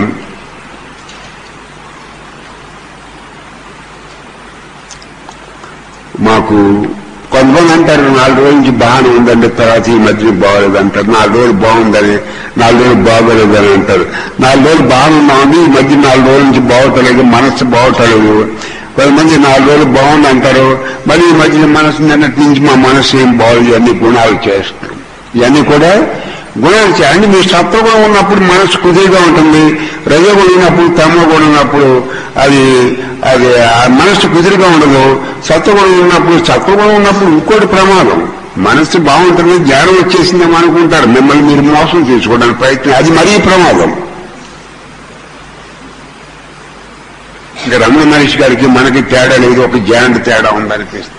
మాకు కొంతమంది అంటారు నాలుగు రోజుల నుంచి బాగానే ఉందంటే తర్వాత ఈ మధ్య బాగోలేదు అంటారు నాలుగు రోజులు బాగుందని నాలుగు రోజులు బాగోలేదని అంటారు నాలుగు రోజులు బాగున్నామని ఈ మధ్య నాలుగు రోజుల నుంచి బాగోటలేదు మనస్సు బాగోటలేదు కొంతమంది నాలుగు రోజులు బాగుంది అంటారు మళ్ళీ ఈ మధ్య మనసు నిన్నటి నుంచి మా మనసు ఏం బాగుంది అన్ని గుణాలు చేస్తారు ఇవన్నీ కూడా గుణాలు చేయండి మీ సత్వగుణం ఉన్నప్పుడు మనసు కుదిరిగా ఉంటుంది రజగుణం ఉన్నప్పుడు తమగుణం ఉన్నప్పుడు అది అది ఆ మనసు కుదిరిగా ఉండదు సత్వగుణం ఉన్నప్పుడు సత్వగుణం ఉన్నప్పుడు ఇంకోటి ప్రమాదం మనసు బాగుంటుంది జ్ఞానం వచ్చేసిందేమో అనుకుంటారు మిమ్మల్ని మీరు మోసం చేసుకోవడానికి ప్రయత్నం అది మరీ ప్రమాదం ఇంకా రమణ మహర్షి గారికి మనకి తేడా లేదు ఒక జ్ఞానం తేడా ఉందనిపిస్తుంది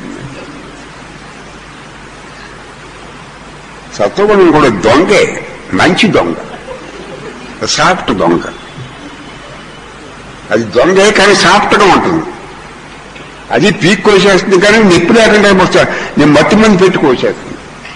సత్వగుణం కూడా దొంగే మంచి దొంగ సాఫ్ట్ దొంగ అది దొంగే కానీ సాఫ్ట్గా ఉంటుంది అది పీక్ కోసేస్తుంది కానీ నొప్పి లేకుండా వస్తా నేను మట్టి మంది పెట్టి కోసేస్తుంది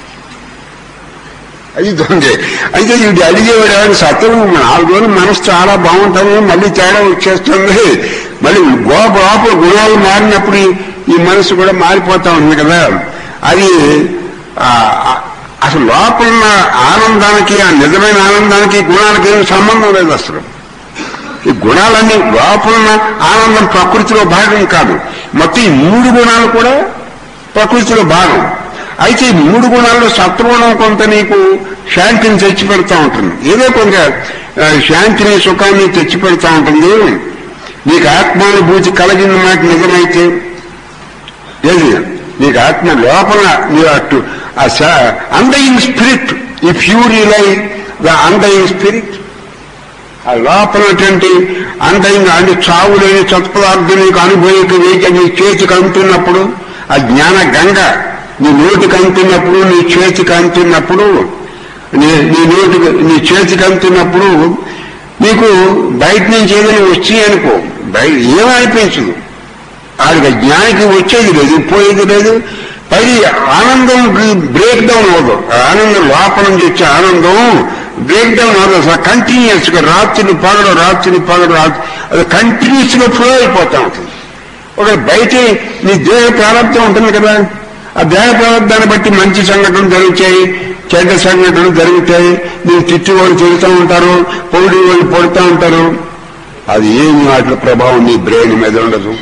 అది దొంగే అయితే ఇది అడిగేవాడు ఎవరు సత్యం నాలుగు రోజులు మనసు చాలా బాగుంటుంది మళ్ళీ తేడా వచ్చేస్తుంది మళ్ళీ గోప లోపల గుణాలు మారినప్పుడు ఈ- ఈ మనసు కూడా మారిపోతా ఉంది కదా అది ఆ, ఆ, అసలు లోపల ఉన్న ఆనందానికి ఆ నిజమైన ఆనందానికి ఈ గుణాలకి ఏం సంబంధం లేదు అసలు ఈ గుణాలన్నీ లోపల ఉన్న ఆనందం ప్రకృతిలో భాగం కాదు మొత్తం ఈ మూడు గుణాలు కూడా ప్రకృతిలో భాగం అయితే ఈ మూడు గుణాల్లో సత్వగుణం కొంత నీకు శాంతిని తెచ్చి పెడతా ఉంటుంది ఏదో కొంత ఆ, శాంతిని సుఖాన్ని తెచ్చి పెడతా ఉంటుంది నీకు ఆత్మానుభూతి కలిగిన మాట నిజమైతే ఏది నీకు ఆత్మ లోపల నీ అటు ఆ undying spirit if you realize the undying spirit ఆ లోపలటువంటి అండయింగ్ అంటే చావు లేని సత్పదార్థం నీకు అనుభవిక వేక నీ చేతికి అందుతున్నప్పుడు ఆ జ్ఞాన గంగ నీ నోటికి అందుతున్నప్పుడు నీ చేతికి అందుతున్నప్పుడు నీ నీ నోటికి నీ చేతికి అందుతున్నప్పుడు నీకు బయట నుంచి ఏదైనా వచ్చి అనుకో బయట ఏమనిపించదు ఆడికి జ్ఞానికి వచ్చేది లేదు పోయేది లేదు పై ఆనందం బ్రేక్ డౌన్ అవ్వదు ఆ ఆనందం లోపల నుంచి వచ్చే ఆనందం బ్రేక్ డౌన్ అవ్వదు అసలు కంటిన్యూస్ గా రాత్రిని పగడు రాత్రిని పగడు రాత్రి అది కంటిన్యూస్ గా ఫ్లో అయిపోతా ఉంటుంది ఒక బయట నీ దేహ ప్రారంభం ఉంటుంది కదా ఆ దేహ ప్రారంభాన్ని బట్టి మంచి సంఘటనలు జరుగుతాయి చెడ్డ సంఘటనలు జరుగుతాయి నేను తిట్టి వాళ్ళు తిరుగుతూ ఉంటారు పొడి వాళ్ళు పొడుతూ ఉంటారు అది ఏమి వాటి ప్రభావం నీ బ్రెయిన్ మీద ఉండదు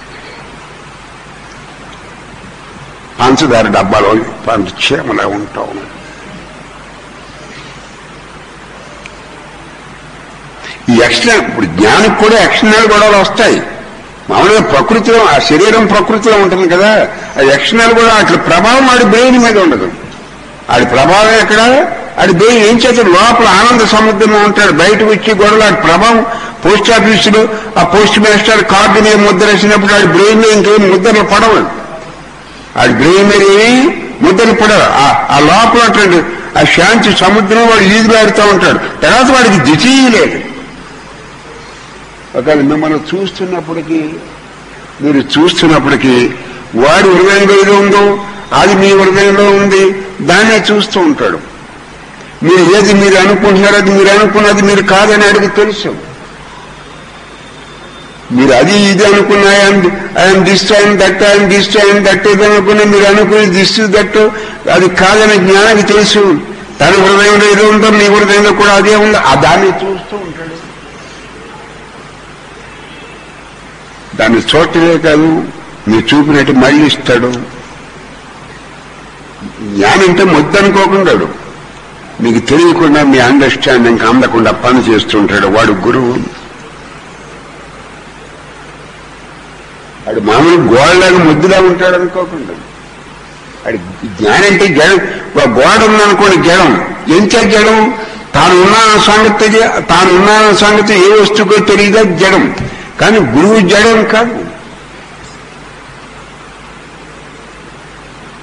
పంచదార డబ్బాలో పంచ క్షేమలా ఉంటాం ఈ యక్షణ ఇప్పుడు జ్ఞానికి కూడా యక్షణాలు గొడవలు వస్తాయి మామూలుగా ప్రకృతిలో ఆ శరీరం ప్రకృతిలో ఉంటుంది కదా ఆ యక్షణాలు కూడా అట్లా ప్రభావం ఆడి బ్రెయిన్ మీద ఉండదు ఆడి ప్రభావం ఎక్కడ ఆడి బ్రెయిన్ ఏం చేస్తాడు లోపల ఆనంద సముద్రంలో ఉంటాడు బయటకు వచ్చి గొడవలు ఆడి ప్రభావం పోస్ట్ ఆఫీసులో ఆ పోస్ట్ మాస్టర్ కార్డు మీద ముద్ర వేసినప్పుడు ఆడి బ్రెయిన్ లో ఇంకేం ముద్రలు పడవు ఆడి బ్రెయిన్ మీద ఏమి ముద్రలు పడవు ఆ- ఆ లోపల ఉన్నటువంటి ఆ శాంతి సముద్రం వాడు ఈదులాడుతూ ఉంటాడు తర్వాత వాడికి దిశీ లేదు ఒకవేళ మిమ్మల్ని చూస్తున్నప్పటికీ మీరు చూస్తున్నప్పటికీ వాడి హృదయంలో ఏదో ఉందో అది మీ హృదయంలో ఉంది దాన్నే చూస్తూ ఉంటాడు మీరు ఏది మీరు అనుకుంటున్నారో అది మీరు అనుకున్నది మీరు కాదని అడిగి తెలుసు మీరు అది ఇది అనుకున్న I'm this time that I'm this time that ఇది అనుకున్న మీరు అనుకుని దిస్ దట్ అది కాదని జ్ఞానానికి తెలుసు తన హృదయంలో ఏదో ఉందో మీ హృదయంలో కూడా అదే ఉందో ఆ దాన్ని చూస్తూ ఉంటాడు దాన్ని చూడటమే కాదు మీరు చూపినట్టు మళ్ళీ ఇస్తాడు జ్ఞానంటే ముద్దనుకోకుండాడు మీకు తెలియకుండా మీ అండర్స్టాండింగ్ అందకుండా పని చేస్తుంటాడు వాడు గురువు వాడు మామూలు గోడలాగా ముద్దులా ఉంటాడు అనుకోకుండా వాడి జ్ఞానం అంటే జడం ఒక గోడ ఉందనుకోండి జడం ఎంత జడం తాను ఉన్నాన సంగతి తెలి- తాను ఉన్నాన సంగతి ఏ వస్తువుకో తెలియదా జడం కానీ గురువు జడం కాదు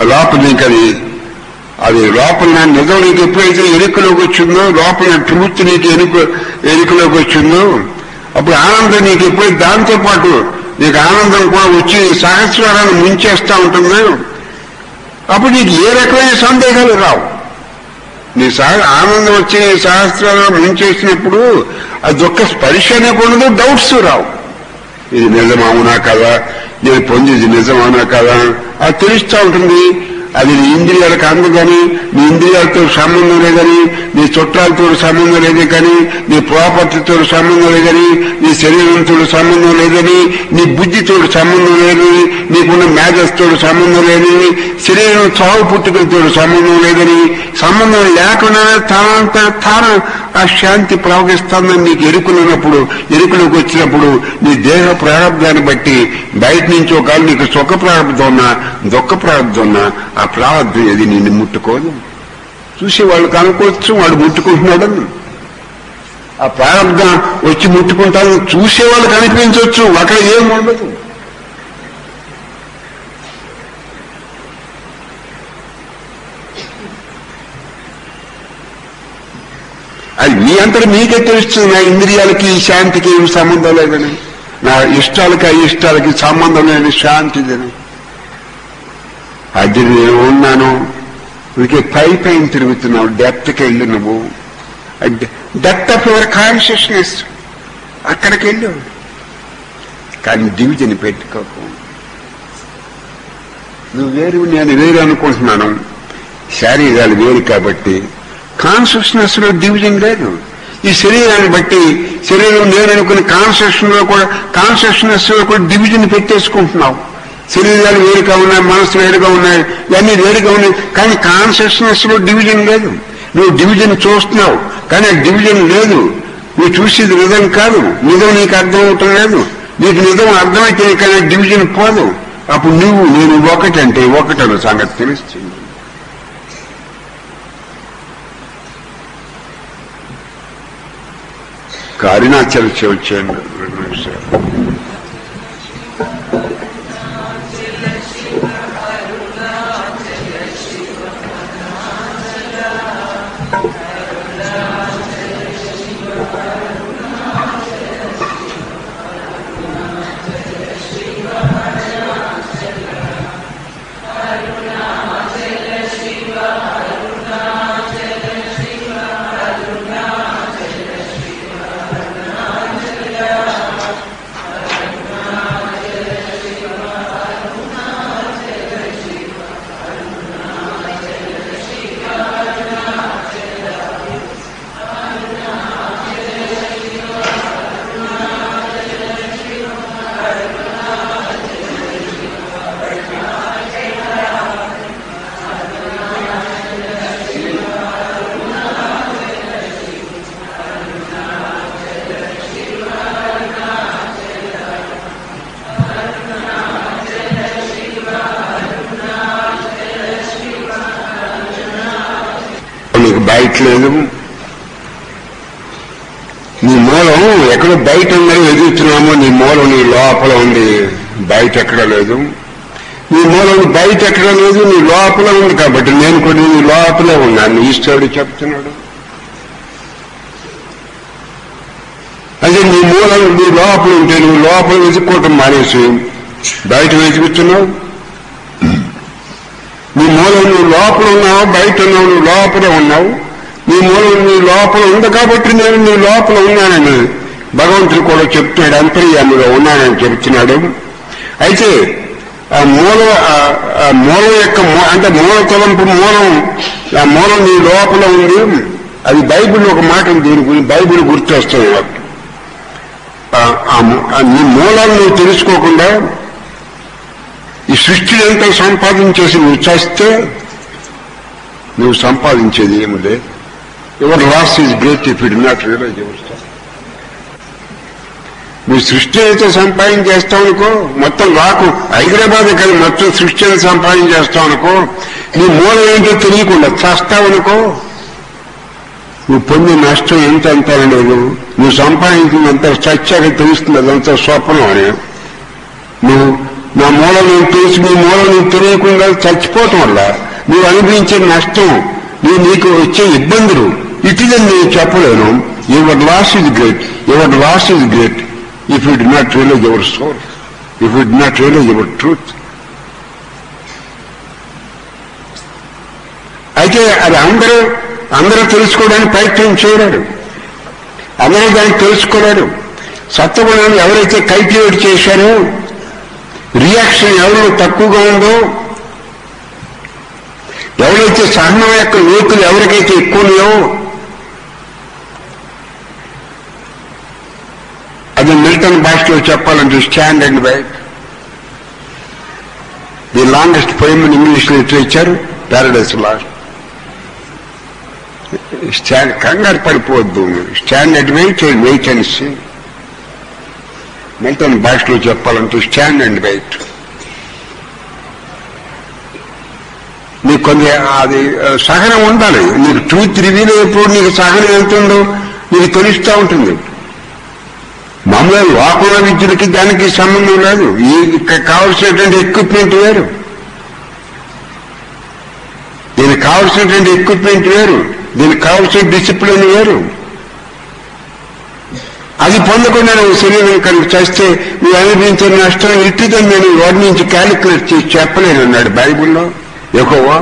లోపల నీకు అది అది లోపల నా నిజం నీకు ఎప్పుడైతే ఎరుకలోకి వచ్చిందో లోపల ట్రూత్ నీకు ఎరుక ఎరుకలోకి వచ్చిందో అప్పుడు ఆనందం నీకు ఎప్పుడైతే దాంతో పాటు నీకు ఆనందం కూడా వచ్చి సహస్రాలను ముంచేస్తా ఉంటుంది అప్పుడు నీకు ఏ రకమైన సందేహాలు రావు నీ సహ ఆనందం వచ్చి నీ సహస్రాలను ముంచేసినప్పుడు ఆ దుఃఖ స్పర్శ అనేకూడదు డౌట్స్ రావు ఇది నిజమవునా కదా నేను పొందేది నిజమవునా కదా అది తెలుస్తూ ఉంటుంది అది నీ ఇంద్రియాలకు అందదని నీ ఇంద్రియాలతో సంబంధం లేదని నీ చుట్టాలతో సంబంధం లేదు కానీ నీ ప్రాపర్టీతో సంబంధం లేదని నీ శరీరంతో సంబంధం లేదని నీ బుద్ధితో సంబంధం లేదని నీకున్న మేధస్తో సంబంధం లేదని శరీరం చావు పుట్టుకలతో సంబంధం లేదని సంబంధం లేకుండానే తానంత తాను ఆ శాంతి ప్రవహిస్తుందని నీకు ఎరుకులున్నప్పుడు ఎరుకులోకి వచ్చినప్పుడు నీ దేహ ప్రారంభాన్ని బట్టి బయట నుంచి ఒక నీకు సుఖ ప్రారంభం ఉన్నా దుఃఖ ప్రారంభం ఉన్నా ఆ ప్రారంభం ఏది నిన్ను ముట్టుకోదు చూసి వాళ్ళు కనుక్కోవచ్చు వాడు ముట్టుకుంటున్నాడని ఆ ప్రారంభం వచ్చి ముట్టుకుంటాను చూసే వాళ్ళు కనిపించవచ్చు అక్కడ ఏం ఉండదు అది మీ అంతటా మీకే తెలుస్తుంది నా ఇంద్రియాలకి ఈ శాంతికి ఏమి సంబంధం లేదని నా ఇష్టాలకి ఆ ఇష్టాలకి సంబంధం లేని శాంతిదని అది నేను ఉన్నాను ఇంకే పై పైన తిరుగుతున్నావు డెప్త్కి వెళ్ళి నువ్వు డెప్త్ ఆఫ్ యువర్ కాన్షియస్నెస్ అక్కడికి వెళ్ళు కానీ డివిజన్ పెట్టుకోకు నువ్వు వేరు నేను వేరు అనుకుంటున్నాను శారీరాలు వేరు కాబట్టి కాన్షియస్నెస్ లో డివిజన్ లేదు ఈ శరీరాన్ని బట్టి శరీరం నేను అనుకున్న కాన్షియస్నెస్ లో కూడా కాన్షియస్నెస్ లో కూడా డివిజన్ పెట్టేసుకుంటున్నావు శరీరాలు వేరుగా ఉన్నాయి మనసు వేరుగా ఉన్నాయి ఇవన్నీ వేరుగా ఉన్నాయి కానీ కాన్షియస్నెస్ లో డివిజన్ లేదు నువ్వు డివిజన్ చూస్తున్నావు కానీ ఆ డివిజన్ లేదు నువ్వు చూసేది నిజం కాదు నిజం నీకు అర్థం అవటం లేదు నీకు నిజం అర్థమైతే కానీ డివిజన్ పోదు అప్పుడు నువ్వు నేను ఒకటంటే ఒకటను సంగతి తెలుస్తుంది అరుణాచల్ వచ్చాను రెండు నిమిషాలు నీకు బయట లేదు నీ మూలం ఎక్కడో బయట ఉందని ఎదుగుతున్నామో నీ మూలం నీ లోపల ఉంది బయట ఎక్కడ లేదు నీ మూలం బయట ఎక్కడ లేదు నీ లోపల ఉంది కాబట్టి నేను కూడా నీ లోపలే ఉన్నాను ఈశ్వరుడు చెప్తున్నాడు అదే నీ మూలం నీ లోపల ఉంటే నువ్వు లోపల వెతుక్కోవటం మానేసి బయట వెతుకుతున్నావు నీ మూలం నువ్వు లోపల ఉన్నావు బయట ఉన్నావు నువ్వు లోపల ఉన్నావు నీ మూలం నీ లోపల ఉంది కాబట్టి నేను నీ లోపల ఉన్నానని భగవంతుడు కూడా చెప్తున్నాడు అంతర్యాముగా ఉన్నానని చెప్తున్నాడు అయితే ఆ మూల ఆ- ఆ మూలం యొక్క మూ- అంటే మూల తలంపు మూలం ఆ మూలం నీ లోపల ఉంది అది బైబిల్ ఒక మాట ఉంది దీని గురించి బైబిల్ గుర్తొస్తుంది నాకు. ఆ- ఆ మూ- ఆ నీ మూలాన్ని నువ్వు తెలుసుకోకుండా ఈ సృష్టిని ఎంత సంపాదించేసి నువ్వు చేస్తే నువ్వు సంపాదించేది ఏమి లేదు ever loss is great if it not realize your నువ్వు సృష్టి అయితే సంపాదించేస్తావు అనుకో మొత్తం రాకు హైదరాబాద్ కానీ మొత్తం సృష్టి అయితే సంపాదించేస్తావు అనుకో నీ మూలం ఏంటో తెలియకుండా చేస్తావు అనుకో నువ్వు పొందే నష్టం ఎంత అంత లేదు నువ్వు సంపాదించినంత చచ్చాక తెలుస్తుంది అదంతా స్వప్నం అని నువ్వు నా మూలం నేను తెలిసి నీ మూలం నీకు తెలియకుండా చచ్చిపోవటం వల్ల నువ్వు అనుభవించే నష్టం నీ నీకు వచ్చే ఇబ్బందులు ఇటుదని నేను చెప్పలేను your loss is great your loss is great if you do not realize your soul if you do not realize your truth అయితే అది అందరూ అందరూ తెలుసుకోవడానికి ప్రయత్నం చేయలేరు అందరూ దాన్ని తెలుసుకోలేరు సత్వగుణాన్ని ఎవరైతే కల్టివేట్ చేశారో రియాక్షన్ ఎవరిలో తక్కువగా ఉందో ఎవరైతే సహనం యొక్క లోతులు ఎవరికైతే ఎక్కువయో అది మిల్టన్ భాషలో చెప్పాలంటే stand and wait the longest poem in English literature Paradise Lost stand కంగారు పడిపోవద్దు stand at wait and wait and see Milton భాషలో చెప్పాలంటే స్టాండ్ అండ్ వెయిట్ నీకు కొన్ని అది ఆ, సహనం ఉండాలి నీకు ట్రూత్ రివీల్ అయినప్పుడు నీకు సహనం ఎంత ఉందో నీకు తెలుస్తూ ఉంటుంది మామూలుగా లోపల విద్యులకి దానికి సంబంధం లేదు ఈ ఇక్కడ కావలసినటువంటి ఎక్విప్మెంట్ వేరు దీనికి కావలసినటువంటి ఎక్విప్మెంట్ వేరు దీనికి కావలసిన డిసిప్లిన్ వేరు అది పొందకుండా నువ్వు శరీరం కనుక చేస్తే నువ్వు అనుభవించే నష్టం ఇట్టిదని నేను వాడి నుంచి క్యాలిక్యులేట్ చేసి చెప్పలేను అన్నాడు బైబిల్లో ఎక్కువ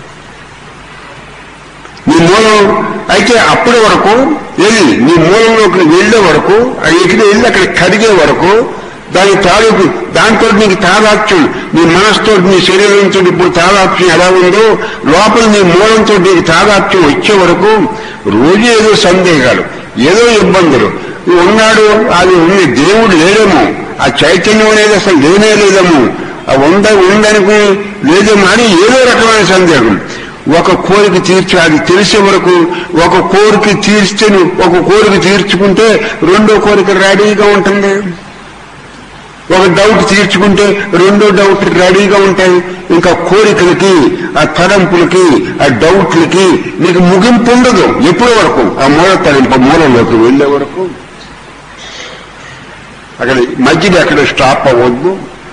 నీ మూలం అయితే అప్పటి వరకు వెళ్ళి నీ మూలంలోకి వెళ్ళే వరకు అది ఎక్కడ వెళ్ళి అక్కడ కడిగే వరకు దాని తాలూకు దాంతో నీకు తాదాత్యం నీ మనసుతో నీ శరీరంతో ఇప్పుడు తాదాత్యం ఎలా ఉందో లోపల నీ మూలంతో నీకు తాదాత్యం వచ్చే వరకు రోజు ఏదో సందేహాలు ఏదో ఇబ్బందులు నువ్వు ఉన్నాడు అది ఉంది దేవుడు లేడేమో ఆ చైతన్యం అనేది అసలు లేనే లేదేమో ఆ ఉంద ఉందనుకుని లేదేమో అని ఏదో రకమైన సందేహం ఒక కోరిక తీర్చి అది తెలిసే వరకు ఒక కోరిక తీర్స్తే నువ్వు ఒక కోరిక తీర్చుకుంటే రెండో కోరిక రెడీగా ఉంటుంది ఒక డౌట్ తీర్చుకుంటే రెండో డౌట్ రెడీగా ఉంటాయి ఇంకా కోరికలకి ఆ తలంపులకి ఆ డౌట్లకి నీకు ముగింపు ఉండదు ఎప్పటి వరకు ఆ మూల తలంపు మూలంలోకి వెళ్ళే వరకు అక్కడ మధ్యలో అక్కడ స్టాప్ అవ్వద్దు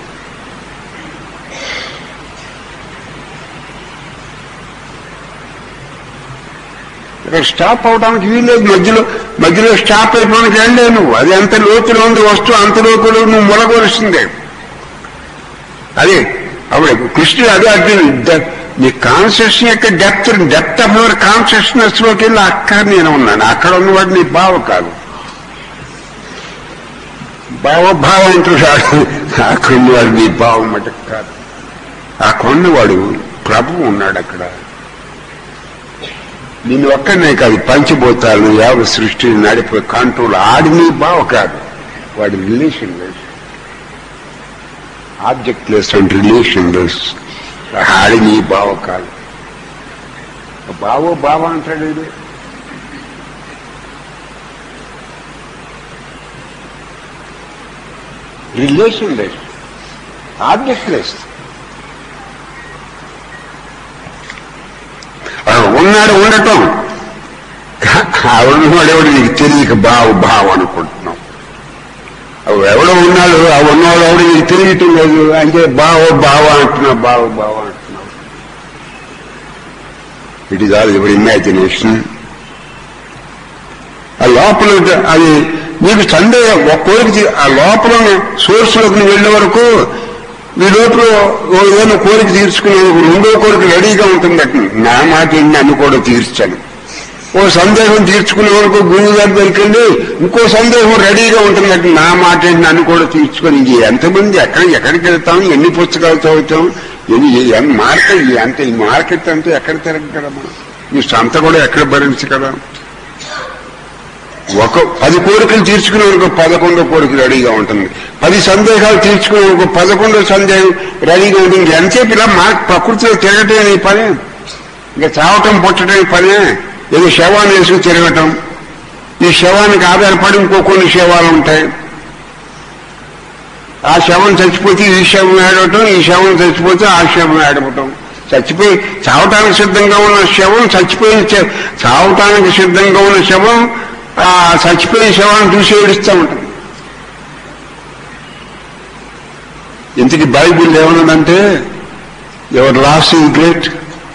ఇక్కడ స్టాప్ అవడానికి వీల్లేదు మధ్యలో మధ్యలో స్టాప్ అయిపోవడానికి వెళ్ళే నువ్వు అది ఎంత లోతులో ఉంది వస్తువు అంత లోతులో నువ్వు మొలగొలుస్తుంది అదే అప్పుడు కృష్ణుడు అదే అర్జున్ నీ కాన్షియస్ యొక్క depth depth of your consciousness లోకి వెళ్ళి అక్కడ నేను ఉన్నాను అక్కడ ఉన్నవాడు నీ బావ కాదు భావభావం అంటున్నాడు అక్కడ ఉన్నవాడు నీ భావం మటుకు కాదు ఆ కొన్నవాడు ప్రభు ఉన్నాడు అక్కడ నిన్ను ఒక్కనే కాదు పంచభూతాలను యావ సృష్టిని నడిపే కంట్రోల్ ఆడి నీ బావ కాదు వాడి relationless objectless and relationless ఆడి నీ బావ కాదు బావో బావ అంటాడు ఇది రిలేషన్ లెస్ ఆబ్జెక్ట్ లెస్ ఉన్నాడు ఉండటం ఆ ఉన్నవాడు ఎవడు నీకు తెలియక బావు బావు అనుకుంటున్నాం అవి ఎవడో ఉన్నాడు ఆ ఉన్నవాడు ఎవడు నీకు తెలియటం లేదు అంటే బావో బావ అంటున్నావు బావు బావ అంటున్నావు it is all your imagination ఆ లోపల అది నీకు సందేహం ఒక కోరిక తీ- ఆ లోపల సోర్స్లోకి నువ్వు వెళ్ళే వరకు ఈ లోపల ఓ ఏదైనా కోరిక తీర్చుకునే రెండో కోరిక రెడీగా ఉంటుంది నా మాట ఏంటి నన్ను కూడా తీర్చాను ఓ సందేహం తీర్చుకునే వరకు గురువు గారి దగ్గరికి వెళ్ళి ఇంకో సందేహం రెడీగా ఉంటుంది నా మాట ఏంటి నన్ను కూడా తీర్చుకొని ఇంక ఎంతమంది ఎక్కడ ఎక్కడికి వెళ్తాం ఎన్ని పుస్తకాలు చదువుతాం ఎన్ని ఎన్ని మార్కెట్ అంత ఈ మార్కెట్ అంతా ఎక్కడ తిరగగలమా మనం ఈ సంత కూడా ఎక్కడ భరించగలం ఒక పది కోరికలు తీర్చుకునే వరకు పదకొండో కోరిక రెడీగా ఉంటుంది పది సందేహాలు తీర్చుకునే వరకు పదకొండో సందేహం రెడీగా ఉంటుంది ఎంతసేపు ఇలా మా ప్రకృతిలో తిరగటం ఈ పనే ఇంకా చావటం పుట్టడం ఈ పనే ఏదో శవాన్ని వేసుకుని తిరగటం ఈ శవానికి ఆధారపడి ఇంకో కొన్ని శవాలు ఉంటాయి ఆ శవం చచ్చిపోతే ఈ శవం ఏడవటం ఈ శవం చచ్చిపోతే ఆ శవం ఏడవటం చచ్చిపోయి చావటానికి సిద్ధంగా ఉన్న శవం చచ్చిపోయిన శ- చావటానికి సిద్ధంగా ఉన్న శవం ఆ చచ్చిపోయిన శవాన్ని చూసి ఏడుస్తూ ఉంటుంది ఇంతకి బైబిల్ ఏమన్నదంటే ever loss is great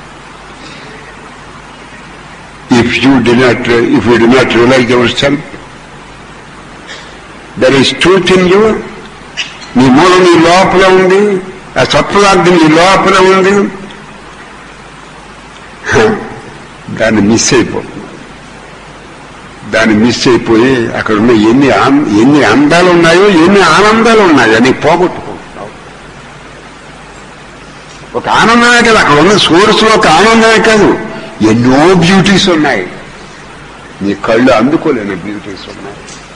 if you do not if you do not realize your self there is truth in you నీ మూలం నీ లోపల ఉంది ఆ సత్పదార్థం నీ లోపల ఉంది హ, దాన్ని మిస్ అయిపోతుంది దాన్ని మిస్ అయిపోయి అక్కడ ఉన్న ఎన్ని ఆన్- ఎన్ని అందాలు ఉన్నాయో ఎన్ని ఆనందాలు ఉన్నాయో అని పోగొట్టుకుంటున్నావు ఒక ఆనందమే కాదు అక్కడ ఉన్న సోర్స్ లో ఒక ఆనందమే కాదు ఎన్నో బ్యూటీస్ ఉన్నాయి నీ కళ్ళు అందుకోలేని బ్యూటీస్ ఉన్నాయి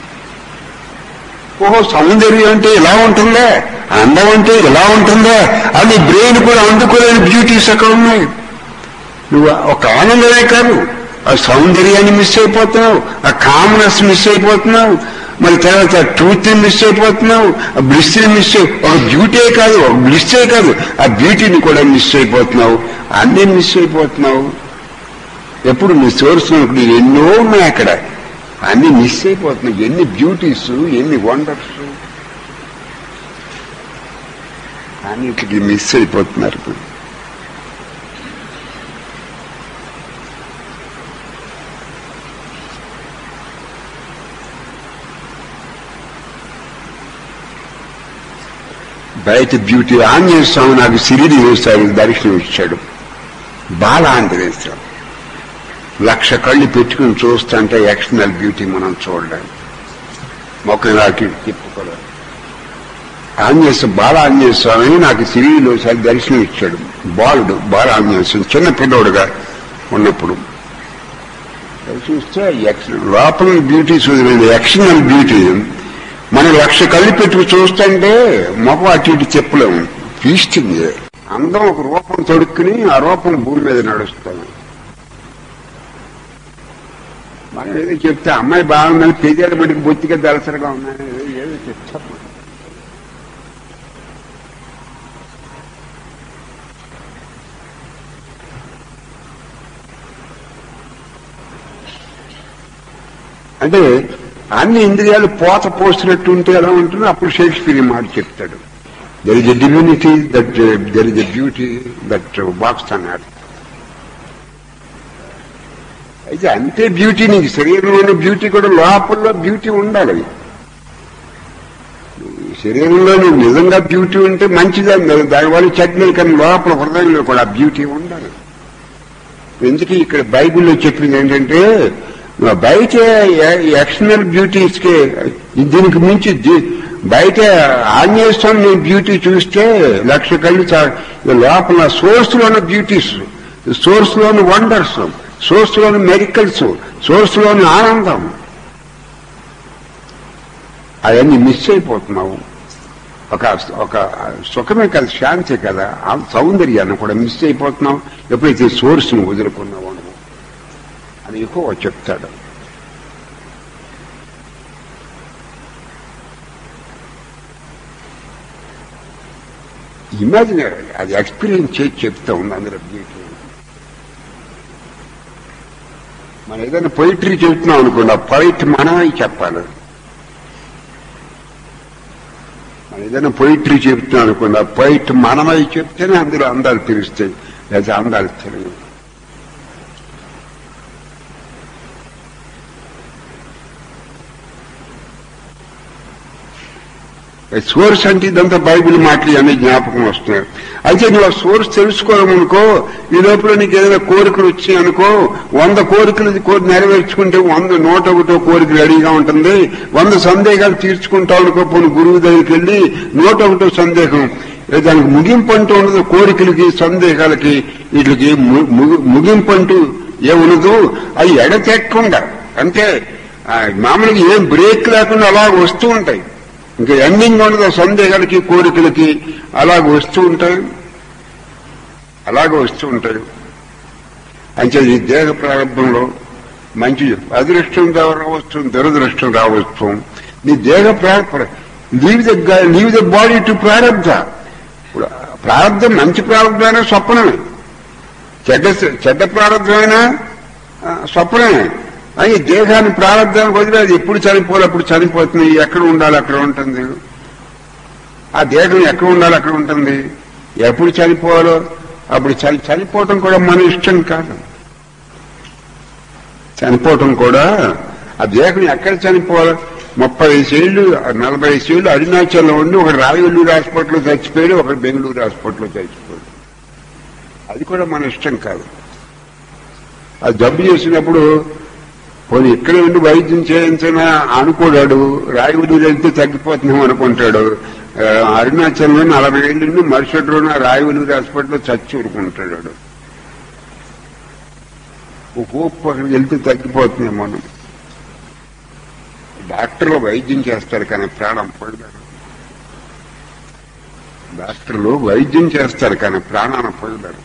ఓహో సౌందర్యం అంటే ఇలా ఉంటుందా అందం అంటే ఇలా ఉంటుందా అది బ్రెయిన్ కూడా అందుకోలేని బ్యూటీస్ అక్కడ ఉన్నాయి నువ్వు ఒక ఆనందమే కాదు ఆ సౌందర్యాన్ని మిస్ అయిపోతున్నావు ఆ కామ్నెస్ మిస్ అయిపోతున్నావు మరి తర్వాత ట్రూత్ మిస్ అయిపోతున్నావు ఆ బ్లిస్ని మిస్ అయి ఒక బ్యూటీ కాదు ఒక బ్లిస్టే కాదు ఆ బ్యూటీని కూడా మిస్ అయిపోతున్నావు అన్నీ మిస్ అయిపోతున్నావు ఎప్పుడు నీ సోర్స్ ఇప్పుడు ఎన్నో ఉన్నాయి అక్కడ అన్ని మిస్ అయిపోతున్నాయి ఎన్ని బ్యూటీస్ ఎన్ని వండర్స్ అన్నిటికీ మిస్ అయిపోతున్నారు ఇప్పుడు బయట బ్యూటీ ఆంజనేయ స్వామి నాకు సిరిడి వేస్తాడు దర్శనం ఇచ్చాడు బాల ఆంజనేయ స్వామి లక్ష కళ్ళు పెట్టుకుని చూస్తుంటే ఎక్స్టర్నల్ బ్యూటీ మనం చూడలేం మొక్క నాకు తిప్పుకోలేదు ఆంజనేయ స్వామి బాల ఆంజనేయ స్వామి నాకు సిరిడిలో ఒకసారి దర్శనం ఇచ్చాడు బాలుడు బాల ఆంజనేయ స్వామి చిన్న పిల్లోడుగా ఉన్నప్పుడు చూస్తే ఎక్స్ లోపల బ్యూటీ చూడలేదు ఎక్స్టర్నల్ బ్యూటీ మనం లక్ష కళ్ళు పెట్టుకు చూస్తుంటే మొహం అటు ఇటు చెప్పలేము ఫీస్టింగ్ అందం ఒక రూపం తొడుక్కుని ఆ రూపం భూమి మీద నడుస్తాం మనం ఏదో చెప్తే అమ్మాయి బాగుందని పెద్దల మటుకు బొత్తిగా దలసరగా ఉన్నాయని ఏదో ఏదో చెప్తాం అంటే అన్ని ఇంద్రియాలు పోత పోసినట్టు ఉంటే ఎలా ఉంటుందో అప్పుడు షేక్స్పియర్ ఈ మాట చెప్తాడు there is a divinity that there is a beauty that walks అన్నాడు అయితే అంతే బ్యూటీ నీకు శరీరంలోని బ్యూటీ కూడా లోపల బ్యూటీ ఉండాలి శరీరంలో నువ్వు నిజంగా బ్యూటీ ఉంటే మంచిదని దానివల్ల చట్నీ కానీ లోపల హృదయంలో కూడా బ్యూటీ ఉండాలి ఎందుకు ఇక్కడ బైబిల్లో చెప్పింది ఏంటంటే బయట ఎక్స్టర్నల్ బ్యూటీస్ కి దీనికి మించి ది- బయట ఆంజనేయ స్వామి బ్యూటీ చూస్తే లక్ష కళ్ళు చా- లోపల సోర్స్ లోని బ్యూటీస్ సోర్స్ లోని వండర్స్ సోర్స్ లోని మెరికల్స్ సోర్స్ లోని ఆనందం అవన్నీ మిస్ అయిపోతున్నావు ఒక ఒక సుఖమే కదా శాంతి కదా ఆ సౌందర్యాన్ని కూడా మిస్ అయిపోతున్నావు ఎప్పుడైతే సోర్స్ ను వదులుకున్నావు నువ్వు అని ఎక్కువ చెప్తాడు ఇమాజినరీ అది ఎక్స్పీరియన్స్ చేసి చెప్తా ఉంది అందులో బ్యూటీ మనం ఏదైనా పొయిటరీ చెప్తున్నాం అనుకోండి ఆ పొయిట్ మనమై చెప్పాలి మనం ఏదైనా పొయిటరీ చెప్తున్నాం అనుకోండి ఆ పొయిట్ మనమై చెప్తేనే అందులో అందాలు తెలుస్తాయి లేదా అందాలు తెలియదు సోర్స్ అంటే ఇదంతా బైబిల్ మాటలు అన్ని జ్ఞాపకం వస్తున్నాయి అయితే నువ్వు ఆ సోర్స్ తెలుసుకోవాలనుకో ఈ లోపల నీకు ఏదైనా కోరికలు వచ్చాయి అనుకో వంద కోరికలు కోరి నెరవేర్చుకుంటే వంద నూట ఒకటో కోరిక రెడీగా ఉంటుంది వంద సందేహాలు తీర్చుకుంటావు అనుకో పోనీ గురువు దగ్గరికి వెళ్ళి నూట ఒకటో సందేహం ఏ దానికి ముగింపు అంటూ ఉండదు కోరికలకి సందేహాలకి వీటికి ము- ము- ముగింపు అంటూ ఏముండదు అవి ఎడతెక్కకుండా అంటే ఆ, మామూలుగా ఏం బ్రేక్ లేకుండా అలా వస్తూ ఉంటాయి ఇంకా ఎండింగ్ ఉండదు సందేహాలకి కోరికలకి అలాగ వస్తూ ఉంటాయి అలాగ వస్తూ ఉంటాయి అంటే ఈ దేహ ప్రారంభంలో మంచి అదృష్టం రావచ్చు దురదృష్టం రావచ్చు నీ దేహ leave the leave the body to ప్రారంభ ఇప్పుడు ప్రారంభం మంచి ప్రారంభమైనా స్వప్నమే చెడ్డ చెడ్డ ప్రారంభమైనా ఆ, స్వప్నమే అని దేహాన్ని ప్రారంభానికి వదిలి అది ఎప్పుడు చనిపోవాలి అప్పుడు చనిపోతుంది ఎక్కడ ఉండాలి అక్కడ ఉంటుంది ఆ దేహం ఎక్కడ ఉండాలో అక్కడ ఉంటుంది ఎప్పుడు చనిపోవాలో అప్పుడు చని చనిపోవటం కూడా మన ఇష్టం కాదు చనిపోవటం కూడా ఆ దేహం ఎక్కడ చనిపోవాలి ముప్పై ఐదేళ్ళు నలభై ఐదేళ్ళు అరుణాచల్లో ఉండి ఒక రాయవల్లూరు హాస్పిటల్లో చచ్చిపోయాడు ఒక బెంగళూరు హాస్పిటల్లో చచ్చిపోయాడు అది కూడా మన ఇష్టం కాదు ఆ జబ్బు చేసినప్పుడు పోనీ ఇక్కడే ఉండి వైద్యం చేయించినా అనుకోడాడు రాయవల్లూరు వెళ్తే తగ్గిపోతున్నాం అనుకుంటాడు ఆ, అరుణాచలంలో నలభై ఏళ్ళు ఉండి మరుసటి రోజున రాయవల్లూరు హాస్పిటల్లో చచ్చి ఊరుకుంటాడు వాడు. ఒక ఊపు అక్కడికి వెళ్తే తగ్గిపోతుంది మనం డాక్టర్లు వైద్యం చేస్తారు కానీ ప్రాణం పోయినారు డాక్టర్లు వైద్యం చేస్తారు కానీ ప్రాణాన్ని పోయినారు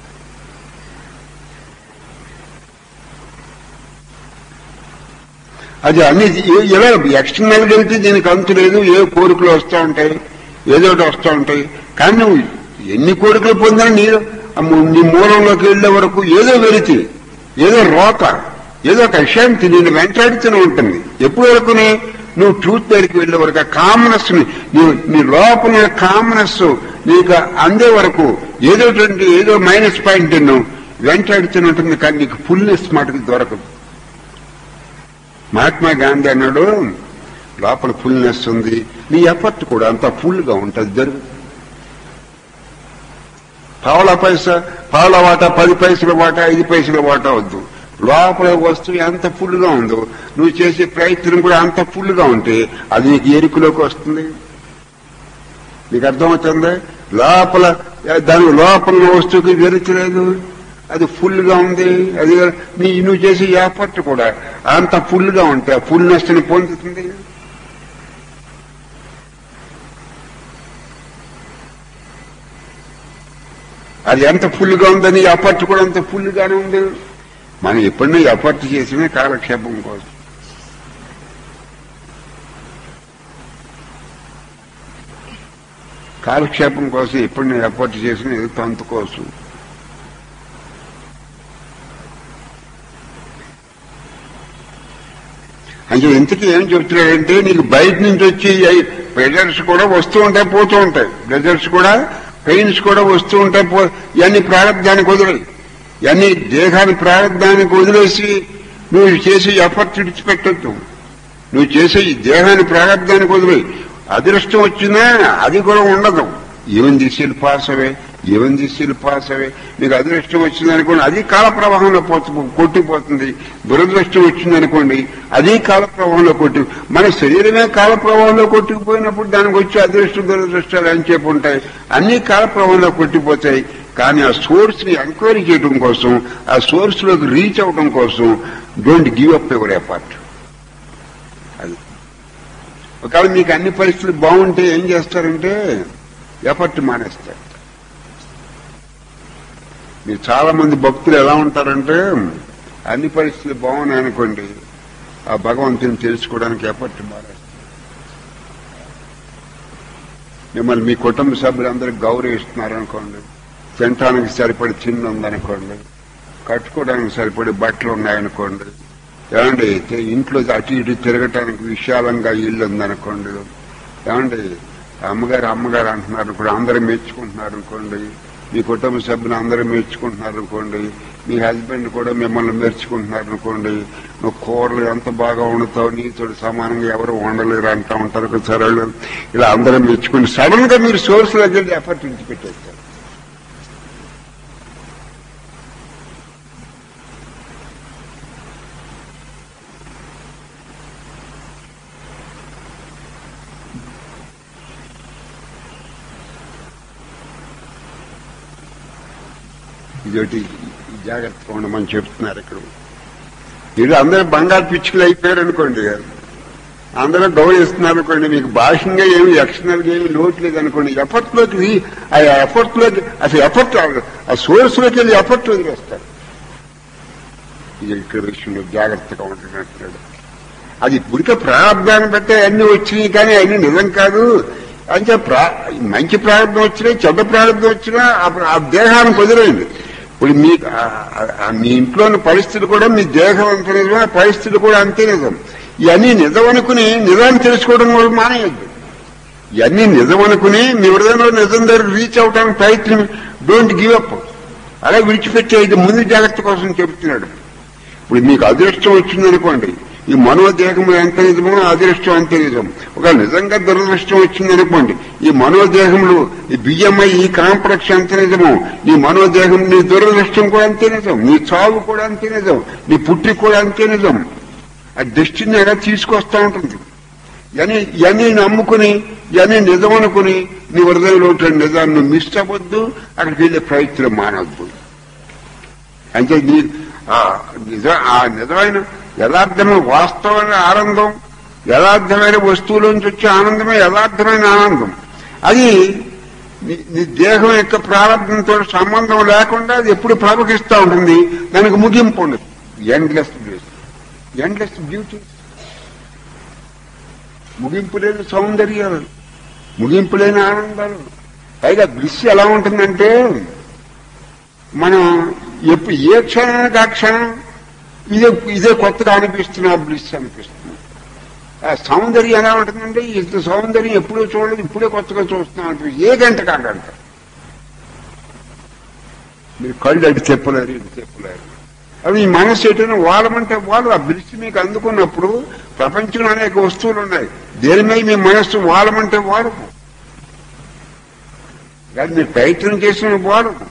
అది అన్ని ఏ- ఎలా ఎక్స్టర్నల్ గా వెళ్తే దీనికి అంతు లేదు ఏ కోరికలు వస్తూ ఉంటాయి ఏదో ఒకటి వస్తూ ఉంటాయి కానీ నువ్వు ఎన్ని కోరికలు పొందినా నీ ఆ ము- నీ మూలంలోకి వెళ్లే వరకు ఏదో వెలితి ఏదో రోత ఏదో ఒక అశాంతి నేను వెంటాడుతూనే ఉంటుంది ఎప్పుడు వరకునే నువ్వు ట్రూత్ దగ్గరికి వెళ్లే వరకు ఆ కామనెస్ ని నీ నీ లోపల కామనెస్ నీకు అందే వరకు ఏదో ఒకటి ఏదో మైనస్ పాయింట్ నువ్వు వెంటాడుతూనే ఉంటుంది కానీ నీకు ఫుల్నెస్ మటుకు దొరకదు మహాత్మా గాంధీ అన్నాడు లోపల ఫుల్నెస్ ఉంది నీ ఎఫర్ట్ కూడా అంత ఫుల్ గా ఉంటుంది జరుగు పావుల పైసా పావుల వాటా పది పైసల వాటా ఐదు పైసల వాటా వద్దు లోపల వస్తువు ఎంత ఫుల్ గా ఉందో నువ్వు చేసే ప్రయత్నం కూడా అంత ఫుల్ గా ఉంటే అది నీకు ఎరుకులోకి వస్తుంది నీకు అర్థమవుతుందా లోపల దాని లోపల ఉన్న వస్తువుకి వెరుచలేదు అది ఫుల్ గా ఉంది అది నీ నువ్వు చేసే ఎఫర్ట్ కూడా అంత ఫుల్ గా ఉంటే ఆ ఫుల్నెస్ ని పొందుతుంది అది ఎంత ఫుల్ గా ఉందని ఎఫర్ట్ కూడా అంత ఫుల్ గానే ఉంది మనం ఎప్పుడైనా ఎఫర్ట్ చేసినా కాలక్షేపం కోసం కాలక్షేపం కోసం ఎప్పుడైనా ఎఫర్ట్ చేసినా ఏదో తంతు కోసం అంటే ఇంతకీ ఏం చెప్తున్నాడంటే నీకు బయట నుంచి వచ్చి ప్రెజర్స్ కూడా వస్తూ ఉంటాయి పోతూ ఉంటాయి ప్రెజర్స్ కూడా పెయిన్స్ కూడా వస్తూ ఉంటాయి పో ఇవన్నీ ప్రారంధానికి వదిలేయి ఇవన్నీ దేహాన్ని ప్రారంధానికి వదిలేసి నువ్వు చేసే ఎఫర్ట్ విడిచిపెట్టద్దు నువ్వు చేసే ఈ దేహాన్ని ప్రారంధానికి వదిలేయి అదృష్టం వచ్చినా అది కూడా ఉండదు even this will pass away even this will pass away నీకు అదృష్టం వచ్చిందనుకోండి అది కాల ప్రవాహంలో పోతు కొట్టిపోతుంది దురదృష్టం వచ్చిందనుకోండి అది కాల ప్రవాహంలో కొట్టి మన శరీరమే కాల ప్రవాహంలో కొట్టుకుపోయినప్పుడు దానికి వచ్చి అదృష్టం దురదృష్టాలు అని చెప్పి ఉంటాయి అన్ని కాల ప్రవాహంలో కొట్టిపోతాయి కానీ ఆ సోర్స్ ని ఎంక్వైరీ చేయడం కోసం ఆ సోర్స్ లోకి రీచ్ అవడం కోసం don't give up ever effort అది ఒకవేళ మీకు అన్ని పరిస్థితులు బాగుంటే ఏం చేస్తారంటే ఎఫర్ట్ మానేస్తారు మీరు చాలా మంది భక్తులు ఎలా ఉంటారంటే అన్ని పరిస్థితులు బాగున్నాయి అనుకోండి ఆ భగవంతుని తెలుసుకోవడానికి ఎఫర్ట్ మానేస్తారు మిమ్మల్ని మీ కుటుంబ సభ్యులందరూ గౌరవిస్తున్నారు అనుకోండి తినటానికి సరిపడి చిన్న ఉందనుకోండి కట్టుకోవడానికి సరిపడి బట్టలు ఉన్నాయనుకోండి ఏమండి తే- ఇంట్లో అటు ఇటు తిరగటానికి విశాలంగా ఇల్లు ఉందనుకోండి ఏమండి అమ్మగారు అమ్మగారు అంటున్నారు అనుకోండి అందరూ మెచ్చుకుంటున్నారు అనుకోండి మీ కుటుంబ సభ్యులు అందరూ మెచ్చుకుంటున్నారు అనుకోండి మీ హస్బెండ్ కూడా మిమ్మల్ని మెచ్చుకుంటున్నారు అనుకోండి నువ్వు కూరలు ఎంత బాగా వండుతావు నీతో సమానంగా ఎవరు వండలేరు అంటా ఉంటారు కదా సరే వాళ్ళు ఇలా అందరూ మెచ్చుకుని సడన్ గా మీరు సోర్స్ దగ్గర ఎఫర్ట్ విడిచిపెట్టేస్తారు ఇదొకటి జాగ్రత్తగా ఉండమని చెప్తున్నారు ఇక్కడ మీరు అందరూ బంగారు పిచ్చుకలు అయిపోయారు అనుకోండి అందరూ గౌరవిస్తున్నారు అనుకోండి మీకు భాషంగా ఏమి ఎక్స్టర్నల్ గా ఏమి లోటు లేదు అనుకోండి ఎఫర్ట్ లోకి ఆ ఎఫర్ట్ లోకి అసలు ఎఫర్ట్ ఆ సోర్స్ లోకి వెళ్ళి ఎఫర్ట్ వదిలేస్తారు ఇది ఇక్కడ విషయంలో జాగ్రత్తగా ఉంటున్నట్టున్నాడు అది ఇప్పటికే ప్రారంభాన్ని బట్టే అన్ని వచ్చినాయి కానీ అన్ని నిజం కాదు అంటే ప్రా మంచి ప్రారంభం వచ్చినా చెడ్డ ప్రారంభం వచ్చినా ఆ- ఆ దేహానికి వదిలేయండి ఇప్పుడు మీ ఆ- ఆ- మీ ఇంట్లోని పరిస్థితులు కూడా మీ దేహం అంత నిజం ఆ పరిస్థితులు కూడా అంతే నిజం ఇవన్నీ నిజం అనుకుని నిజాన్ని తెలుసుకోవడం కూడా మానేయద్దు ఇవన్నీ నిజం అనుకుని మీ హృదయంలో నిజం దగ్గర రీచ్ అవడానికి ప్రయత్నం డోంట్ గివ్ అప్ అలా విడిచిపెట్టే ఇది ముందు జాగ్రత్త కోసం చెబుతున్నాడు ఇప్పుడు మీకు అదృష్టం వచ్చిందనుకోండి ఈ మనోదేహం ఎంత నిజమో అదృష్టం అంతే నిజం ఒక నిజంగా దురదృష్టం వచ్చిందనుకోండి ఈ మనోదేహంలో ఈ బియ్యమై ఈ కాంప్లెక్స్ ఎంత నిజమో నీ మనోదేహం నీ దురదృష్టం కూడా అంతే నిజం నీ చావు కూడా అంతే నిజం నీ పుట్టి కూడా అంతే నిజం ఆ దృష్టిని ఎలా తీసుకొస్తా ఉంటుంది ఇవన్నీ ఇవన్నీ నమ్ముకుని ఇవన్నీ నిజం అనుకుని నీ హృదయంలో ఉంటున్న నిజాన్ని నువ్వు మిస్ అవ్వద్దు అక్కడికి వెళ్ళే ప్రయత్నం మానవద్దు అంటే నీ ఆ నిజ ఆ నిజమైన యథార్థమైన వాస్తవమైన ఆనందం యథార్థమైన వస్తువులోంచి వచ్చే ఆనందమే యథార్థమైన ఆనందం అది నీ నీ దేహం యొక్క ప్రారంభంతో సంబంధం లేకుండా అది ఎప్పుడు ప్రవహిస్తూ ఉంటుంది దానికి ముగింపు ఉండదు ఎండ్లెస్ బ్యూటీ ఎండ్లెస్ బ్యూటీ ముగింపు లేని సౌందర్యాలు ముగింపు లేని ఆనందాలు పైగా బ్లిస్ ఎలా ఉంటుందంటే మనం ఎప్పుడు ఏ క్షణానికి ఆ క్షణం ఇదే ఇదే కొత్తగా అనిపిస్తున్న బ్లిస్ అనిపిస్తుంది ఆ సౌందర్యం ఎలా ఉంటుందంటే ఇంత సౌందర్యం ఎప్పుడూ చూడలేదు ఇప్పుడే కొత్తగా చూస్తున్నాం అనిపిస్తుంది ఏ గంట కాగంట మీరు కళ్ళు అటు చెప్పలేరు ఇటు చెప్పలేరు అవి ఈ మనసు ఎటైనా వాడమంటే వాళ్ళు ఆ బ్లిస్ మీకు అందుకున్నప్పుడు ప్రపంచంలో అనేక వస్తువులు ఉన్నాయి దేని మీద మీ మనస్సు వాడమంటే వాడము కానీ మీరు ప్రయత్నం చేసిన వాడము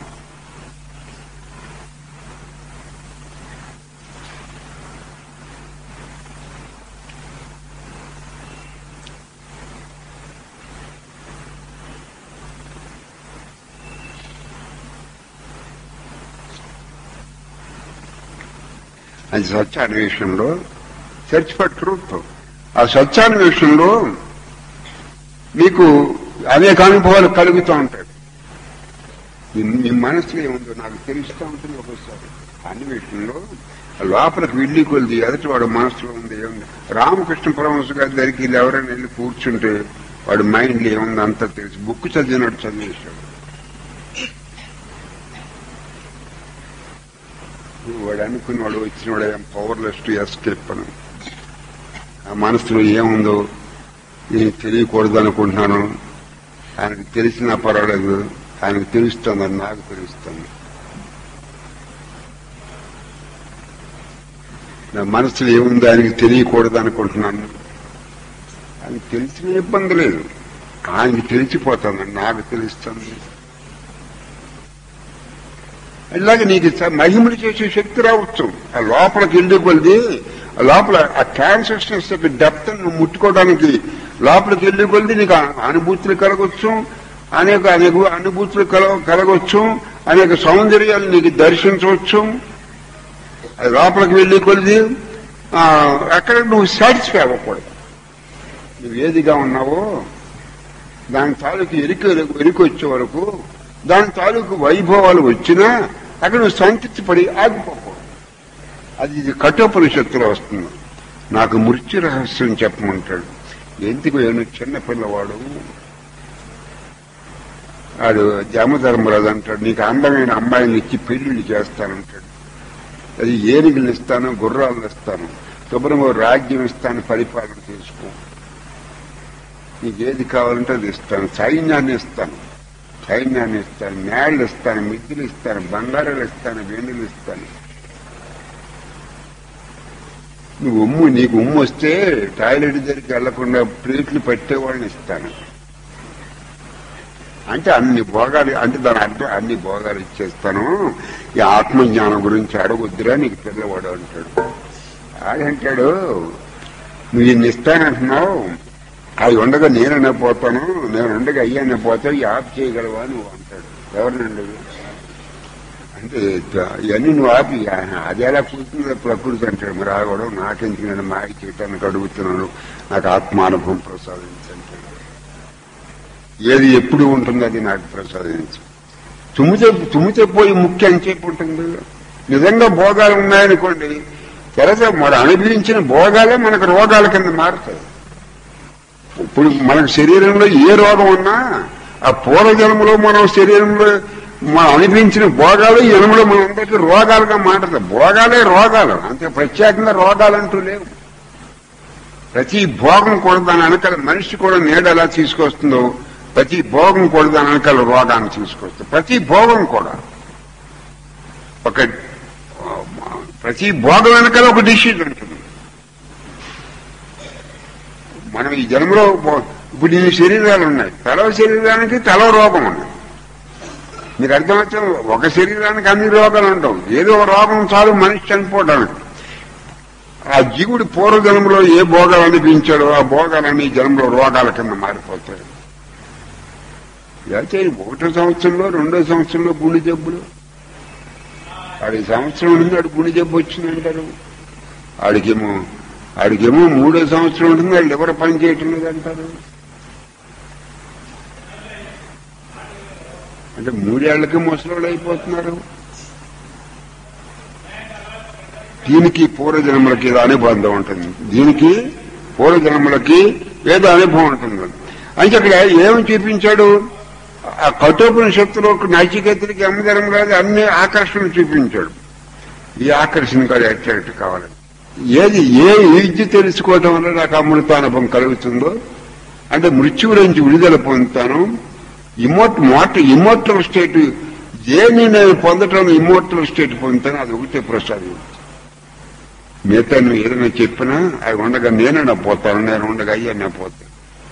అది సత్యాన్వేషణలో సెర్చ్ ఫర్ ట్రూత్ ఆ సత్యాన్వేషణలో మీకు అనేక అనుభవాలు కలుగుతూ ఉంటాయి మీ- మీ మనసులో ఏముందో నాకు తెలుస్తూ ఉంటుంది ఒకసారి అన్వేషణలో లోపలికి వెళ్ళి కొలిది ఎదుటి వాడు మనసులో ఉంది ఏముంది రామకృష్ణ పరమహంస గారి దగ్గరికి వెళ్ళి ఎవరైనా వెళ్ళి కూర్చుంటే వాడు మైండ్లో ఏముంది అంతా తెలుసు బుక్ చదివినట్టు చదివేశాడు వాడు అనుకుని వాడు వచ్చిన వాడు ఏం పవర్లెస్ టు ఎస్కేప్ అని ఆ మనసులో ఏముందో నేను తెలియకూడదు అనుకుంటున్నాను ఆయనకు తెలిసినా పర్వాలేదు ఆయనకు తెలుస్తుందని నాకు తెలుస్తుంది నా మనసులో ఏముందో ఆయనకి తెలియకూడదు అనుకుంటున్నాను ఆయనకు తెలిసిన ఇబ్బంది లేదు ఆయనకి తెలిసిపోతుందని నాకు తెలుస్తుంది ఇలాగే నీకు స- మహిమలు చేసే శక్తి రావచ్చు ఆ లోపలికి వెళ్ళి కొలిది ఆ లోపల ఆ కాన్షియస్నెస్ యొక్క డెప్త్ నువ్వు ముట్టుకోవడానికి లోపలికి వెళ్ళి కొలిది నీకు ఆ అనుభూతులు కలగొచ్చు అనేక అనేక అనుభూతులు కల కలగొచ్చు అనేక సౌందర్యాలు నీకు దర్శించవచ్చు అది లోపలికి వెళ్ళి కొలిది ఆ, అక్కడ నువ్వు సాటిస్ఫై అవ్వకూడదు నువ్వు ఏదిగా ఉన్నావో దాని తాలూకు ఎరిక ఎరికి వచ్చే వరకు దాని తాలూకు వైభవాలు వచ్చినా అక్కడ నువ్వు సంతృప్తిపడి ఆగిపోకూడదు అది ఇది కఠోపనిషత్తులో వస్తుంది నాకు మృత్యు రహస్యం చెప్పమంటాడు ఎందుకు నేను చిన్న పిల్లవాడు వాడు జమధర్మరాజు అంటాడు నీకు అందమైన అమ్మాయిని ఇచ్చి పెళ్లిళ్ళు చేస్తానంటాడు అది ఏనుగులు ఇస్తాను గుర్రాలను ఇస్తాను శుభ్రంగా రాజ్యం ఇస్తాను పరిపాలన చేసుకో నీకు ఏది కావాలంటే అది ఇస్తాను సైన్యాన్ని ఇస్తాను సైన్యాన్ని ఇస్తాను నేళ్ళు ఇస్తాను మిద్దులు ఇస్తాను బంగారాలు ఇస్తాను వెండులు ఇస్తాను నువ్వు ఉమ్ము నీకు ఉమ్ము వస్తే టాయిలెట్ దగ్గరికి వెళ్లకుండా ప్లేట్లు పట్టేవాళ్ళని ఇస్తాను అంటే అన్ని భోగాలు అంటే దాని అర్థం అన్ని భోగాలు ఇచ్చేస్తాను ఈ ఆత్మజ్ఞానం గురించి అడగొద్దురా నీకు పిల్లవాడు అంటాడు ఆడంటాడు నువ్వు ఇన్ని ఇస్తానంటున్నావు అవి ఉండగా నేననే పోతాను నేను ఉండగా అయ్యానే పోతావు ఈ ఆఫ్ చేయగలవా నువ్వు అంటాడు ఎవరినండి అంటే ఇవన్నీ నువ్వు ఆపి అది ఎలా కూర్చుందో ప్రకృతి అంటాడు మరి ఆ కూడా నాకెందుకు నేను మాయ చేయటానికి అడుగుతున్నాను నాకు ఆత్మానుభవం ప్రసాదించంటాడు ఏది ఎప్పుడు ఉంటుందో అది నాకు ప్రసాదించు తుమ్మితే తుమ్మితే పోయి ముఖ్యం చెప్పు ఉంటుంది నిజంగా భోగాలు ఉన్నాయనుకోండి తర్వాత మరి అనుభవించిన భోగాలే మనకు రోగాల కింద మారుతాయి ఇప్పుడు మనకు శరీరంలో ఏ రోగం ఉన్నా ఆ పూర్వజన్మలో మనం శరీరంలో మనం అనిపించిన భోగాలు ఈ జన్మలో మనందరికీ రోగాలుగా మాట్లాడతాయి భోగాలే రోగాలు అంతే ప్రత్యేకంగా రోగాలంటూ లేవు ప్రతి భోగం కూడా దాని వెనకాల మనిషి కూడా నీడ ఎలా తీసుకొస్తుందో ప్రతి భోగం కూడా దాని వెనకాల రోగాన్ని తీసుకొస్తుంది ప్రతి భోగం కూడా ఒక ప్రతి భోగం వెనకాల ఒక డిసీజ్ ఉంటుంది మనం ఈ జన్మలో బో- ఇప్పుడు ఇన్ని శరీరాలు ఉన్నాయి తల శరీరానికి తల రోగం ఉంది మీకు అర్థమవుతుంది ఒక శరీరానికి అన్ని రోగాలు ఉండవు ఏదో ఒక రోగం చాలు మనిషి చనిపోవడానికి ఆ జీవుడు పూర్వజన్మలో ఏ భోగాలు అనిపించాడో ఆ భోగాలన్నీ ఈ జన్మలో రోగాల కింద మారిపోతాయి అయితే ఒకటో సంవత్సరంలో రెండో సంవత్సరంలో గుండె జబ్బులు ఆడి సంవత్సరం నుండి ఆడు గుండె జబ్బు వచ్చిందంటారు ఆడికేమో ఆడికేమో మూడో సంవత్సరం ఉంటుంది వాళ్ళు ఎవరు పని చేయటం లేదంటారు అంటే మూడేళ్లకి ముసలోళ్ళు అయిపోతున్నారు దీనికి పూర్వజన్మలకి ఏదో అనుబంధం ఉంటుంది దీనికి పూర్వజన్మలకి ఏదో అనుభవం ఉంటుంది అంటే అక్కడ ఏమి చూపించాడు ఆ కఠోపనిషత్తులో నైచికతలకి అమ్మదరం కాదు అన్ని ఆకర్షణ చూపించాడు ఈ ఆకర్షణ కాదు అట్రాక్ట్ కావాలి ఏది ఏ విద్య తెలుసుకోవటం వల్ల నాకు అమృతానుభవం కలుగుతుందో అంటే మృత్యువు నుంచి విడుదల పొందుతాను ఇమోట్ మోట ఇమోటల్ స్టేట్ దేన్ని నేను పొందటం ఇమోటల్ స్టేట్ పొందుతాను అది ఒకటే ప్రసాదం మిగతా నువ్వు ఏదైనా చెప్పినా అవి ఉండగా నేనే పోతాను నేను ఉండగా అయ్యా నేను పోతాను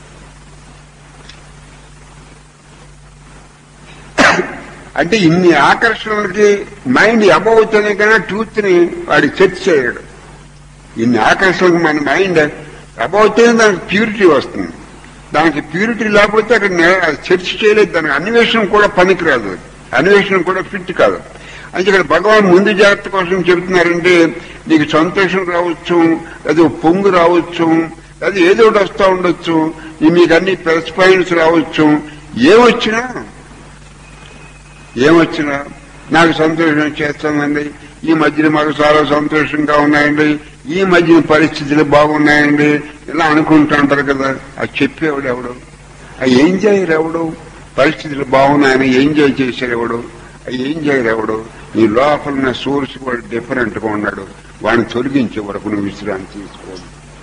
అంటే ఇన్ని ఆకర్షణలకి మైండ్ అబౌవ్ అవుతానే కానీ ట్రూత్ ని వాడి సెట్ చేయడు ఇన్ని ఆకర్షణలకు మన మైండ్ అబౌవ్ అవుతేనే దానికి ప్యూరిటీ వస్తుంది దానికి ప్యూరిటీ లేకపోతే అక్కడ చర్చ చేయలేదు దానికి అన్వేషణ కూడా పనికిరాదు అన్వేషణ కూడా ఫిట్ కాదు అంటే ఇక్కడ భగవాన్ ముందు జాగ్రత్త కోసం చెబుతున్నారంటే నీకు సంతోషం రావచ్చు లేదా పొంగు రావచ్చు లేదా ఏదో ఒకటి వస్తూ ఉండొచ్చు ఈ మీకు అన్ని ప్లస్ పాయింట్స్ రావచ్చు ఏమొచ్చినా ఏమొచ్చినా నాకు సంతోషం చేస్తానండి ఈ మధ్యన మాకు చాలా సంతోషంగా ఉన్నాయండి ఈ మధ్యన పరిస్థితులు బాగున్నాయండి ఇలా అనుకుంటూ ఉంటారు కదా అది చెప్పేవాడు ఎవడు ఆ ఎంజాయ్ ఎవడు పరిస్థితులు బాగున్నాయని ఎంజాయ్ చేసేది ఎవడు ఆ ఎంజాయ్ ఎవడు ఈ లోపల ఉన్న సోర్స్ కూడా డిఫరెంట్ గా ఉన్నాడు వాడిని తొలగించే వరకు నువ్వు విశ్రాంతి తీసుకోవాలి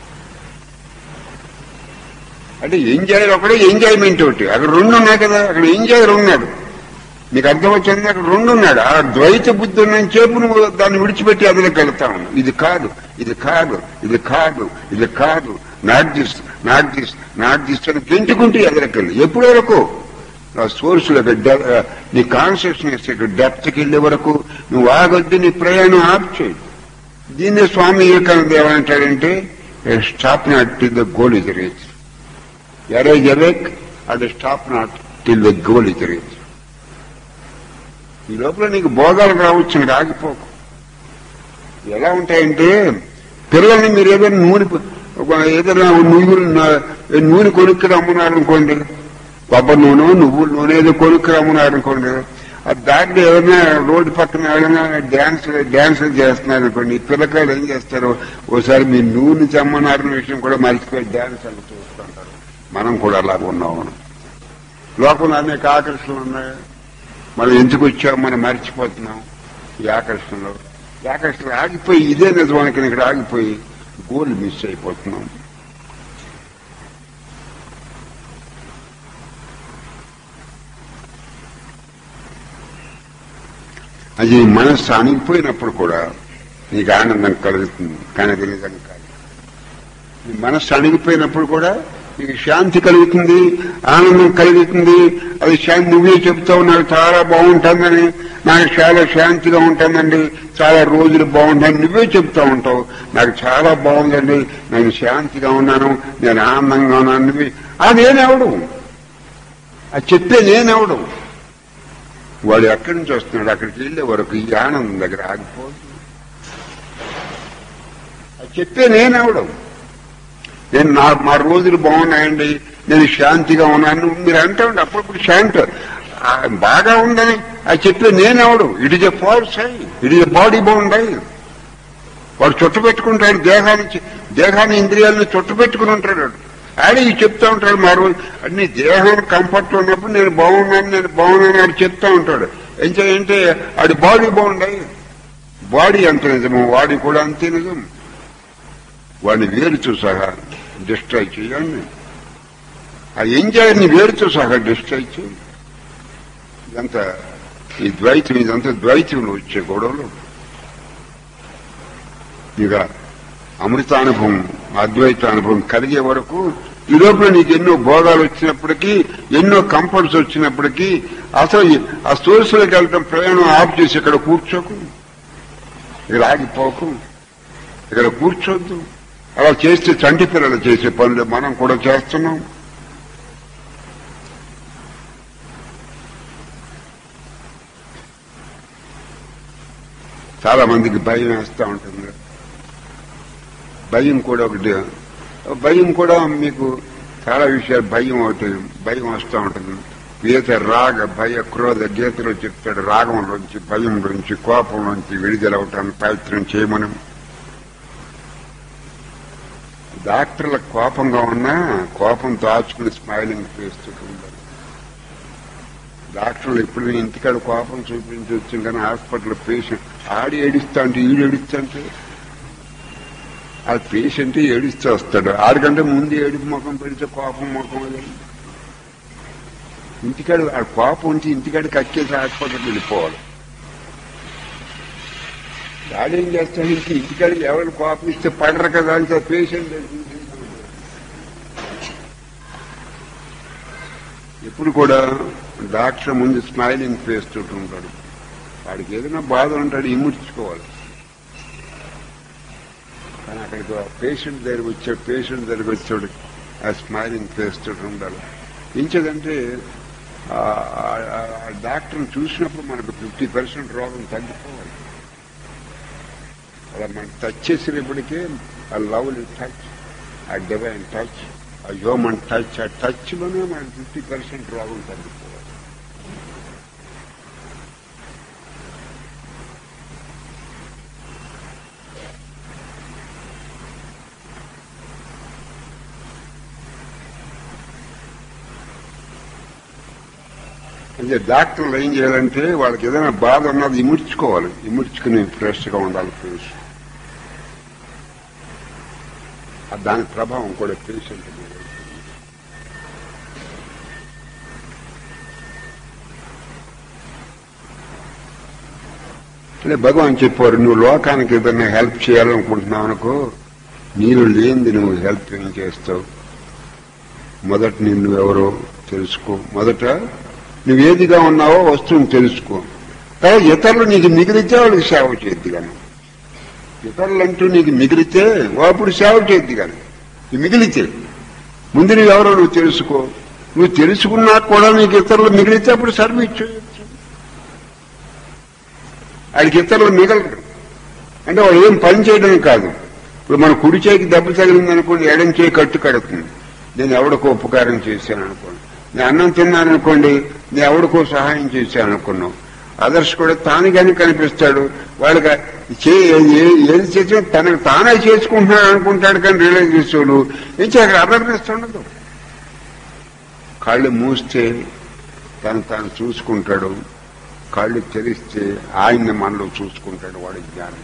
అంటే ఎంజాయ్ ఒకటే ఎంజాయ్మెంట్ ఒకటి అక్కడ రెండు ఉన్నాయి కదా అక్కడ ఎంజాయ్ ఉన్నాడు నీకు అర్థమవుతుంది అక్కడ రెండు ఉన్నాడు ఆ ద్వైత బుద్ధి ఉన్న చేపు నువ్వు దాన్ని విడిచిపెట్టి అందులోకి వెళ్తా ఉన్నావు ఇది కాదు ఇది కాదు ఇది కాదు ఇది కాదు not this not this not this అని గెంటుకుంటూ ఎదరకెళ్ళి ఎప్పటి వరకు ఆ సోర్స్ నీ కాన్షియస్నెస్ డెప్త్కి వెళ్ళే వరకు నువ్వు ఆగొద్దు నీ ప్రయాణం ఆప్ చేయి దీన్ని స్వామి వివేకానంద ఏమంటాడంటే stop not till the goal is reach arise awake అది stop not till the goal is reach ఈ లోపల నీకు భోగాలు రావచ్చు నీకు ఆగిపోకు ఎలా ఉంటాయంటే పిల్లల్ని మీరు ఏదైనా నూనె ఒక ఏదైనా నువ్వులు నూనె కొనుక్కు రమ్మన్నారు అనుకోండి కొబ్బరి నూనె నువ్వుల నూనె ఏదో కొనుక్కు రమ్మన్నారు అనుకోండి ఆ దాంట్లో ఏదైనా రోడ్డు పక్కన ఏదైనా డ్యాన్స్ డ్యాన్స్ చేస్తున్నారు అనుకోండి ఈ పిల్లకాయలు ఏం చేస్తారు ఓసారి మీ నూనె చమ్మన్నారన్న విషయం కూడా మర్చిపోయి డ్యాన్స్ అని చూస్తుంటారు మనం కూడా అలాగ ఉన్నాం లోకంలో అనేక ఆకర్షణలు ఉన్నాయి మనం ఎందుకు వచ్చాం మనం మర్చిపోతున్నాం ఈ ఆకర్షణలో ఈ ఆకర్షణ ఆగిపోయి ఇదే నిజమానికి ఇక్కడ ఆగిపోయి గోల్ మిస్ అయిపోతున్నాం అది మనస్సు అణిగిపోయినప్పుడు కూడా నీకు ఆనందం కలుగుతుంది కానీ అది నిజం కాదు నీ మనస్సు అణిగిపోయినప్పుడు కూడా నీకు శాంతి కలుగుతుంది ఆనందం కలుగుతుంది అది శాంతి నువ్వే చెప్తావు నాకు చాలా బాగుంటుందని నాకు చాలా శాంతిగా ఉంటుందండి చాలా రోజులు బాగుంటాయని నువ్వే చెప్తా ఉంటావు నాకు చాలా బాగుందండి నేను శాంతిగా ఉన్నాను నేను ఆనందంగా ఉన్నాను నువ్వే అదేనెవడు అది చెప్పే నేనెవడు వాడు ఎక్కడి నుంచి వస్తున్నాడు అక్కడికి వెళ్ళే వరకు ఈ ఆనందం దగ్గర ఆగిపోదు అది చెప్పే నేనెవడు నేను నా మా రోజులు బాగున్నాయండి నేను శాంతిగా ఉన్నాను మీరు అంటామండి అప్పుడప్పుడు శాంతి ఆ, బాగా ఉందని అది చెప్పే నేనెవడు it is a false I it is a body bound I వాడు చుట్టు పెట్టుకుంటాడు దేహాన్ని దేహాన్ని ఇంద్రియాలను చుట్టు పెట్టుకుని ఉంటాడు వాడు. ఆడే ఇవి చెప్తా ఉంటాడు మా రోజు అన్ని దేహం కంఫర్ట్ ఉన్నప్పుడు నేను బాగున్నాను నేను బాగున్నాను అని చెప్తా ఉంటాడు ఏం చేయంటే ఆడి బాడీ బాగుండై బాడీ అంత నిజము వాడి కూడా అంతే నిజం వాడిని వేరుచు సహా డిస్ట్రాయ్ చేయండి ఆ ఎంజాయ్ని వేరుతో సహా డిస్ట్రాయ్ చేయండి ఇదంతా ఈ ద్వైతం ఇదంతా ద్వైతంలో వచ్చే గొడవలు ఇక అమృతానుభవం అద్వైతానుభవం కలిగే వరకు ఈ లోపల నీకు ఎన్నో భోగాలు వచ్చినప్పటికీ ఎన్నో కంఫర్ట్స్ వచ్చినప్పటికీ అసలు ఈ- ఆ సోర్సులోకి వెళ్ళటం ప్రయాణం ఆఫ్ చేసి ఇక్కడ కూర్చోకు ఇక్కడ ఆగిపోకు ఇక్కడ కూర్చోద్దు అలా చేస్తే చంటి పిల్లలు చేసే పనులు మనం కూడా చేస్తున్నాం చాలా మందికి భయం వేస్తూ ఉంటుంది భయం కూడా ఒకటి భయం కూడా మీకు చాలా విషయాలు భయం ఒకటి భయం వస్తూ ఉంటుంది గీత రాగ భయ క్రోధ గీతలో చెప్తాడు రాగంలోంచి భయంలోంచి కోపంలోంచి విడుదలవటానికి ప్రయత్నం చేయమని డాక్టర్ల కోపంగా ఉన్నా కోపం దాచుకుని స్మైలింగ్ చేస్తూ ఉంటారు డాక్టర్లు ఎప్పుడు ఇంటికాడ కోపం చూపించవచ్చు కానీ హాస్పిటల్ పేషెంట్ ఆడి ఏడుస్తా అంటే ఈడు ఏడుస్తా అంటే ఆ పేషెంట్ ఏడుస్తూ వస్తాడు ఆడికంటే ముందు ఏడుపు ముఖం పెడితే కోపం ముఖం అది ఇంటికాడ ఆ కోపం ఉంటే ఇంటికాడ కక్కేసి హాస్పిటల్కి వెళ్ళిపోవాలి ఆడేం చేస్తాడు ఇంక ఇంటికాడ ఎవరు కోపం ఇస్తే పడరు కదా అంటే పేషెంట్ ఎప్పుడు కూడా డాక్టర్ ముందు స్మైలింగ్ ఫేస్ తోటి ఉంటాడు వాడికి ఏదైనా బాధ ఉంటాడు ఇముడ్చుకోవాలి కానీ అక్కడికి పేషెంట్ దగ్గరికి వచ్చాడు పేషెంట్ దగ్గరికి వచ్చాడు ఆ స్మైలింగ్ ఫేస్ తోటి ఉండాలి ఇంచేదంటే ఆ డాక్టర్ని చూసినప్పుడు మనకు ఫిఫ్టీ పర్సెంట్ రోగం తగ్గిపోవాలి అలా మనకు టచ్ చేసినప్పటికీ ఆ లవ్లీ టచ్ ఆ డివైన్ టచ్ ఆ హ్యూమన్ టచ్ ఆ టచ్ లోనే మనకు ఫిఫ్టీ పర్సెంట్ రోగం తగ్గిపోవాలి అంటే డాక్టర్లు ఏం చేయాలంటే వాళ్ళకి ఏదైనా బాధ ఉన్నది ఇముడ్చుకోవాలి ఇముడ్చుకుని ఫ్రెష్ గా ఉండాలి ఫేస్ ఆ దాని ప్రభావం కూడా పేషెంట్ మీద ఉంటుంది. అంటే భగవాన్ చెప్పారు నువ్వు లోకానికి ఏదైనా హెల్ప్ చేయాలనుకుంటున్నావు అనుకో నీళ్ళు లేనిది నువ్వు హెల్ప్ ఏం చేస్తావు మొదట నిన్ను ఎవరో తెలుసుకో మొదట నువ్వేదిగా ఉన్నావో వస్తువుని తెలుసుకో తర్వాత ఇతరులు నీకు మిగిలితే వాళ్ళకి సేవ చేయొద్దు కానీ ఇతరులంటూ నీకు మిగిలితే అప్పుడు సేవ చేయొద్దు కానీ ఇది మిగిలితే ముందు నువ్వు ఎవరో నువ్వు తెలుసుకో నువ్వు తెలుసుకున్నా కూడా నీకు ఇతరులు మిగిలితే అప్పుడు సర్వీస్ చేయొచ్చు వాడికి ఇతరులు మిగలరు అంటే వాడు ఏం పని చేయడం కాదు ఇప్పుడు మన కుడి చేయికి దెబ్బ తగిలింది అనుకోండి ఎడం చేయి కట్టు కడుతుంది నేను ఎవడికో ఉపకారం చేశాను అనుకోండి నేను అన్నం తిన్నాను అనుకోండి నేను ఎవడికో సహాయం చేశాను అనుకున్నావు అదర్స్ కూడా తాను కానీ కనిపిస్తాడు వాడికి చే- ఏ- ఏది చేసినా తనకు తానే చేసుకుంటున్నాడు అనుకుంటాడు కానీ రియలైజ్ చేసేవాడు ఏం అక్కడ అవేర్నెస్ ఉండదు కళ్ళు మూస్తే తను తాను చూసుకుంటాడు కళ్ళు తెరిస్తే ఆయన్ని మనలో చూసుకుంటాడు వాడి జ్ఞానం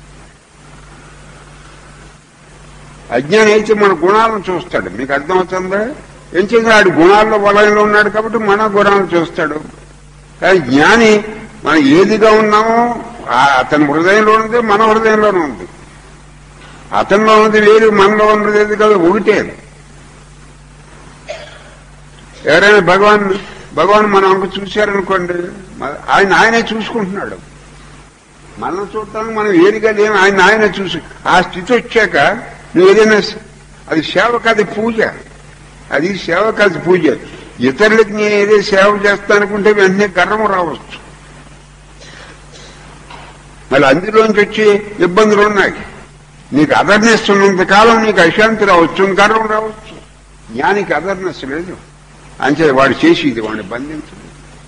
అజ్ఞానం అయితే మన గుణాలను చూస్తాడు మీకు అర్థమవుతుందా ఏం చేసిన ఆడు గుణాల్లో వలయంలో ఉన్నాడు కాబట్టి మన గుణాలను చూస్తాడు కానీ జ్ఞాని మనం ఏదిగా ఉన్నామో ఆ అతని హృదయంలో ఉన్నది మన హృదయంలోనే ఉంది అతనిలో ఉన్నది వేరు మనలో ఉన్నది ఏది కదా ఒకటే ఎవరైనా భగవాన్ భగవాన్ మన అంక చూశారనుకోండి మ- ఆయన ఆయనే చూసుకుంటున్నాడు మనం చూడటానికి మనం ఏదిగా లేము ఆయన ఆయనే చూసి ఆ స్థితి వచ్చాక నువ్వు ఏదైనా స- అది సేవ కాదు పూజ అది సేవ కాదు పూజ ఇతరులకు నేను ఏదో సేవ చేస్తానుకుంటే వెంటనే గర్వం రావచ్చు మళ్ళీ అందులోంచి వచ్చి ఇబ్బందులు ఉన్నాయి నీకు అదర్నెస్ ఉన్నంత కాలం నీకు అశాంతి రావచ్చు గర్వం రావచ్చు జ్ఞానికి అదర్నెస్ లేదు అంతే వాడు చేసేది వాడిని బంధించదు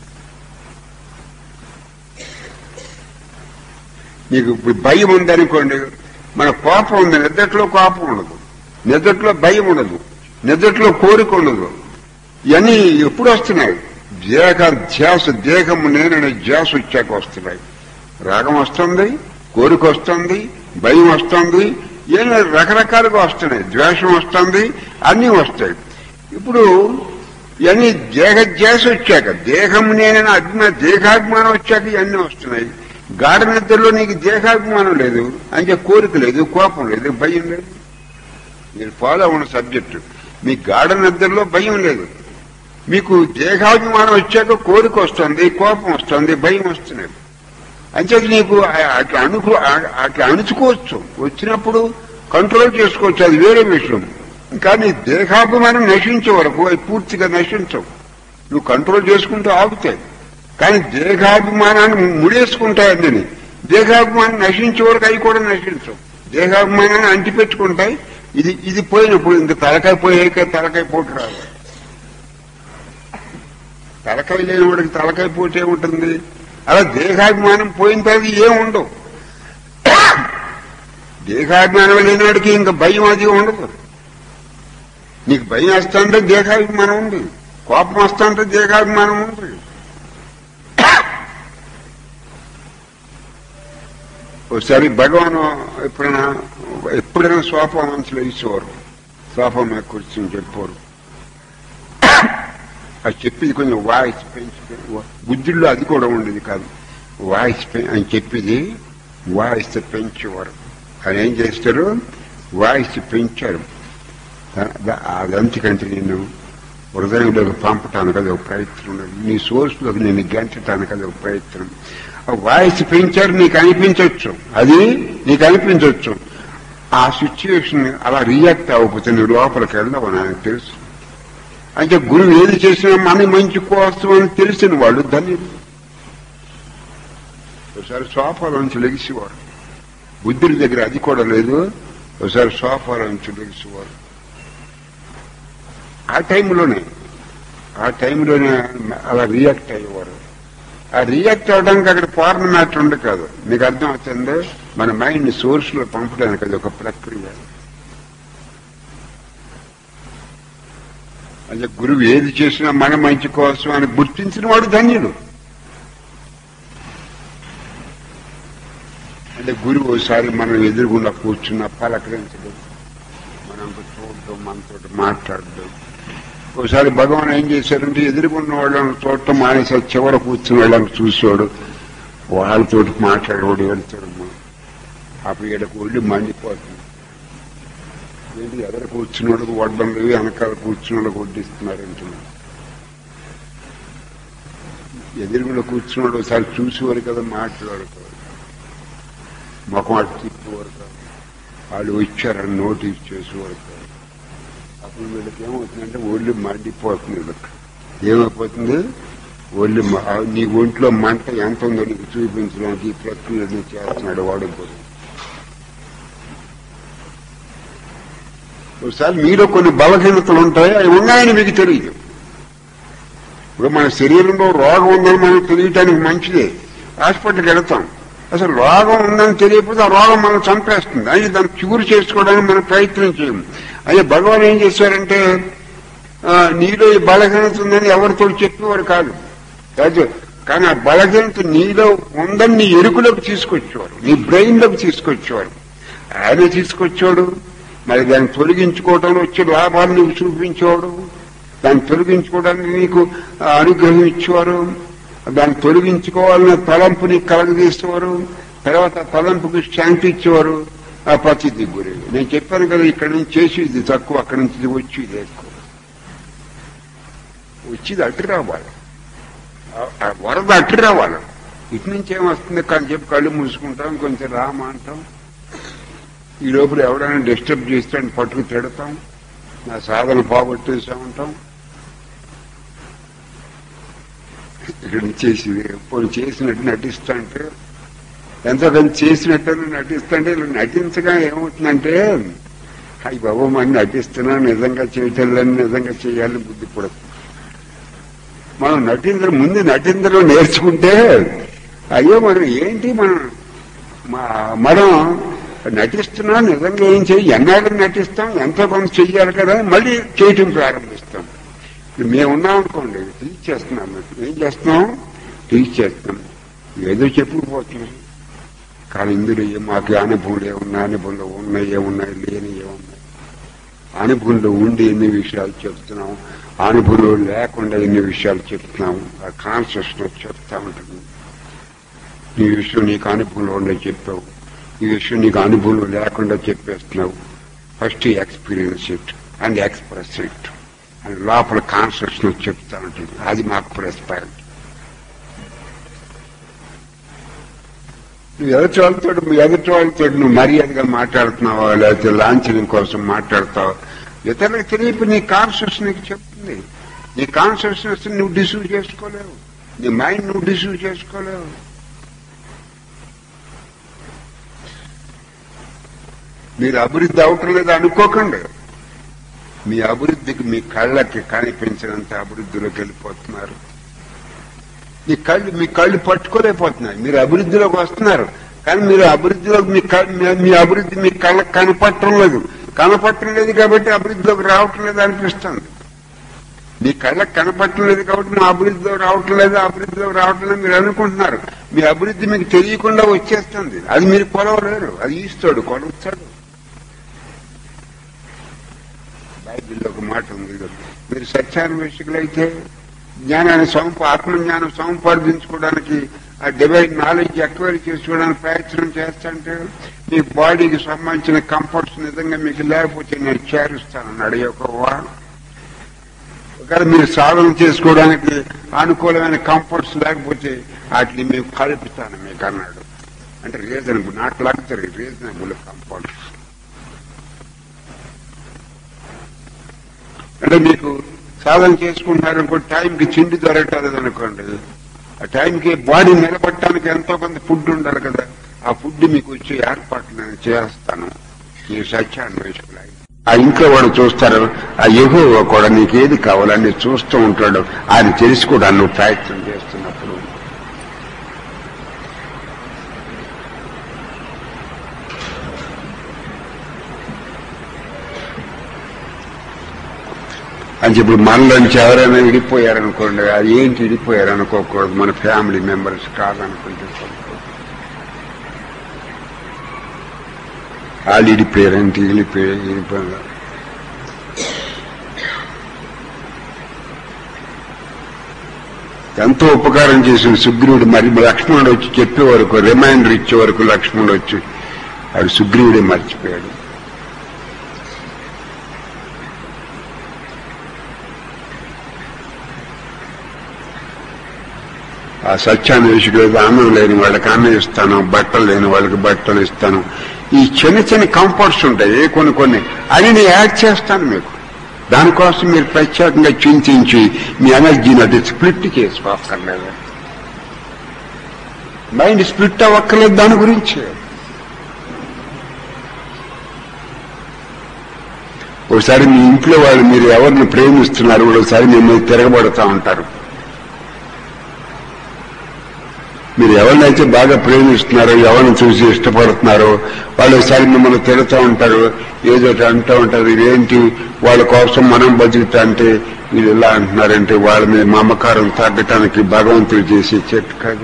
నీకు ఇప్పుడు భయం ఉందనుకోండి మన కోపం ఉంది నిద్రలో కోపం ఉండదు నిద్రలో భయం ఉండదు నిద్రలో కోరిక ఉండదు ఇవన్నీ ఎప్పుడు వస్తున్నాయి దేహ ధ్యాస దేహము నేననే ధ్యాస వచ్చాక వస్తున్నాయి రాగం వస్తుంది కోరిక వస్తుంది భయం వస్తుంది ఏం లేదు, రకరకాలుగా వస్తున్నాయి ద్వేషం వస్తుంది అన్నీ వస్తాయి ఇప్పుడు ఇవన్నీ దేహ ధ్యాస వచ్చాక దేహం నేనని అభిమా దేహాభిమానం వచ్చాక ఇవన్నీ వస్తున్నాయి గాఢ నిద్రలో నీకు దేహాభిమానం లేదు అంటే కోరిక లేదు కోపం లేదు భయం లేదు మీరు ఫాలో అవ్వని సబ్జెక్టు మీ గాఢ నిద్రలో భయం లేదు మీకు దేహాభిమానం వచ్చాక కోరిక వస్తుంది కోపం వస్తుంది భయం వస్తున్నాయి అంచేది నీకు ఆ- అట్లా అనుకో ఆ- అట్లా అణుచుకోవచ్చు వచ్చినప్పుడు కంట్రోల్ చేసుకోవచ్చు అది వేరే విషయం కానీ దేహాభిమానం నశించే వరకు అవి పూర్తిగా నశించవు నువ్వు కంట్రోల్ చేసుకుంటూ ఆగుతాయి కానీ దేహాభిమానాన్ని ముడేసుకుంటాయి అన్నీ దేహాభిమానం నశించే వరకు అవి కూడా నశించవు దేహాభిమానాన్ని అంటిపెట్టుకుంటాయి ఇది ఇది పోయినప్పుడు ఇంత తలకాయ పోయాక తలకాయ పోటు రాదు తలకాయ లేని వాడికి తలకాయ పోటు ఏముంటుంది అలా దేహాభిమానం పోయిన తర్వాత ఏం ఉండవు దేహాభిమానం లేనివాడికి ఇంకా భయం అది ఉండదు నీకు భయం వస్తుంటే దేహాభిమానం ఉంది కోపం వస్తుంటే దేహాభిమానం ఉంది ఒకసారి భగవాన్ ఎప్పుడైనా ఎప్పుడైనా సోఫా మనసులో ఇచ్చేవారు సోఫా మీద కూర్చొని చెప్పారు అది చెప్పింది కొంచెం వాయిస్ పెంచి బుద్ధుల్లో అది కూడా ఉండేది కాదు వాయిస్ పె- అని చెప్పింది వాయిస్ పెంచేవారు ఆయన ఏం చేస్తారు వాయిస్ పెంచారు దా- దా- అదంతకంటే నేను హృదయంలోకి పంపటానికి అది ఒక ప్రయత్నం ఉన్నది నీ సోర్స్లోకి నేను గెంచటానికి అది ఒక ప్రయత్నం ఆ వాయిస్ పెంచారు నీకు అనిపించవచ్చు అది నీకు అనిపించవచ్చు ఆ సిచ్యువేషన్ అలా రియాక్ట్ అవ్వకపోతే నువ్వు లోపలికి వెళ్ళవు నాకు తెలుసు అంటే గురువు ఏది చేసినా మన మంచి కోసం అని తెలిసిన వాళ్ళు ధన్యులు ఒకసారి సోఫాలోంచి లెగిసేవారు బుద్ధుడి దగ్గర అది కూడా లేదు ఒకసారి సోఫాలోంచి లెగిసేవారు ఆ టైంలోనే ఆ టైంలోనే అలా రియాక్ట్ అయ్యేవారు ఆ రియాక్ట్ అవడానికి అక్కడ ఫారెన్ మ్యాటర్ ఉండే కాదు మీకు అర్థం అవుతుంది మన మైండ్ సోర్స్ లో పంపడానికి అది ఒక ప్రక్రియ అంటే గురువు ఏది చేసినా మన మంచి కోసం అని గుర్తించిన వాడు ధన్యుడు అంటే గురువు ఒకసారి మనం ఎదురుగుండా కూర్చున్న పలకరించడం మనం చూడడం మనతో మాట్లాడడం ఒకసారి భగవాన్ ఏం చేశారంటే ఎదురుగున్న వాళ్ళని చూడటం మానేసి చివర కూర్చున్న వాళ్ళని చూసేవాడు వాళ్ళతో మాట్లాడేవాడు వెళ్తాడు అప్పుడు ఈడకు ఒళ్ళు మండిపోతుంది ఏంటి ఎదురు కూర్చున్నాడు వడ్డం లేవు వెనకాల కూర్చున్నాడు వడ్డిస్తున్నారు అంటున్నాడు ఎదురుగుండా కూర్చున్నాడు ఒకసారి చూసేవారు కదా మాట్లాడారు కదా ముఖం అటు తిప్పేవారు కాదు వాళ్ళు వచ్చారని నోటీస్ చేసేవారు కాదు అప్పుడు వీళ్ళకి ఏమవుతుందంటే ఒళ్ళు మండిపోతుంది వీళ్ళకి ఏమైపోతుంది ఒళ్ళు మ- ఆ నీ ఒంట్లో మంట ఎంత ఉందో నీకు చూపించడానికి ఈ ప్రక్రియను చేస్తున్నాడు వాడు కూడా ఒకసారి మీలో కొన్ని బలహీనతలు ఉంటాయి అవి ఉన్నాయని మీకు తెలియదు ఇప్పుడు మన శరీరంలో రోగం ఉందని మనకు తెలియటానికి మంచిదే హాస్పిటల్కి వెళతాం అసలు రోగం ఉందని తెలియకపోతే ఆ రోగం మనం చంపేస్తుంది అది దాన్ని క్యూర్ చేసుకోవడానికి మనం ప్రయత్నం చేయము అదే భగవాన్ ఏం చేశారంటే ఆ, నీలో ఈ బలహీనత ఉందని ఎవరితో చెప్పేవారు కాదు కాదు కానీ ఆ బలహీనత నీలో ఉందని నీ ఎరుకులోకి తీసుకొచ్చేవారు నీ బ్రెయిన్ లోకి తీసుకొచ్చేవారు ఆయన తీసుకొచ్చాడు మరి దాన్ని తొలగించుకోవడంలో వచ్చే లాభాలు నీకు చూపించేవాడు దాన్ని తొలగించుకోవడానికి నీకు ఆ, అనుగ్రహం ఇచ్చేవారు దాన్ని తొలగించుకోవాలనే తలంపు నీకు కలగజేసేవారు తర్వాత ఆ తలంపుకి శాంతి ఇచ్చేవారు ఆ ప్రతిది గురి నేను చెప్పాను కదా ఇక్కడి నుంచి చేసి ఇది తక్కువ అక్కడి నుంచి ఇది వచ్చి ఇది ఎక్కువ వచ్చిది అటు రావాలి ఆ- ఆ వరద అటు రావాలి ఇటు నుంచి ఏమొస్తుంది కానీ చెప్పి కళ్ళు మూసుకుంటాం కొంచెం రామ అంటాం ఈ లోపల ఎవడైనా డిస్టర్బ్ చేస్తే అని పట్టుకు తిడతాం నా సాధన పోగొట్టేసామంటాం ఇక్కడ చేసి పోయి చేసినట్టు నటిస్తుంటే ఎంతో కొంత చేసినట్టు నటిస్తుంటే ఇలా నటించగా ఏమవుతుందంటే అయ్యి బాబు మనం నటిస్తున్నా నిజంగా చేయటం నిజంగా చేయాలని బుద్ధి పడుతుంది మనం నటించడం ముందు నటించడం నేర్చుకుంటే అయ్యో మనం ఏంటి మనం మా- మనం నటిస్తున్నా నిజంగా ఏం చేయి ఎన్నాళ్ళు నటిస్తాం ఎంతో కొంత చెయ్యాలి కదా మళ్ళీ చేయటం ప్రారంభిస్తాం ఇప్పుడు మేము ఉన్నాం అనుకోండి టీచ్ చేస్తున్నాం ఏం చేస్తున్నాం టీచ్ చేస్తున్నాం ఏదో చెప్పుకుపోతున్నాం కానీ ఇందులో ఏ మాకు అనుభవం ఏమున్నాయి అనుభవంలో ఉన్నాయి ఏమున్నాయి లేని ఏమున్నాయి అనుభవంలో ఉండి ఎన్ని విషయాలు చెప్తున్నాం అనుభవంలో లేకుండా ఎన్ని విషయాలు చెప్తున్నాం ఆ కాన్షియస్నెస్ చెప్తా ఉంటుంది ఈ విషయం నీకు అనుభవంలో ఉండే చెప్పావు ఈ విషయం నీకు అనుభవంలో లేకుండా చెప్పేస్తున్నావు first experience it and express it and లోపల కాన్షియస్నెస్ చెప్తా ఉంటుంది అది మాకు ప్రెస్పారిటీ నువ్వు ఎదుటి వాళ్ళతో ఎదుటి వాళ్ళతో నువ్వు మర్యాదగా మాట్లాడుతున్నావా లేకపోతే లాంఛనం కోసం మాట్లాడతావా ఇతరులకు తెలియపు నీ కాన్షియస్ నీకు చెప్తుంది నీ కాన్షియస్నెస్ నువ్వు డిసీవ్ చేసుకోలేవు నీ మైండ్ నువ్వు డిసీవ్ చేసుకోలేవు మీరు అభివృద్ధి అవటం లేదు అనుకోకండి మీ అభివృద్ధికి మీ కళ్ళకి కనిపించినంత అభివృద్ధిలోకి వెళ్ళిపోతున్నారు మీ కళ్ళు మీ కళ్ళు పట్టుకోలేకపోతున్నాయి మీరు అభివృద్ధిలోకి వస్తున్నారు కానీ మీరు అభివృద్ధిలో మీ కళ్ళు- మీ- మీ అభివృద్ధి మీ కళ్ళకి కనపడటం లేదు కనపడటం లేదు కాబట్టి అభివృద్ధిలోకి రావటం లేదు అనిపిస్తుంది మీ కళ్ళకి కనపడటం లేదు కాబట్టి మా అభివృద్ధిలో రావటం లేదు అభివృద్ధిలో రావటం లేదు మీరు అనుకుంటున్నారు మీ అభివృద్ధి మీకు తెలియకుండా వచ్చేస్తుంది అది మీరు కొలవలేరు అది ఇస్తాడు కొలుస్తాడు బైబిల్లో ఒక మాట ఉంది మీరు సత్యాన్వేషకులైతే జ్ఞానాన్ని సొంప ఆత్మజ్ఞానం సముపార్జించుకోవడానికి ఆ డివైన్ నాలెడ్జ్ ఎక్వైర్ చేసుకోవడానికి ప్రయత్నం చేస్తాంటే మీ బాడీకి సంబంధించిన కంఫర్ట్స్ నిజంగా మీకు లేకపోతే నేను చేరుస్తానన్నాడు యెహోవా ఒకవేళ మీరు సాధన చేసుకోవడానికి అనుకూలమైన కంఫర్ట్స్ లేకపోతే వాటిని మేము కలుపుతాను మీకు అన్నాడు అంటే reasonable not luxury reasonable comforts అంటే మీకు సాధన చేసుకుంటున్నారు అనుకో టైంకి చిండి దొరకలేదు అనుకోండి ఆ టైంకి బాడీ నిలబట్టడానికి ఎంతో కొంత ఫుడ్ ఉండాలి కదా ఆ ఫుడ్ మీకు వచ్చి ఏర్పాట్లు నేను చేస్తాను ఈ సత్యాన్ని వేసుకున్నాయి ఆ ఇంట్లో వాడు చూస్తారు ఆ ఎహో కూడా నీకు ఏది కావాలని చూస్తూ ఉంటాడు ఆయన తెలుసుకోవడానికి నువ్వు ప్రయత్నం చేస్తున్నప్పుడు అని చెప్పి మనలోంచి ఎవరైనా విడిపోయారనుకోండి అది ఏంటి విడిపోయారు అనుకోకూడదు మన ఫ్యామిలీ మెంబర్స్ కాదనుకుంటే సరిపోదు. వాళ్ళు ఇడిపోయారంటే వెళ్ళిపోయారు వెళ్ళిపోయారు ఎంతో ఉపకారం చేసిన సుగ్రీవుడు మరి లక్ష్మణుడు వచ్చి చెప్పే వరకు రిమైండర్ ఇచ్చే వరకు లక్ష్మణుడు వచ్చి ఆడు సుగ్రీవుడే మర్చిపోయాడు ఆ సత్యాన్వేషకుడు అన్నం లేని వాళ్ళకి అన్నం ఇస్తాను బట్టలు లేని వాళ్ళకి బట్టలు ఇస్తాను ఈ చిన్న చిన్న కంఫర్ట్స్ ఉంటాయి కొన్ని కొన్ని అవి నేను యాడ్ చేస్తాను మీకు దానికోసం మీరు ప్రత్యేకంగా చింతించి మీ ఎనర్జీని అది స్ప్లిట్ చేసుకోక్కర్లేదు మైండ్ స్ప్లిట్ అవ్వక్కర్లేదు దాని గురించి ఒకసారి మీ ఇంట్లో వాళ్ళు మీరు ఎవరిని ప్రేమిస్తున్నారు ఒకసారి మిమ్మల్ని తిరగబడుతూ ఉంటారు మీరు ఎవరినైతే బాగా ప్రేమిస్తున్నారో ఎవరిని చూసి ఇష్టపడుతున్నారో వాళ్ళు ఒకసారి మిమ్మల్ని తిడుతూ ఉంటారు ఏదో ఒకటి అంటూ ఉంటారు ఇదేంటి వాళ్ళ కోసం మనం బతుకుతా అంటే వీళ్ళు ఇలా అంటున్నారంటే వాళ్ళ మీద మమకారం తగ్గటానికి భగవంతుడు చేసే చెట్టు కాదు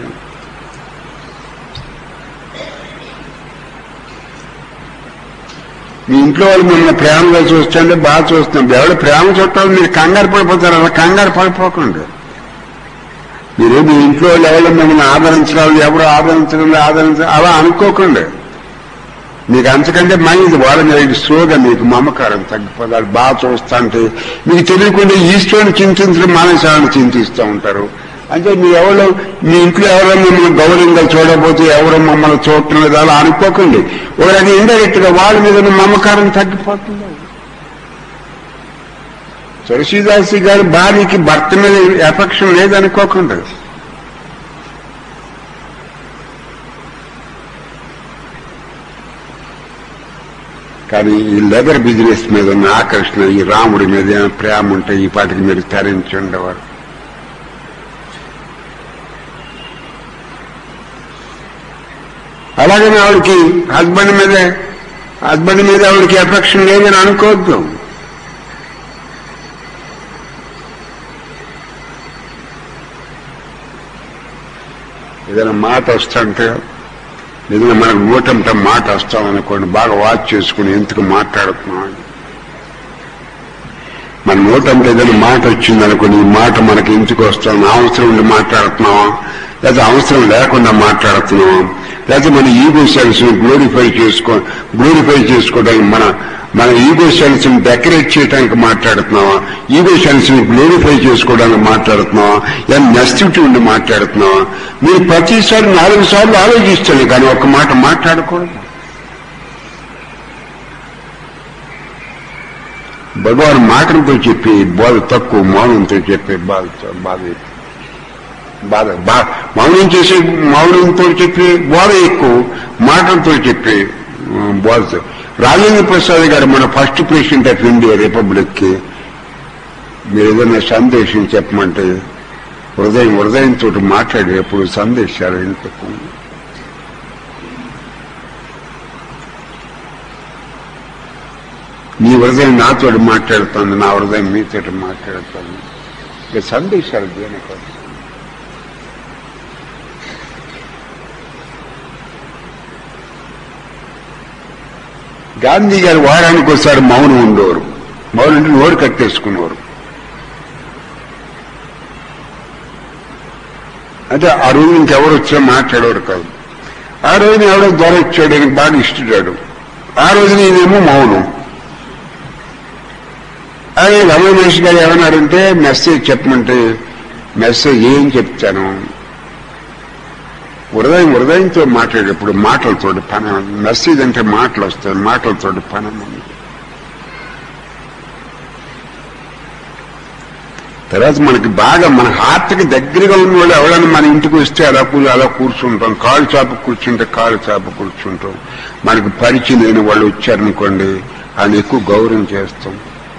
మీ ఇంట్లో వాళ్ళు మిమ్మల్ని ప్రేమగా చూస్తుంటే బాగా చూస్తున్నాం ఎవరు ప్రేమ చుట్టాలు మీరు కంగారు పడిపోతారు అలా కంగారు పడిపోకండి మీరు మీ ఇంట్లో వాళ్ళు ఎవరు మిమ్మల్ని ఆదరించడం ఎవరు ఆదరించడం ఆదరించడం అలా అనుకోకండి మీకు అంతకంటే మైండ్ వాళ్ళ మీద స్లోగా మీకు మమకారం తగ్గిపోతారు బాగా చూస్తా అంటే మీకు తెలియకుండా ఈశ్వరుని చింతించడం మానేశాలని చింతిస్తూ ఉంటారు అంటే మీ ఎవరు మీ ఇంట్లో ఎవరో మిమ్మల్ని గౌరవంగా చూడకపోతే ఎవరో మమ్మల్ని చూడటం లేదు అలా అనుకోకండి ఒక రకంగా ఇండైరెక్ట్ గా వాళ్ళ మీద ఉన్న మమకారం తగ్గిపోతుంది తులసీదాసి గారి భార్యకి భర్త మీద ఎఫెక్షన్ లేదనుకోకుండా కానీ ఈ లెదర్ బిజినెస్ మీద ఉన్న ఆకర్షణ ఈ రాముడి మీద ఏమైనా ప్రేమ ఉంటే ఈ పాటికి మీరు తరించి ఉండేవారు అలాగని ఆవిడకి హస్బెండ్ మీద హస్బెండ్ మీద ఆవిడకి ఎఫెక్షన్ లేదని అనుకోవద్దు ఏదైనా మాట వస్తుంటే ఏదైనా మనకు నోటంట మాట వస్తామనుకోండి బాగా వాచ్ చేసుకుని ఎందుకు మాట్లాడుతున్నాం అని. మన నోటంట ఏదైనా మాట వచ్చింది అనుకోండి ఈ మాట మనకి ఎందుకు వస్తాం అవసరం ఉండి మాట్లాడుతున్నావా లేదా అవసరం లేకుండా మాట్లాడుతున్నావా లేకపోతే మన ఈగో సెల్స్ ని గ్లోరిఫై చేసుకో గ్లోరిఫై చేసుకోవడానికి మన మన ఈగో సెల్స్ ని డెకరేట్ చేయడానికి మాట్లాడుతున్నావా ఈగో సెల్స్ ని గ్లోరిఫై చేసుకోవడానికి మాట్లాడుతున్నావా లేదా నెస్టివిటీ ఉండి మాట్లాడుతున్నావా మీరు ప్రతిసారి నాలుగు సార్లు ఆలోచిస్తాను కానీ ఒక్క మాట మాట్లాడకూడదు భగవాన్ మాటలతో చెప్పి బోధ తక్కువ మౌనంతో చెప్పే బాధ బాధ బాధ బా మౌనం చేసే మౌనంతో చెప్పే బోధ ఎక్కువ మాటలతో చెప్పే ఉమ్, బోధ రాజేంద్ర ప్రసాద్ గారు మన first president of India republic కి మీరు ఏదైనా సందేశం చెప్పమంటే హృదయం హృదయంతో మాట్లాడి ఎప్పుడు సందేశాలు ఇంతకు నీ హృదయం నాతో మాట్లాడుతుంది నా హృదయం మీతో మాట్లాడుతుంది ఇక సందేశాలు దేనికోసం గాంధీ గారు వారానికి ఒకసారి మౌనం ఉండేవారు మౌనం అంటే నోరు కట్టేసుకునేవారు అంటే ఆ రోజు ఇంకెవరు వచ్చినా మాట్లాడేవారు కాదు ఆ రోజున ఎవడో దొర వచ్చాడు ఆయనకు బాగా ఇష్టడాడు ఆ రోజు నేనేమో మౌనం అదే రమణ మహేష్ గారు ఏమన్నారంటే మెసేజ్ చెప్పమంటే మెసేజ్ ఏం చెప్తాను హృదయం హృదయంతో మాట్లాడేప్పుడు మాటలతో పని మెసేజ్ అంటే మాటలు వస్తాయి మాటలతో పని ఉంది. తర్వాత మనకి బాగా మన హార్ట్కి దగ్గరగా ఉన్న వాళ్ళు ఎవరైనా మన ఇంటికి వస్తే అలా కూ- అలా కూర్చుంటాం కాలు చాపు కూర్చుంటే కాలు చాపు కూర్చుంటాం మనకి పరిచయం లేని వాళ్ళు వచ్చారనుకోండి ఆయన ఎక్కువ గౌరవం చేస్తాం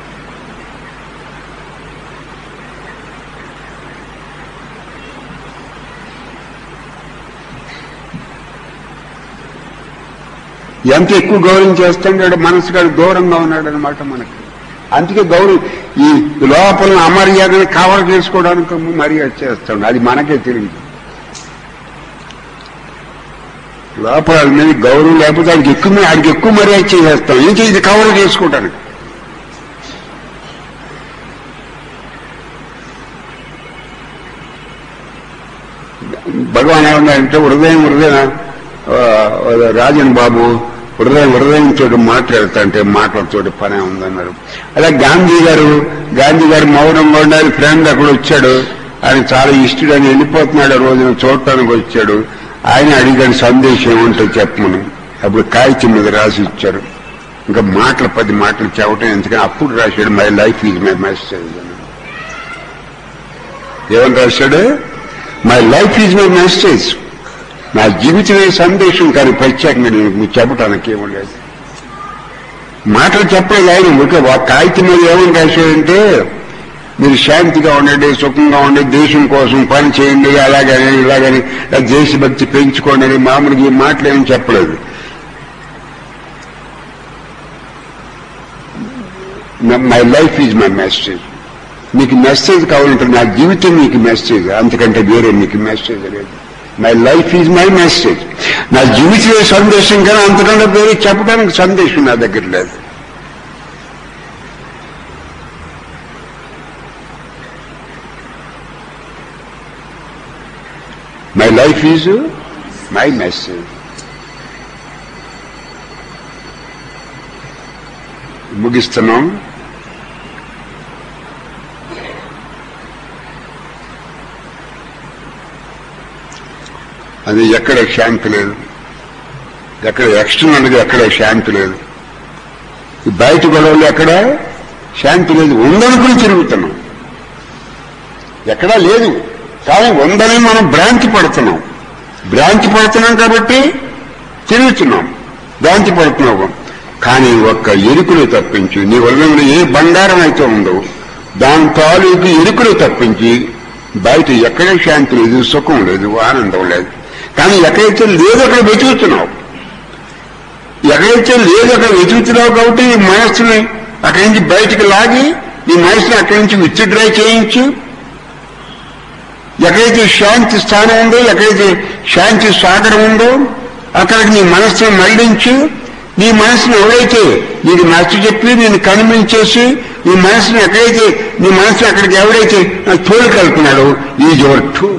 ఎంత ఎక్కువ గౌరవం చేస్తాడు మనసు గారు దూరంగా ఉన్నాడు అనమాట మనకి అందుకే గౌరవం ఈ లోపల అమర్యాదని కవర్ చేసుకోవడానికి మర్యాద చేస్తాడు అది మనకే తెలియదు లోపల వాడి మీద గౌరవం లేకపోతే ఆయనకి ఎక్కువ ఆయనకి ఎక్కువ మర్యాద చేసేస్తాం ఏంటి ఇది కవర్ చేసుకోవడానికి భగవాన్ ఏమన్నారంటే హృదయం హృదయం ఆ, రాజన్ బాబు హృదయం హృదయంతో మాట్లాడుతుంటే మాటలతో పనే ఉందన్నారు అలా గాంధీ గారు గాంధీ గారు మౌనంగా ఉండాలి ఫ్రెండ్ అక్కడ వచ్చాడు ఆయన చాలా ఇష్టడు అని వెళ్ళిపోతున్నాడు ఆ రోజున చూడటానికి వచ్చాడు ఆయన అడిగాడు సందేశం ఏమంటే చెప్పమని అప్పుడు కాగితం మీద రాసి ఇచ్చారు ఇంకా మాటలు పది మాటలు చెప్పటం ఎందుకని అప్పుడు రాశాడు my life is my message అని ఏమని రాశాడు my life is my message నా జీవితమే సందేశం కానీ ప్రత్యేకంగా నేను మీకు చెప్పడానికి ఏమీ లేదు మాటలు చెప్పలేదు ఆయన ఒక ఒక కాగితం మీద ఏమని రాశాడంటే మీరు శాంతిగా ఉండండి సుఖంగా ఉండండి దేశం కోసం పని చేయండి అలాగని ఇలాగని లేదా దేశభక్తి పెంచుకోండి అని మామూలుగా ఈ మాటలు ఏమని చెప్పలేదు my life is my message మీకు మెసేజ్ కావాలంటే నా జీవితం మీకు మెసేజ్ అంతకంటే వేరే మీకు మెసేజ్ లేదు my life is my message నా జీవితమే సందేశం కానీ అంతకంటే వేరే చెప్పడానికి సందేశం నా దగ్గర లేదు my life is my message ముగిస్తున్నాం అది ఎక్కడ శాంతి లేదు ఎక్కడ ఎక్స్టర్నల్ గా ఎక్కడ శాంతి లేదు ఈ బయట గొడవలు ఎక్కడ శాంతి లేదు ఉందనుకుని తిరుగుతున్నాం ఎక్కడా లేదు కానీ ఉందని మనం భ్రాంతి పడుతున్నాం భ్రాంతి పడుతున్నాం కాబట్టి తిరుగుతున్నాం భ్రాంతి పడుతున్నాం కానీ ఒక్క ఎరుకులు తప్పించి నీ హృదయంలో ఏ బంగారం అయితే ఉందో దాని తాలూకు ఎరుకులు తప్పించి బయట ఎక్కడే శాంతి లేదు సుఖం లేదు ఆనందం లేదు కానీ ఎక్కడైతే లేదు అక్కడ వెతుకుతున్నావు ఎక్కడైతే లేదు అక్కడ వెతుకుతున్నావు కాబట్టి నీ మనస్సుని అక్కడి నుంచి బయటికి లాగి నీ మనసుని అక్కడి నుంచి విత్డ్రా చేయించి ఎక్కడైతే శాంతి స్థానం ఉందో ఎక్కడైతే శాంతి సాగరం ఉందో అక్కడికి నీ మనస్సును మళ్లించు నీ మనసును ఎవరైతే నీకు నచ్చ చెప్పి నేను కనిపించేసి నీ మనసును ఎక్కడైతే నీ మనసును అక్కడికి ఎవరైతే తోడు కలుపుతున్నాడో ఈజ్ యువర్ ట్రూ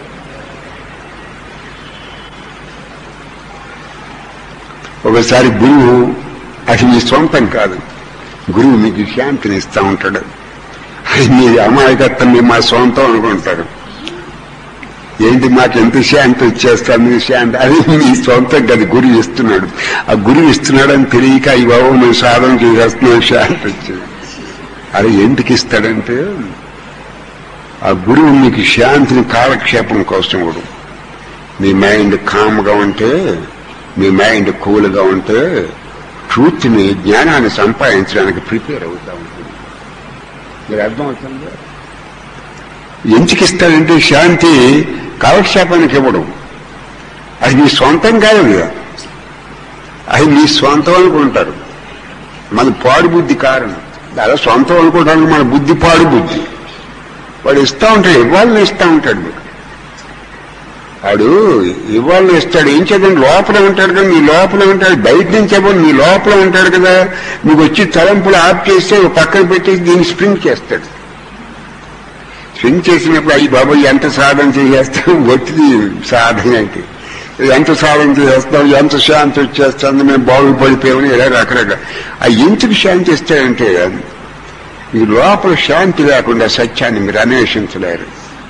ఒకసారి గురువు అది మీ సొంతం కాదు గురువు మీకు శాంతిని ఇస్తా ఉంటాడు అది మీ అమాయకత్వం మీ మా సొంతం అనుకుంటారు ఏంటి మాకు ఎంత శాంతి వచ్చేస్తాను మీ శాంతి అది మీ సొంతం కదా గురువు ఇస్తున్నాడు ఆ గురువు ఇస్తున్నాడని తెలియక ఈ బాబు మేము సాధన చేసేస్తున్నాం శాంతి వచ్చింది అది ఎందుకు ఇస్తాడంటే ఆ గురువు మీకు శాంతిని కాలక్షేపం కోసం కూడా మీ మైండ్ కామ్గా ఉంటే మీ మైండ్ కూల్గా ఉంటే ట్రూత్ని జ్ఞానాన్ని సంపాదించడానికి ప్రిపేర్ అవుతా ఉంటుంది మీరు అర్థమవుతుందా ఎందుకు ఇస్తాడంటే శాంతి కాలక్షేపానికి ఇవ్వడం అది మీ సొంతం కాదు కదా అది మీ సొంతం అనుకుంటారు మన పాడు బుద్ధి కారణం అలా సొంతం అనుకోవడానికి మన బుద్ధి పాడు బుద్ధి వాడు ఇస్తా ఉంటాడు ఇవ్వాలని ఇస్తా ఉంటాడు మీకు వాడు ఇవ్వాలని ఇస్తాడు ఏం చేద్దాం లోపల ఉంటాడు కదా మీ లోపల ఉంటాడు బయట నుంచి ఇవ్వడు మీ లోపల ఉంటాడు కదా మీకు వచ్చి తలంపులు ఆఫ్ చేస్తే ఒక పక్కన పెట్టేసి దీన్ని స్ప్రింగ్ చేస్తాడు స్ప్రింగ్ చేసినప్పుడు అయ్యి బాబు ఎంత సాధన చేసేస్తాం ఒత్తిడి సాధన అంటే ఎంత సాధన చేస్తాం ఎంత శాంతి వచ్చేస్తుంది మేము బాగుపడిపోయామని ఇలా రకరకాల ఆ ఎందుకు శాంతి ఇస్తాడంటే మీ లోపల శాంతి లేకుండా సత్యాన్ని మీరు అన్వేషించలేరు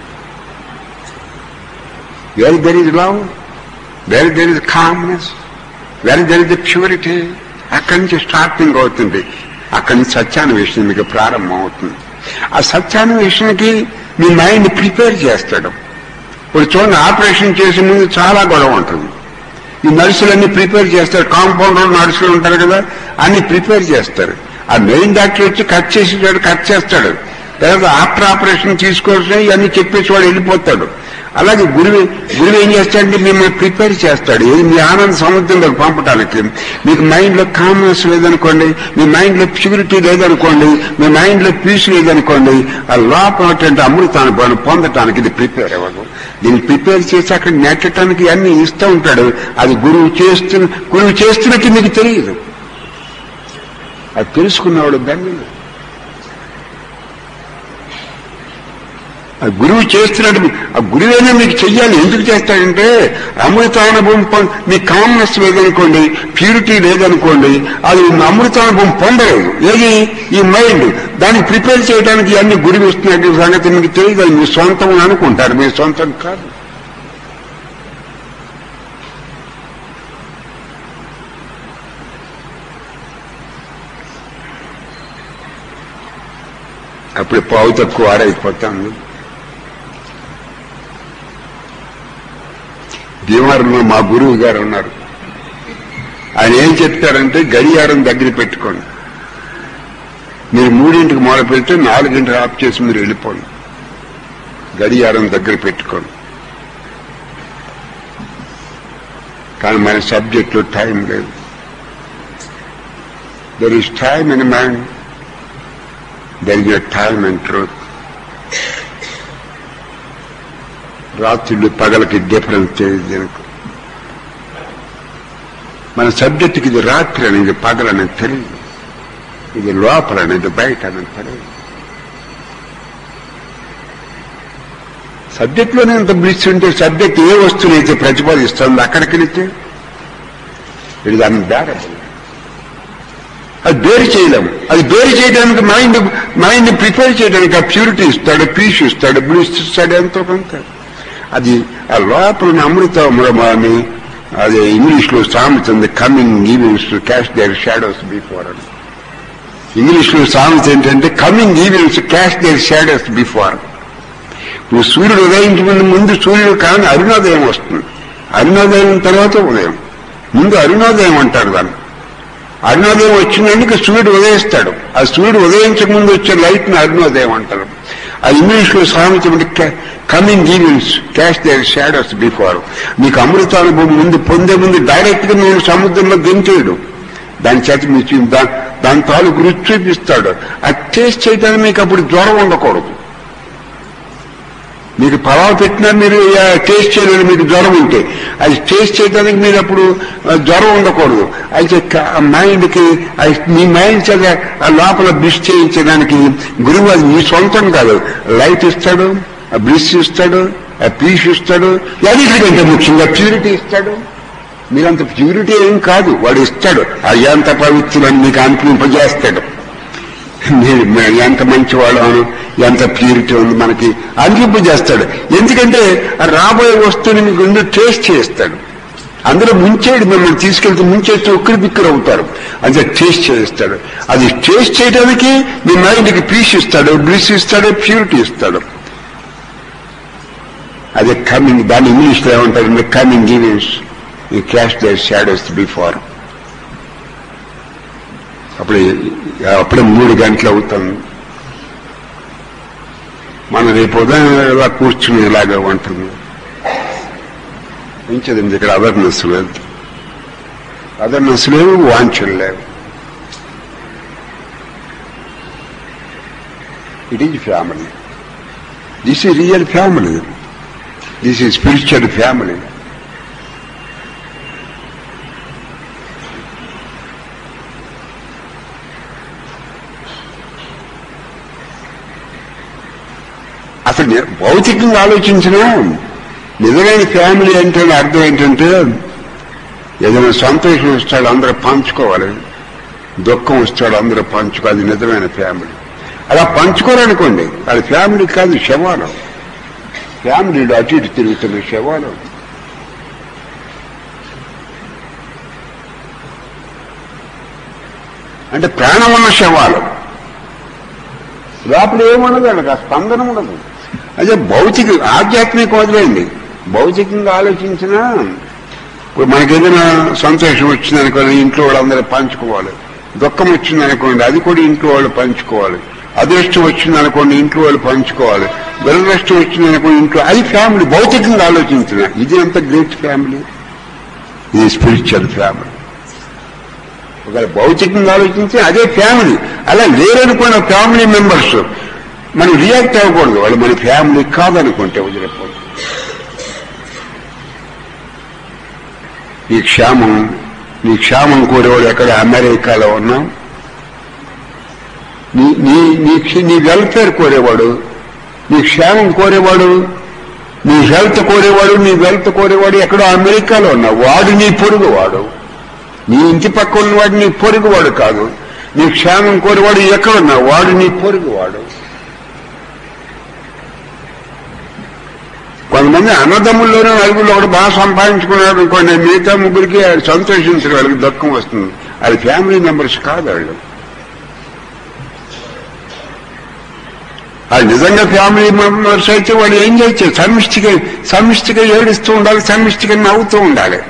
where there is love where there is calmness where there is purity అక్కడి నుంచి స్టార్టింగ్ అవుతుంది అక్కడి నుంచి సత్యాన్వేషణ మీకు ప్రారంభం అవుతుంది ఆ సత్యాన్వేషణకి మీ మైండ్ ప్రిపేర్ చేస్తాడు ఇప్పుడు చూడండి ఆపరేషన్ చేసే ముందు చాలా గొడవ ఉంటుంది ఈ నర్సులన్నీ ప్రిపేర్ చేస్తారు కాంపౌండర్ నర్సులు ఉంటారు కదా అన్ని ప్రిపేర్ చేస్తారు ఆ మెయిన్ డాక్టర్ వచ్చి కట్ చేసేవాడు కట్ చేస్తాడు తర్వాత ఆఫ్టర్ ఆపరేషన్ తీసుకోవాల్సిన ఇవన్నీ చెప్పేసి వాడు వెళ్ళిపోతాడు అలాగే గురువు గురువు ఏం చేస్తాడంటే మిమ్మల్ని ప్రిపేర్ చేస్తాడు ఏది మీ ఆనంద సముద్రంలోకి పంపడానికి మీకు మైండ్ లో కామ్నెస్ లేదనుకోండి మీ మైండ్ లో ప్యూరిటీ లేదనుకోండి మీ మైండ్ లో పీస్ లేదనుకోండి ఆ లోపల అమృతాన్ని పొందటానికి ఇది ప్రిపేర్ అవ్వదు దీన్ని ప్రిపేర్ చేసి అక్కడ నెట్టడానికి అన్ని ఇస్తూ ఉంటాడు అది గురువు చేస్తున్న గురువు చేస్తున్నట్టు మీకు తెలియదు అది తెలుసుకున్నవాడు దాన్ని ఆ గురువు చేస్తున్నట్టు ఆ గురువైనా మీకు చెయ్యాలి ఎందుకు చేస్తాడంటే అమృతానుభవం పొం- మీ కామ్నెస్ లేదనుకోండి ప్యూరిటీ లేదనుకోండి అది అమృతానుభవం పొందలేదు ఏది ఈ మైండ్ దాన్ని ప్రిపేర్ చేయడానికి అన్ని గురువు ఇస్తున్నట్టు సంగతి మీకు తెలియదు అది మీ సొంతం అని అనుకుంటారు మీ సొంతం కాదు అప్పుడు పావు తక్కువ ఆడైపోతాను భీమవరంలో మా గురువు గారు ఉన్నారు ఆయన ఏం చెప్తారంటే గడియారం దగ్గర పెట్టుకోండి మీరు మూడింటికి మొదలు పెడితే నాలుగింటికి ఆఫ్ చేసి మీరు వెళ్ళిపోండి గడియారం దగ్గర పెట్టుకోండి కానీ మన సబ్జెక్ట్లో టైం లేదు there is time in mind there is time and truth రాత్రులు పగలకి డిఫరెన్స్ తెలియదు దీనికి మన సబ్జెక్టుకి ఇది రాత్రి అనేది పగలనేది తెలియదు ఇది లోపల అనేది బయట అనేది తెలియదు సబ్జెక్ట్లోనే ఇంత బ్లిస్ ఉంటే సబ్జెక్ట్ ఏ వస్తువునైతే ప్రతిపాదిస్తుంది అక్కడికి వెళితే ఇది దాన్ని బేరబుల్ అది బేరు చేయలేము అది బేరు చేయడానికి మైండ్ మైండ్ ప్రిపేర్ చేయడానికి ఆ ప్యూరిటీ ఇస్తాడు పీస్ ఇస్తాడు బ్లూస్ ఇస్తాడు ఎంతో కొంత అది ఆ లోపల అమృతమని అది ఇంగ్లీష్ లో సామెత ఉంది coming evenings to cast their shadows before అని ఇంగ్లీష్ లో సామెత ఏంటంటే coming evenings cast their shadows before ఇప్పుడు సూర్యుడు ఉదయించే ముందు ముందు సూర్యుడు కానీ అరుణోదయం వస్తుంది అరుణోదయం తర్వాత ఉదయం ముందు అరుణోదయం అంటారు దాన్ని అరుణోదయం వచ్చినందుకు సూర్యుడు ఉదయిస్తాడు ఆ సూర్యుడు ఉదయించక ముందు వచ్చే లైట్ ని అరుణోదయం అంటారు అది ఇంగ్లీష్ లో సామెత coming evenings cast their shadows before మీకు అమృతానుభవం ముందు పొందే ముందు డైరెక్ట్ గా నేను సముద్రంలో దించేయడు దాని చేత మీకు దా- దాని తాలూకు రుచి చూపిస్తాడు అది టేస్ట్ చేయడానికి మీకు అప్పుడు జ్వరం ఉండకూడదు మీకు పలావ్ పెట్టినా మీరు ఆ, టేస్ట్ చేయలేదు మీకు జ్వరం ఉంటే అది టేస్ట్ చేయడానికి మీరు అప్పుడు ఆ, జ్వరం ఉండకూడదు అయితే క- ఆ మైండ్కి అది మీ మైండ్ చేత ఆ లోపల బ్రిష్ చేయించడానికి గురువు అది మీ సొంతం కాదు లైట్ ఇస్తాడు ఆ బ్రిష్ ఇస్తాడు ఆ పీస్ ఇస్తాడు అన్నిటికంటే ముఖ్యంగా ప్యూరిటీ ఇస్తాడు మీరంత ప్యూరిటీ ఏం కాదు వాడు ఇస్తాడు అయ్యాంత పవిత్రులని మీకు అనిపింపజేస్తాడు మీరు మే- ఎంత మంచివాళ్ళను ఎంత ప్యూరిటీ ఉంది మనకి అనిపింపజేస్తాడు ఎందుకంటే ఆ రాబోయే వస్తువుని మీకు ముందు టేస్ట్ చేస్తాడు అందులో ముంచేది మిమ్మల్ని తీసుకెళ్తే ముంచేస్తే ఉక్కిరి బిక్కిరి అవుతారు అంతే టేస్ట్ చేస్తాడు అది టేస్ట్ చేయడానికి మీ మైండ్కి పీస్ ఇస్తాడు బ్లిస్ ఇస్తాడు ప్యూరిటీ ఇస్తాడు అదే కమింగ్ దాన్ని ఇంగ్లీష్ లో ఏమంటారు కమింగ్ ఈవెంట్స్ ఈ క్యాష్ ద షాడోస్ బిఫోర్ అప్పుడు అప్పుడే మూడు గంటలు అవుతుంది మనం రేపు ఉదయం ఇలా కూర్చుని ఇలాగా ఉంటుంది ఇంచదండి ఇక్కడ అవేర్నెస్ లేదు అవేర్నెస్ లేవు వాంఛలు లేవు it is family this is real family this is spiritual family అసలు నే- భౌతికంగా ఆలోచించినా నిజమైన ఫ్యామిలీ అంటే అర్థం ఏంటంటే ఏదైనా సంతోషం వస్తాడు అందరూ పంచుకోవాలి దుఃఖం వస్తాడు అందరూ పంచుకో అది నిజమైన ఫ్యామిలీ అలా పంచుకోరనుకోండి అది ఫ్యామిలీ కాదు శవాలు ఫ్యామిలీలో అటు ఇటు తిరుగుతున్న శవాలు అంటే ప్రాణం ఉన్న శవాలు లోపల ఏముండదు అండి ఆ స్పందన ఉండదు అదే భౌతిక ఆధ్యాత్మిక వదిలేండి భౌతికంగా ఆలోచించినా ఇప్పుడు మనకేదైనా సంతోషం వచ్చిందనుకోండి ఇంట్లో వాళ్ళందరూ పంచుకోవాలి దుఃఖం వచ్చిందనుకోండి అది కూడా ఇంట్లో వాళ్ళు పంచుకోవాలి అదృష్టం వచ్చిందనుకోండి ఇంట్లో వాళ్ళు పంచుకోవాలి దురదృష్టం వచ్చిందనుకోండి ఇంట్లో అది ఫ్యామిలీ భౌతికంగా ఆలోచించిన ఇది ఎంత గ్రేట్ ఫ్యామిలీ ఇది స్పిరిచువల్ ఫ్యామిలీ ఒకవేళ భౌతికంగా ఆలోచించి అదే ఫ్యామిలీ అలా లేరనుకున్న ఫ్యామిలీ మెంబర్స్ మనం రియాక్ట్ అవ్వకూడదు వాళ్ళు మన ఫ్యామిలీ కాదనుకుంటే వదిలిపోదు ఈ క్షేమం నీ క్షేమం కోరేవాడు ఎక్కడ అమెరికాలో ఉన్నాం నీ నీ నీ క్ష- నీ వెల్ఫేర్ కోరేవాడు నీ క్షేమం కోరేవాడు నీ హెల్త్ కోరేవాడు నీ వెల్త్ కోరేవాడు ఎక్కడో అమెరికాలో ఉన్నావు వాడు నీ పొరుగు వాడు నీ ఇంటి పక్క ఉన్నవాడు నీ పొరుగువాడు కాదు నీ క్షేమం కోరివాడు ఎక్కడున్నా వాడు నీ పొరుగువాడు కొంతమంది అన్నదమ్ముల్లోనే నలుగురిలో ఒకటి బాగా సంపాదించుకున్నాడు అనుకోండి మిగతా ముగ్గురికి ఆయన సంతోషించరు వాళ్ళకి దుఃఖం వస్తుంది అది ఫ్యామిలీ మెంబర్స్ కాదు వాళ్ళు అది నిజంగా ఫ్యామిలీ మెంబర్స్ అయితే వాళ్ళు ఏం చేయొచ్చు సమిష్టిగా సమిష్టిగా ఏడుస్తూ ఉండాలి సమిష్టిగా నవ్వుతూ ఉండాలి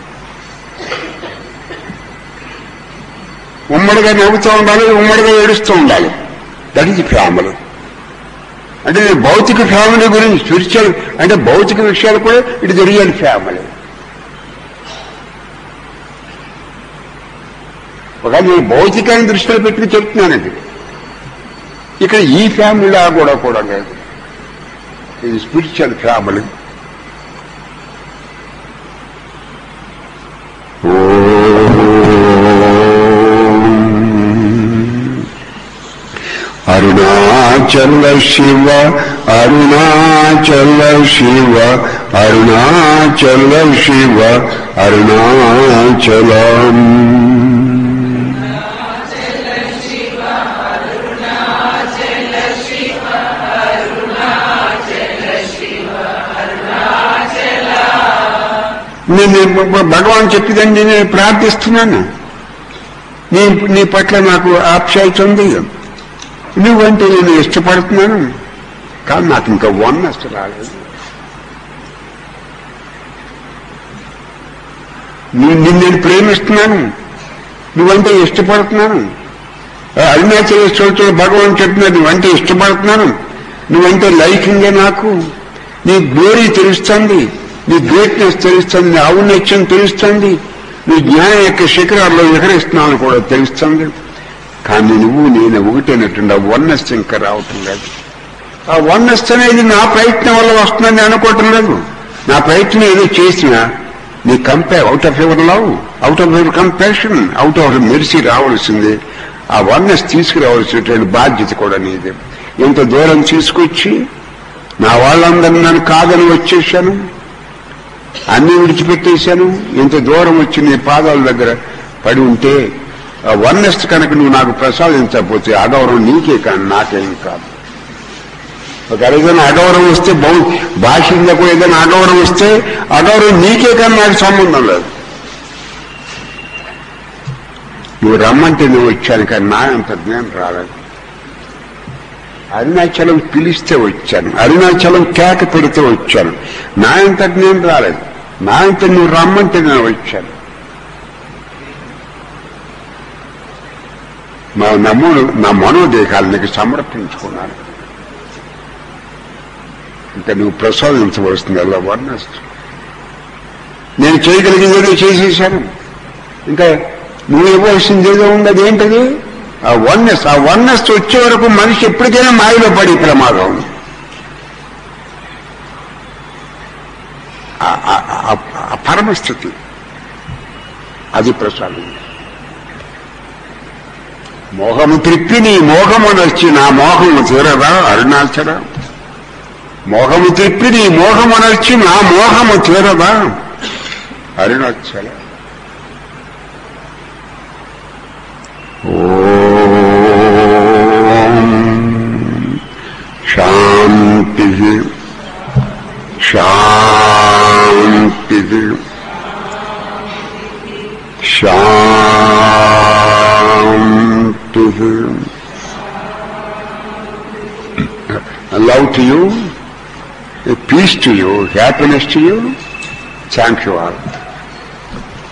ఉమ్మడిగా నవ్వుతూ ఉండాలి ఉమ్మడిగా ఏడుస్తూ ఉండాలి దట్ ఈజ్ ఫ్యామిలీ అంటే నేను భౌతిక ఫ్యామిలీ గురించి స్పిరిచువల్ అంటే భౌతిక విషయాలు కూడా ఇట్ ఇస్ రియల్ ఫ్యామిలీ ఒక నేను భౌతికాన్ని దృష్టిలో పెట్టుకుని చెప్తున్నానండి ఇక్కడ ఈ ఫ్యామిలీలా కూడా కూడా లేదు ఇది స్పిరిచువల్ ఫ్యామిలీ అరుణాచల శివ అరుణాచల శివ అరుణాచల శివ అరుణాచలం నేను భగవాన్ చెప్పిదండి నేను ప్రార్థిస్తున్నాను నీ నీ పట్ల నాకు ఆప్యాయత ఉంది నువ్వంటే నేను ఇష్టపడుతున్నాను కానీ నాకు ఇంకా వన్ అసలు రాలేదు నీ- నిన్ను నేను ప్రేమిస్తున్నాను నువ్వంటే ఇష్టపడుతున్నాను ఆ అరుణాచలేశ్వరుడు భగవాన్ చెప్పినది నువ్వంటే ఇష్టపడుతున్నాను నువ్వంటే లైకింగే నాకు నీ గ్లోరీ తెలుస్తుంది నీ గ్రేట్నెస్ తెలుస్తుంది నీ ఔన్నత్యం తెలుస్తుంది నీ జ్ఞానం యొక్క శిఖరాల్లో విహరిస్తున్నాను కూడా తెలుస్తుంది కానీ నువ్వు నేను ఒకటైనటువంటి వన్నెస్ ఇంకా రావటం లేదు ఆ వన్నెస్ అనేది నా ప్రయత్నం వల్ల వస్తుందని అనుకోవటం లేదు నా ప్రయత్నం ఏదో చేసినా నీ కంపే out of your love out of your compassion out of మెరిసి రావాల్సింది ఆ వన్నెస్ తీసుకురావాల్సినటువంటి బాధ్యత కూడా నీది ఇంత దూరం తీసుకొచ్చి నా వాళ్ళందరినీ నన్ను కాదని వచ్చేసాను అన్ని విడిచిపెట్టేశాను ఇంత దూరం వచ్చి నీ పాదాల దగ్గర పడి ఉంటే ఆ వన్నెస్ కనుక నువ్వు నాకు ప్రసాదించకపోతే అగౌరవం నీకే కానీ నాకేం కాదు ఒక ఏదైనా అగౌరవం వస్తే బహు భాషలకు ఏదైనా అగౌరవం వస్తే అగౌరవం నీకే కానీ నాకు సంబంధం లేదు నువ్వు రమ్మంటే నువ్వు వచ్చాను కానీ నా అంత జ్ఞానం రాలేదు అరుణాచలం పిలిస్తే వచ్చాను అరుణాచలం కేక పెడితే వచ్చాను నా అంత జ్ఞానం రాలేదు నా అంత నువ్వు రమ్మంటే నేను వచ్చాను మా నమ్ముడు నా మనోదేహాలు నీకు సమర్పించుకున్నాను ఇంకా నువ్వు ప్రసాదించవలసింది అలా వర్ణస్ నేను చేయగలిగిందేదో చేసేసాను ఇంకా నువ్వు ఇవ్వాల్సింది ఏదో ఉంది అదేంటది ఆ వన్నెస్ ఆ వన్నెస్ వచ్చే వరకు మనిషి ఎప్పటికైనా మాయలో పడే ప్రమాదం ఉంది ఆ- ఆ- ఆ- ఆ పరమస్థితి అది ప్రసాదం మోహము త్రిప్పి నీ మోహము నచ్చి నా మోహము తీరదా అరుణాచల మోహము త్రిప్పి నీ మోహము నచ్చి నా మోహము తీరదా అరుణాచల ఓం శాంతి శాంతి శాంతి love to you peace to you happiness to you thank you all